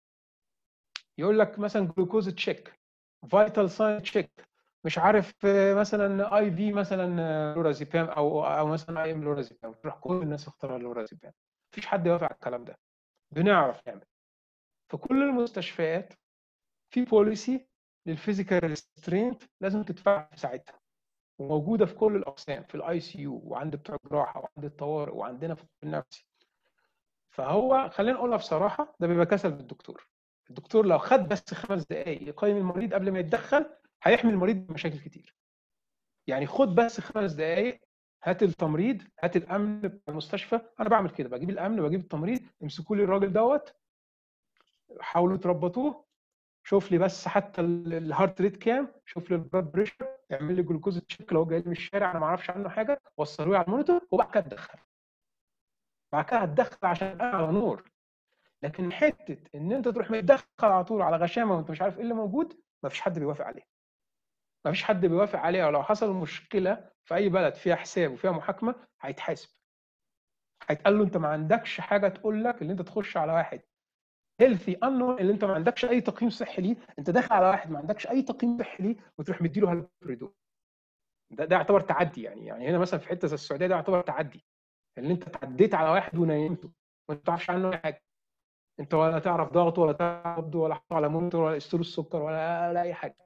يقول لك مثلا جلوكوز تشيك فيتال ساين تشيك مش عارف مثلا اي في مثلا لورازيبام او او مثلا اي ام لورازيبام تروح كل الناس اختاروا لورازيبام مفيش حد يوافق على الكلام ده بنعرف نعمل في كل المستشفيات في بوليسي للفيزيكال ريسترينت لازم تدفع في ساعتها وموجوده في كل الاقسام في الاي سي يو وعند بتوع الجراحه وعند الطوارئ وعندنا في النفسي فهو خلينا نقولها بصراحه ده بيبقى كسل بالدكتور الدكتور لو خد بس خمس دقائق يقيم المريض قبل ما يتدخل هيحمي المريض بمشاكل كتير يعني خد بس خمس دقائق هات التمريض هات الامن بتاع المستشفى انا بعمل كده بجيب الامن بجيب التمريض امسكوا لي الراجل دوت حاولوا تربطوه شوف لي بس حتى الهارت ريت كام شوف لي البلاد بريشر اعمل لي جلوكوز تشيك لو جاي من الشارع انا ما اعرفش عنه حاجه وصلوه على المونيتور وبعد كده اتدخل بعد كده هتدخل عشان انا على نور لكن حته ان انت تروح متدخل على طول على غشامه وانت مش عارف ايه اللي موجود ما فيش حد بيوافق عليه ما فيش حد بيوافق عليها ولو حصل مشكله في اي بلد فيها حساب وفيها محاكمه هيتحاسب هيتقال له انت ما عندكش حاجه تقول لك ان انت تخش على واحد هيلثي انون اللي انت ما عندكش اي تقييم صحي ليه انت داخل على واحد ما عندكش اي تقييم صحي ليه وتروح مديله هالبريدول ده ده يعتبر تعدي يعني يعني هنا مثلا في حته زي السعوديه ده يعتبر تعدي ان انت تعديت على واحد ونيمته وانت ما تعرفش عنه اي حاجه انت ولا تعرف ضغطه ولا تعرف قبضه ولا حطه على مونيتور ولا قست له السكر ولا ولا اي حاجه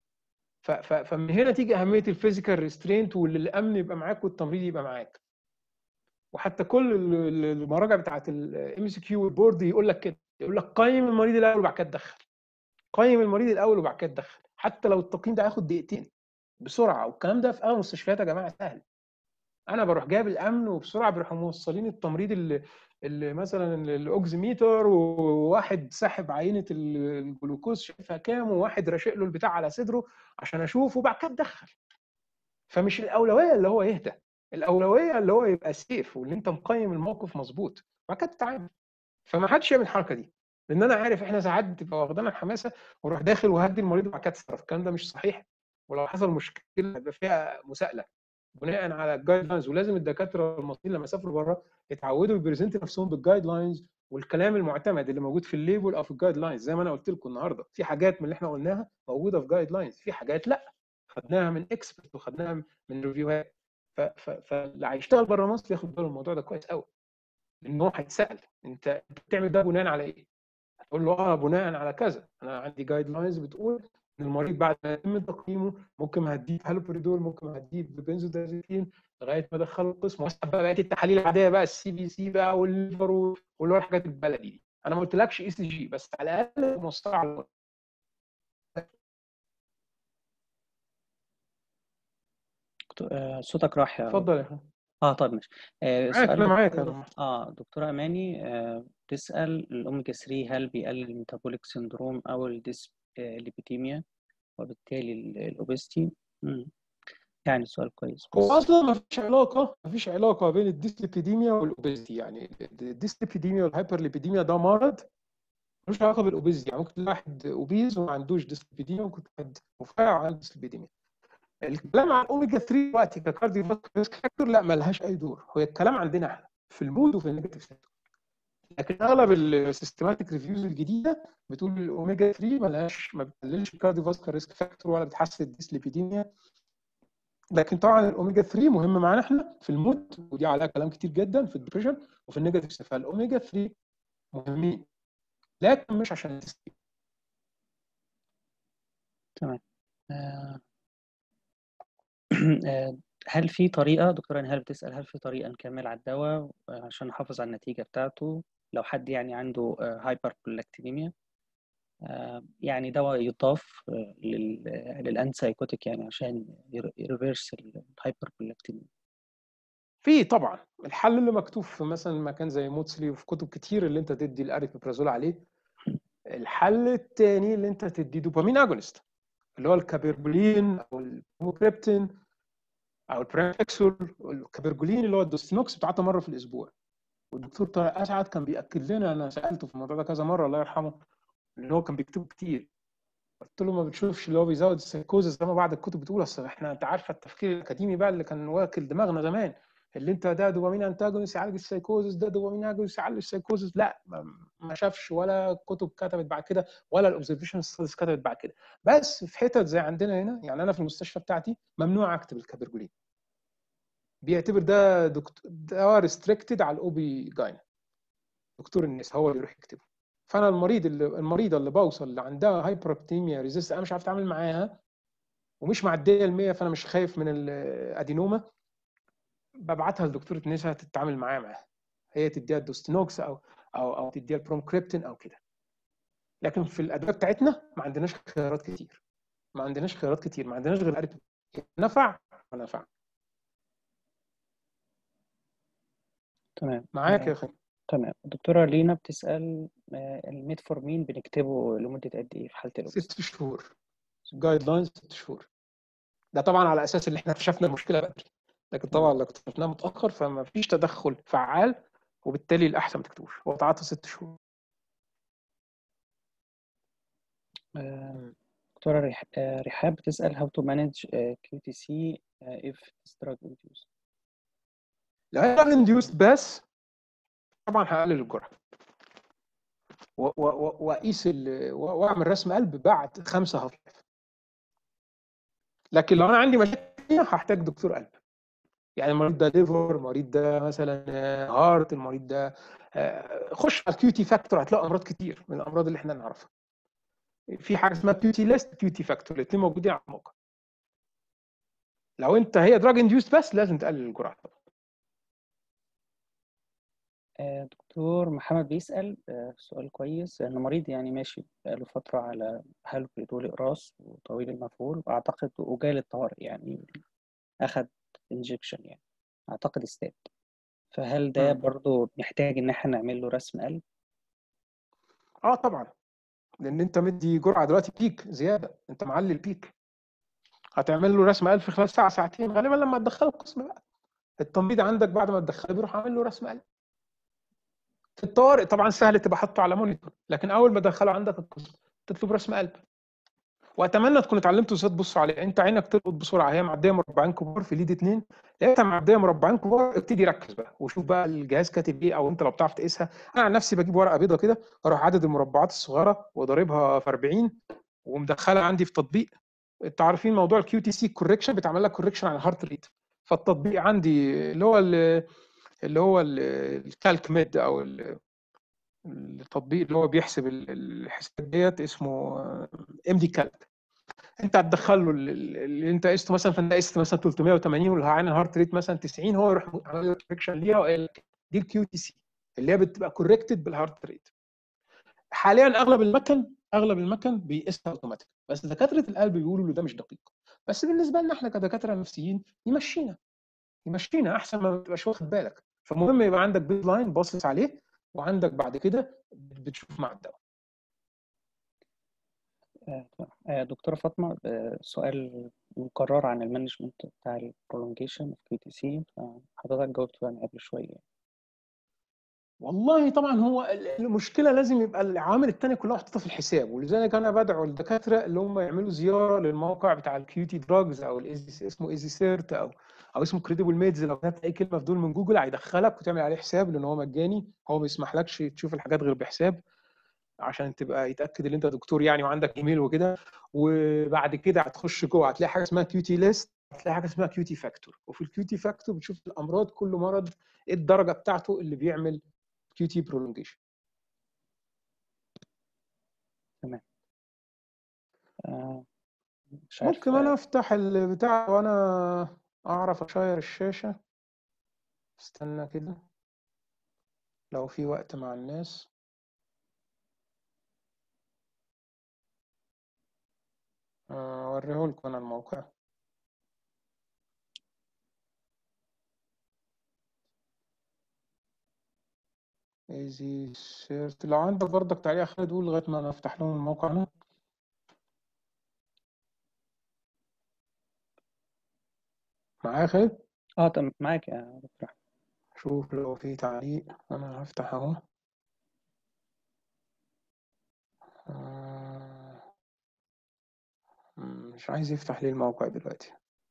فمن هنا تيجي اهميه الفيزيكال ريسترينت واللي الامن يبقى معاك والتمريض يبقى معاك وحتى كل المراجع بتاعت الام سي كيو والبورد يقول لك كده يقول لك قيم المريض الاول وبعد كده تدخل قيم المريض الاول وبعد كده تدخل حتى لو التقييم ده هياخد دقيقتين بسرعه والكلام ده في اغلب المستشفيات يا جماعه سهل انا بروح جايب الامن وبسرعه بيروحوا موصلين التمريض اللي, اللي مثلا الاوكسيميتر وواحد ساحب عينه الجلوكوز شايفها كام وواحد راشق له البتاع على صدره عشان اشوف وبعد كده اتدخل فمش الاولويه اللي هو يهدى الاولويه اللي هو يبقى سيف واللي انت مقيم الموقف مظبوط وبعد كده تتعامل فما حدش يعمل الحركه دي لان انا عارف احنا ساعات بتبقى واخدانا الحماسه واروح داخل وهدي المريض وبعد كده اتصرف الكلام ده مش صحيح ولو حصل مشكله هيبقى فيها مساءله بناء على الجايد لاينز ولازم الدكاتره المصريين لما يسافروا بره يتعودوا يبريزنت نفسهم بالجايد لاينز والكلام المعتمد اللي موجود في الليبل او في الجايد لاينز زي ما انا قلت لكم النهارده في حاجات من اللي احنا قلناها موجوده في جايد لاينز في حاجات لا خدناها من اكسبرت وخدناها من ريفيوهات فاللي هيشتغل بره مصر ياخد باله الموضوع ده كويس قوي لان هو هيتسال انت بتعمل ده بناء على ايه؟ هتقول له اه بناء على كذا انا عندي جايد لاينز بتقول ان المريض بعد ما يتم تقييمه ممكن هديه هالوبريدول ممكن هديه بنزودازيبين لغايه ما ادخله القسم واسحب بقى بقيه التحاليل العاديه بقى السي بي سي بقى والليفر واللي هو الحاجات البلدي دي انا ما قلتلكش اي سي جي بس على الاقل موصله على صوتك راح يا اتفضل يا فندم اه طيب ماشي آه معاك انا معاك دكتورة انا اه دكتورة أماني آه تسأل الأوميجا 3 هل بيقلل الميتابوليك سيندروم أو الديسليبيديميا وبالتالي الأوبستي يعني سؤال كويس هو بس اصلا ما فيش علاقه ما فيش علاقه بين الديسليبيديميا والاوبيزيتي يعني الديسليبيديميا والهايبرليبيديميا ده مرض ملوش علاقه بالاوبيزيتي يعني ممكن واحد اوبيز وما عندوش ديسليبيديميا ممكن واحد رفيع وعنده ديسليبيديميا الكلام عن الاوميجا 3 دلوقتي ككارديو ريسك فاكتور لا ملهاش اي دور هو الكلام عندنا احنا في المود وفي النيجاتيف سيكتور لكن اغلب السيستماتيك ريفيوز الجديده بتقول الاوميجا 3 ملهاش ما بتقللش الكارديو فاسكولار ريسك فاكتور ولا بتحسن الديسليبيديميا لكن طبعا الاوميجا 3 مهم معانا احنا في المود ودي عليها كلام كتير جدا في الديبريشن وفي النيجاتيف فالاوميجا 3 مهمين لكن مش عشان التسليم تمام آه، آه، هل في طريقة دكتورة نهال بتسأل هل في طريقة نكمل على الدواء عشان نحافظ على النتيجة بتاعته لو حد يعني عنده هايبر برولاكتينيميا يعني دواء يضاف آه، لل- للانسايكوتيك يعني عشان يريفيرس الهايبر برولاكتينيميا في طبعا الحل اللي مكتوب في مثلا مكان زي موتسلي وفي كتب كتير اللي انت تدي الاريبيبرازول عليه الحل الثاني اللي انت تدي دوبامين اجونست اللي هو الكابرجولين او البروموكريبتين او البريمكسول الكابرجولين اللي هو الدوستينوكس بتاعته مره في الاسبوع والدكتور طارق اسعد كان بياكد لنا انا سالته في الموضوع ده كذا مره الله يرحمه ان هو كان بيكتبه كتير قلت له ما بتشوفش اللي هو بيزود السيكوزس زي ما بعض الكتب بتقول اصل احنا انت عارفه التفكير الاكاديمي بقى اللي كان واكل دماغنا زمان اللي انت ده دوبامين انتاجونس يعالج السيكوزس ده دوبامين اجونس يعالج السيكوزس لا ما ما شافش ولا كتب كتبت بعد كده ولا الاوبزرفيشن ستاديز كتبت بعد كده بس في حتت زي عندنا هنا يعني انا في المستشفى بتاعتي ممنوع اكتب الكابرجولين بيعتبر ده دكتور ده ريستريكتد على الاوبي جاينا دكتور النساء هو اللي يروح يكتبه فانا المريض اللي المريضه اللي بوصل اللي عندها هايبربتيميا ريزيست انا مش عارف اتعامل معاها ومش معديه ال 100 فانا مش خايف من الادينوما ببعتها لدكتوره نساء تتعامل معاها معاها هي تديها الدوستينوكس او او او تديها البرومكريبتين او كده لكن في الادويه بتاعتنا ما عندناش خيارات كتير ما عندناش خيارات كتير ما عندناش غير اريتم نفع ما نفع تمام معاك آه، يا اخي تمام الدكتورة لينا بتسأل آه، الميتفورمين بنكتبه لمدة قد إيه في حالة الأوبس؟ ست شهور جايد لاينز ست شهور ده طبعا على اساس ان احنا اكتشفنا المشكله بدري لكن طبعا لو اكتشفناها متاخر فما فيش تدخل فعال وبالتالي الاحسن ما تكتبوش هو تعاطى ست شهور آه، دكتورة رح- آه، رحاب بتسأل how to manage آه، QTC آه، if it's drug induced لو هي دراج انديوست بس طبعا هقلل الجرعه و- و- و- واقيس ال- و- واعمل رسم قلب بعد خمسه هاف لكن لو انا عندي مشاكل تانية هحتاج دكتور قلب يعني المريض ده ليفر المريض ده مثلا هارت المريض ده آه، خش على الكيوتي فاكتور هتلاقي امراض كتير من الامراض اللي احنا نعرفها في حاجه اسمها كيوتي ليست كيوتي فاكتور الاثنين موجودين على الموقع لو انت هي دراج انديوست بس لازم تقلل الجرعه آه، دكتور محمد بيسأل آه، سؤال كويس إنه مريض يعني ماشي بقاله فترة على هالوبريدول إقراص وطويل المفعول وأعتقد وجاي للطوارئ يعني أخد انجكشن يعني أعتقد ستات فهل ده مم. برضو محتاج إن احنا نعمل له رسم قلب؟ اه طبعا لان انت مدي جرعه دلوقتي بيك زياده انت معلي البيك هتعمل له رسم قلب في خلال ساعه ساعتين غالبا لما تدخله القسم بقى التمريض عندك بعد ما تدخله بيروح عامل له رسم قلب في الطوارئ طبعا سهل تبقى حاطه على مونيتور لكن اول ما تدخله عندك القسم تطلب رسم قلب واتمنى تكون اتعلمتوا ازاي تبصوا عليه انت عينك تلقط بسرعه هي معديه مربعين كبار في ليد اتنين لقيتها معديه مربعين كبار ابتدي ركز بقى وشوف بقى الجهاز كاتب ايه او انت لو بتعرف تقيسها انا عن نفسي بجيب ورقه بيضه كده اروح عدد المربعات الصغيره وضاربها في 40 ومدخلها عندي في تطبيق انت عارفين موضوع الكيو تي سي كوركشن بيتعمل لك كوركشن على الهارت ريت فالتطبيق عندي اللي هو ال- اللي هو الكالك ميد او ال- التطبيق اللي هو بيحسب ال- الحسابات ديت اسمه ام دي كالك انت هتدخل له ال- ال- اللي انت قسته مثلا فانت قست مثلا 380 والعين الهارت ريت مثلا 90 هو يروح عامل لك كوركشن ليها وقال لك دي الكيو تي سي اللي هي بتبقى كوركتد بالهارت ريت حاليا اغلب المكن اغلب المكن بيقيسها اوتوماتيك بس دكاتره القلب بيقولوا له ده مش دقيق بس بالنسبه لنا احنا كدكاتره نفسيين يمشينا يمشينا احسن ما تبقاش واخد بالك فالمهم يبقى عندك بيد لاين باصص عليه وعندك بعد كده بتشوف مع الدواء آه، تمام. آه، دكتورة فاطمة آه، سؤال مكرر عن المانجمنت بتاع البرولونجيشن في كي تي سي فحضرتك جاوبت يعني قبل شوية والله طبعا هو المشكله لازم يبقى العوامل الثانيه كلها محطوطه في الحساب ولذلك انا بدعو الدكاتره اللي هم يعملوا زياره للموقع بتاع الكيوتي دراجز او الإيزي اسمه ايزي سيرت او او اسمه كريديبل ميدز لو كتبت اي كلمه في دول من جوجل هيدخلك وتعمل عليه حساب لان هو مجاني هو ما بيسمحلكش تشوف الحاجات غير بحساب عشان تبقى يتاكد ان انت دكتور يعني وعندك ايميل وكده وبعد كده هتخش جوه هتلاقي حاجه اسمها كيوتي ليست هتلاقي حاجه اسمها كيوتي فاكتور وفي الكيوتي فاكتور بتشوف الامراض كل مرض ايه الدرجه بتاعته اللي بيعمل كيوتي برولونجيشن آه، مش عارف ممكن انا افتح البتاع وانا اعرف اشير الشاشه استنى كده لو في وقت مع الناس آه، اوريهولكم انا الموقع ايزي سيرت لو عندك برضك تعليق يا خالد قول لغايه ما انا افتح لهم الموقع انا معايا يا خالد اه تمام معاك يا دكتور أحمد. شوف لو في تعليق انا هفتح اهو آه، مش عايز يفتح لي الموقع دلوقتي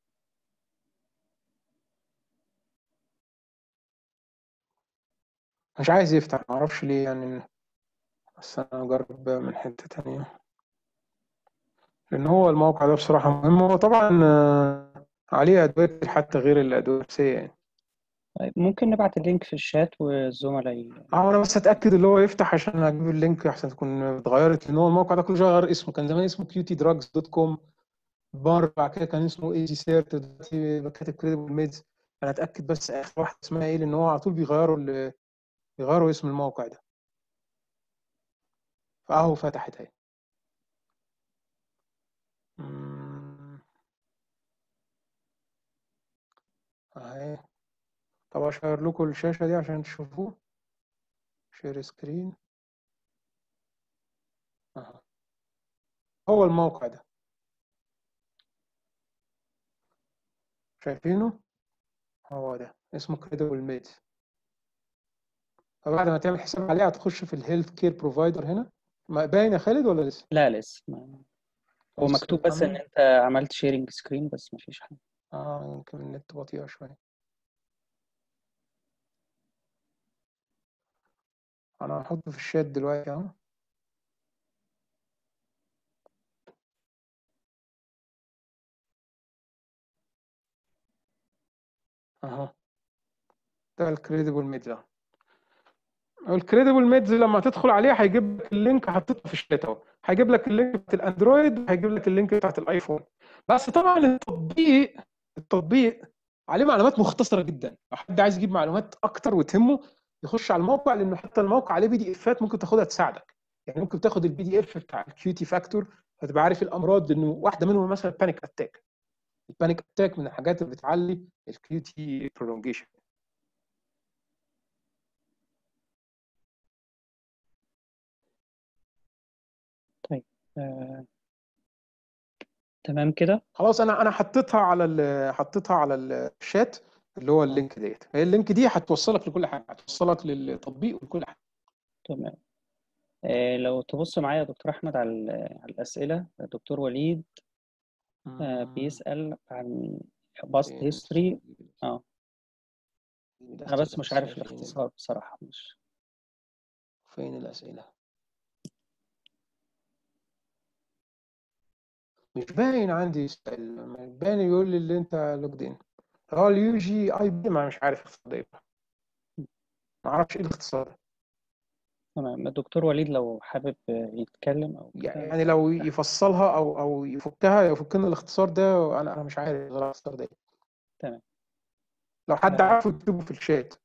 مش عايز يفتح معرفش ليه يعني بس انا اجرب من حتة تانية لان هو الموقع ده بصراحة مهم هو طبعا آه، عليه ادوية كتير حتى غير الادوية النفسية يعني طيب ممكن نبعت اللينك في الشات والزملاء ي- اه انا بس اتاكد اللي هو يفتح عشان اجيب اللينك احسن تكون اتغيرت لان هو الموقع ده كل شويه غير اسمه كان زمان اسمه كيوتي دراجز دوت كوم بار بعد كده كان اسمه ايجي سيرت دلوقتي بقى كاتب كريديبل ميدز انا اتاكد بس اخر واحده اسمها ايه لان هو على طول بيغيروا ال- بيغيروا اسم الموقع ده فاهو فتحت اهي مم. اهي طب اشير لكم الشاشة دي عشان تشوفوه شير سكرين اهو هو الموقع ده شايفينه هو ده اسمه كريدبل ميد فبعد ما تعمل حساب عليه هتخش في الهيلث كير بروفايدر هنا ما باين يا خالد ولا لسه؟ لا لسه ما- هو لسه مكتوب بس ان بتعمل؟ انت عملت شيرنج سكرين بس مفيش حاجه اه يمكن النت بطيئة شوية انا هحطه في الشات دلوقتي اهو اهو ده الكريديبل ميدز اهو الكريديبل ميدز لما تدخل عليه هيجيب لك اللينك حطيته في الشات اهو هيجيب لك اللينك بتاعت الاندرويد وهيجيب لك اللينك بتاعت الايفون بس طبعا التطبيق التطبيق عليه معلومات مختصره جدا لو حد عايز يجيب معلومات اكتر وتهمه يخش على الموقع لانه حتى الموقع عليه بي دي افات ممكن تاخدها تساعدك يعني ممكن تاخد البي دي اف بتاع الكيوتي فاكتور فتبقى عارف الامراض انه واحده منهم مثلا بانيك اتاك البانيك اتاك من الحاجات اللي بتعلي الكيوتي برولونجيشن طيب آه. تمام كده خلاص انا انا حطيتها على ال- حطيتها على الشات اللي هو اللينك ديت هي اللينك دي هتوصلك لكل حاجه هتوصلك للتطبيق ولكل حاجه تمام آه. لو تبص معايا يا دكتور احمد على ال- على الاسئله الدكتور وليد آه. بيسال عن باست فين هيستوري اه فين انا بس الأسئلة مش بس عارف فين ال- الاختصار بصراحه مش فين الأسئلة مش باين عندي سؤال مش باين يقول لي اللي انت لوجد ان هو اليو جي اي بي ما مش عارف الاختصار ده ايه ما اعرفش ايه الاختصار ده تمام الدكتور وليد لو حابب آه، يتكلم او كده يعني لو يفصلها او او يفكها يفك لنا الاختصار ده انا انا مش عارف الاختصار ده ايه تمام لو حد آه. عارفه يكتبه في الشات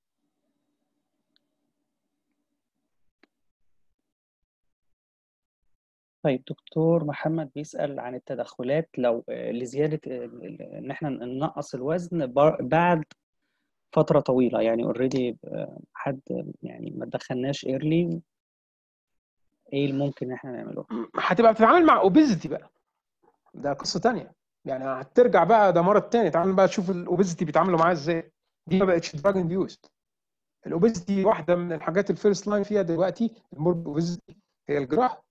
طيب دكتور محمد بيسأل عن التدخلات لو آه، لزيادة آه، ال- ان احنا ننقص الوزن بر- بعد فترة طويلة يعني اوريدي حد يعني ما دخلناش ايرلي ايه اللي ممكن ان احنا نعمله هتبقى بتتعامل مع اوبيزيتي بقى ده قصة تانية يعني هترجع بقى ده مرض تاني تعال بقى تشوف الاوبيزيتي بيتعاملوا معاها ازاي دي ما بقتش دراج انديوست الاوبيزيتي واحدة من الحاجات الفيرست لاين فيها دلوقتي المورب اوبيزيتي هي الجراحة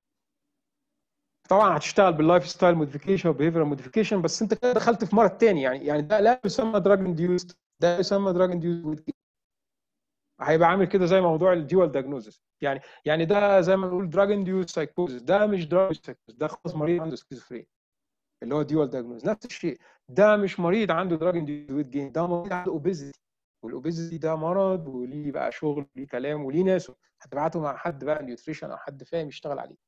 طبعا هتشتغل باللايف ستايل موديفيكيشن وبيهيفير موديفيكيشن بس انت كده دخلت في مرض تاني يعني يعني ده لا يسمى دراج انديوست ده يسمى دراج انديوست هيبقى عامل كده زي موضوع الديوال دايجنوزس يعني يعني ده زي ما نقول دراج انديوست سايكوزس ده مش دراج سايكوزس ده خلاص مريض عنده سكيزوفرينيا اللي هو ديوال دايجنوز نفس الشيء ده مش مريض عنده دراج انديوست ويت جين ده مريض عنده اوبيزيتي والاوبيزيتي ده مرض وليه بقى شغل وليه كلام وليه ناسه هتبعته مع حد بقى نيوتريشن او حد فاهم يشتغل عليه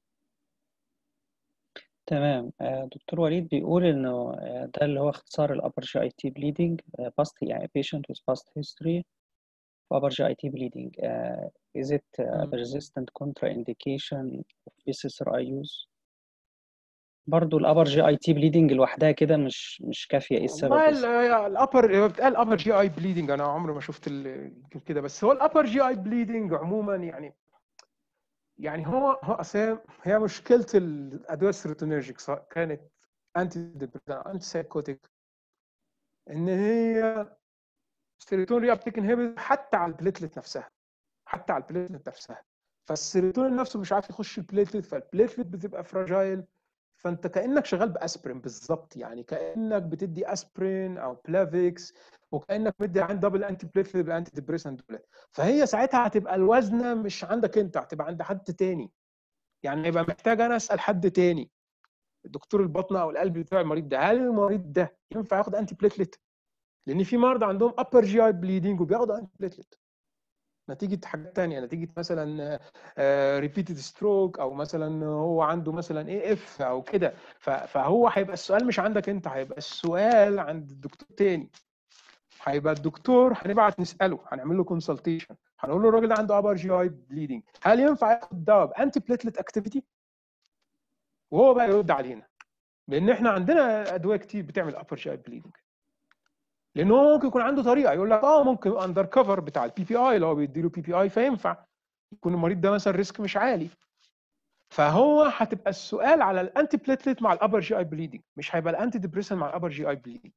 تمام آه، دكتور وليد بيقول انه آه، ده اللي هو اختصار الابر جي اي تي بليدنج باست يعني patient with past history of upper GI bleeding uh, is it a مم. persistent contraindication of SSRI use برضو الابر جي اي تي بليدنج لوحدها كده مش مش كافيه ايه السبب والله بس الابر هو بتقال ابر جي اي بليدنج انا عمري ما شفت ال- كده بس هو الابر جي اي بليدنج عموما يعني يعني هو هو أصلاً هي مشكله الادويه السيروتونيرجيك سواء كانت انتي ديبريسنت او انتي سايكوتيك ان هي السيروتونين ري ابتيك انهبيتور حتى على البليتلت نفسها حتى على البليتلت نفسها فالسيروتونين نفسه مش عارف يخش البليتلت فالبليتلت بتبقى فراجايل فانت كانك شغال باسبرين بالظبط يعني كانك بتدي اسبرين او بلافيكس وكانك مدي عند دبل انتي بليتلت بالانتي ديبريسنت دول فهي ساعتها هتبقى الوزنه مش عندك انت هتبقى عند حد تاني يعني يبقى محتاج انا اسال حد تاني دكتور البطنه او القلب بتاع المريض ده هل المريض ده ينفع ياخد انتي بليتلت لان في مرضى عندهم ابر جي اي بليدنج وبياخدوا انتي بليتلت نتيجه حاجات تانية نتيجه مثلا ريبيتد ستروك او مثلا هو عنده مثلا اي اف او كده ف- فهو هيبقى السؤال مش عندك انت هيبقى السؤال عند الدكتور تاني هيبقى الدكتور هنبعت نساله هنعمل له كونسلتيشن هنقول له الراجل ده عنده ابر جي اي بليدنج هل ينفع ياخد دواء بانتي بليتلت اكتيفيتي وهو بقى يرد علينا لان احنا عندنا ادويه كتير بتعمل ابر جي اي بليدنج لان هو ممكن يكون عنده طريقه يقول لك اه ممكن اندر كفر بتاع البي بي اي اللي هو بيديله بي بي اي فينفع يكون المريض ده مثلا ريسك مش عالي فهو هتبقى السؤال على الانتي بليتلت مع الابر جي اي بليدنج مش هيبقى الانتي ديبريسن مع الابر جي اي بليدنج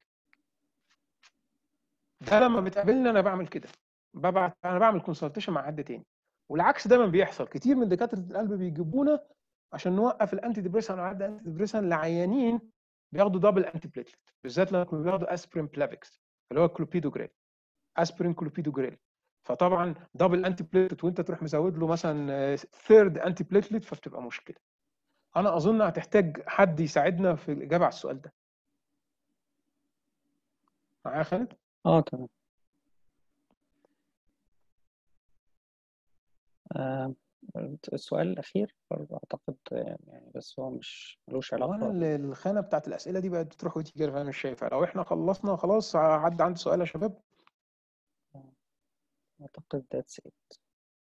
ده لما بتقابلني انا بعمل كده ببعت انا بعمل كونسلتيشن مع حد تاني والعكس دايما بيحصل كتير من دكاتره القلب بيجيبونا عشان نوقف الانتي ديبريسن او الانتي ديبريسن لعيانين بياخدوا دبل انتي بليتلت بالذات لما يكونوا بياخدوا اسبرين بلافيكس اللي هو كلوبيدوجريل اسبرين كلوبيدوجريل فطبعا دبل انتي بليتلت وانت تروح مزود له مثلا ثيرد انتي بليتلت فبتبقى مشكله انا اظن هتحتاج حد يساعدنا في الاجابه على السؤال ده معايا خالد اه تمام آه السؤال الأخير برضه أعتقد يعني بس هو مش ملوش وانا علاقة ال- الخانه بتاعت الاسئله دي بقت بتروح وتيجي فانا مش شايفها لو احنا خلصنا خلاص حد عنده سؤال يا شباب أعتقد that's it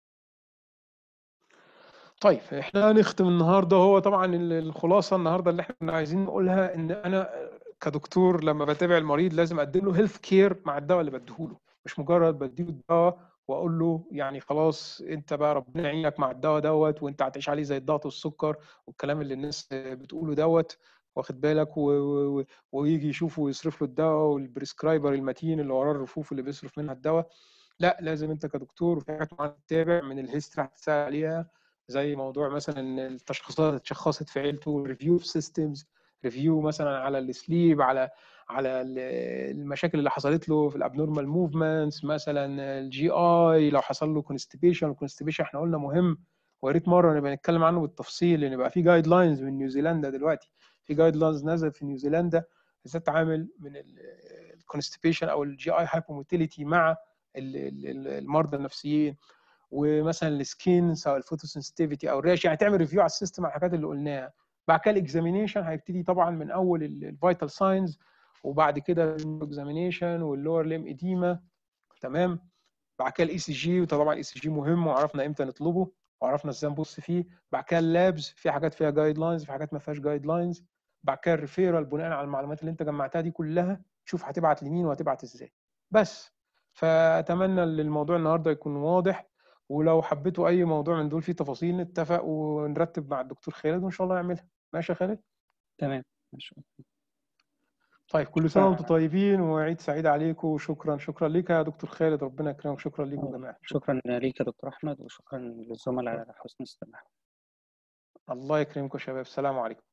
طيب احنا هنختم النهارده هو طبعا ال- الخلاصه النهارده اللي احنا عايزين نقولها ان انا كدكتور لما بتابع المريض لازم اقدم له هيلث كير مع الدواء اللي بديهوله مش مجرد بديله الدواء واقول له يعني خلاص انت بقى ربنا يعينك مع الدواء دوت وانت هتعيش عليه زي الضغط والسكر والكلام اللي الناس بتقوله دوت واخد بالك و... و... ويجي يشوفه ويصرف له الدواء والبريسكرايبر المتين اللي وراه الرفوف اللي بيصرف منها الدواء لا لازم انت كدكتور وفي حاجات معينه تتابع من الهيستوري هتسال عليها زي موضوع مثلا التشخيصات اتشخصت في عيلته ريفيو في سيستمز ريفيو مثلا على السليب على على ال- المشاكل اللي حصلت له في الابنورمال موفمنتس مثلا الجي اي لو حصل له كونستيبيشن الكونستيبيشن احنا قلنا مهم ويا ريت مره نبقى نتكلم عنه بالتفصيل لان بقى في جايد لاينز من نيوزيلندا دلوقتي في جايد لاينز نزل في نيوزيلندا ازاي تتعامل من الكونستيبيشن او الجي اي هايبوموتيليتي مع ال- ال- ال- المرضى النفسيين ومثلا السكين سواء الفوتوسنسيتيفيتي او الريش يعني تعمل ريفيو على السيستم على الحاجات اللي قلناها بعد كده الاكزامينيشن هيبتدي طبعا من اول الفيتال ساينز وبعد كده الاكزامينيشن واللور ليم اديما تمام بعد كده الاي سي جي وطبعا الاي سي جي مهم وعرفنا امتى نطلبه وعرفنا ازاي نبص فيه بعد كده اللابز في حاجات فيها جايد لاينز في حاجات ما فيهاش جايد لاينز بعد كده الريفيرال بناء على المعلومات اللي انت جمعتها دي كلها تشوف هتبعت لمين وهتبعت ازاي بس فاتمنى ان الموضوع النهارده يكون واضح ولو حبيتوا اي موضوع من دول فيه تفاصيل نتفق ونرتب مع الدكتور خالد وان شاء الله نعملها ماشي يا خالد تمام ماشي طيب كل سنه ف- وانتم طيبين وعيد سعيد عليكم وشكرا شكرا لك يا دكتور خالد ربنا يكرمك شكرا لكم يا جماعه شكرا ليك يا دكتور أحمد وشكرا للزملاء على حسن الاستماع الله يكرمكم يا شباب السلام عليكم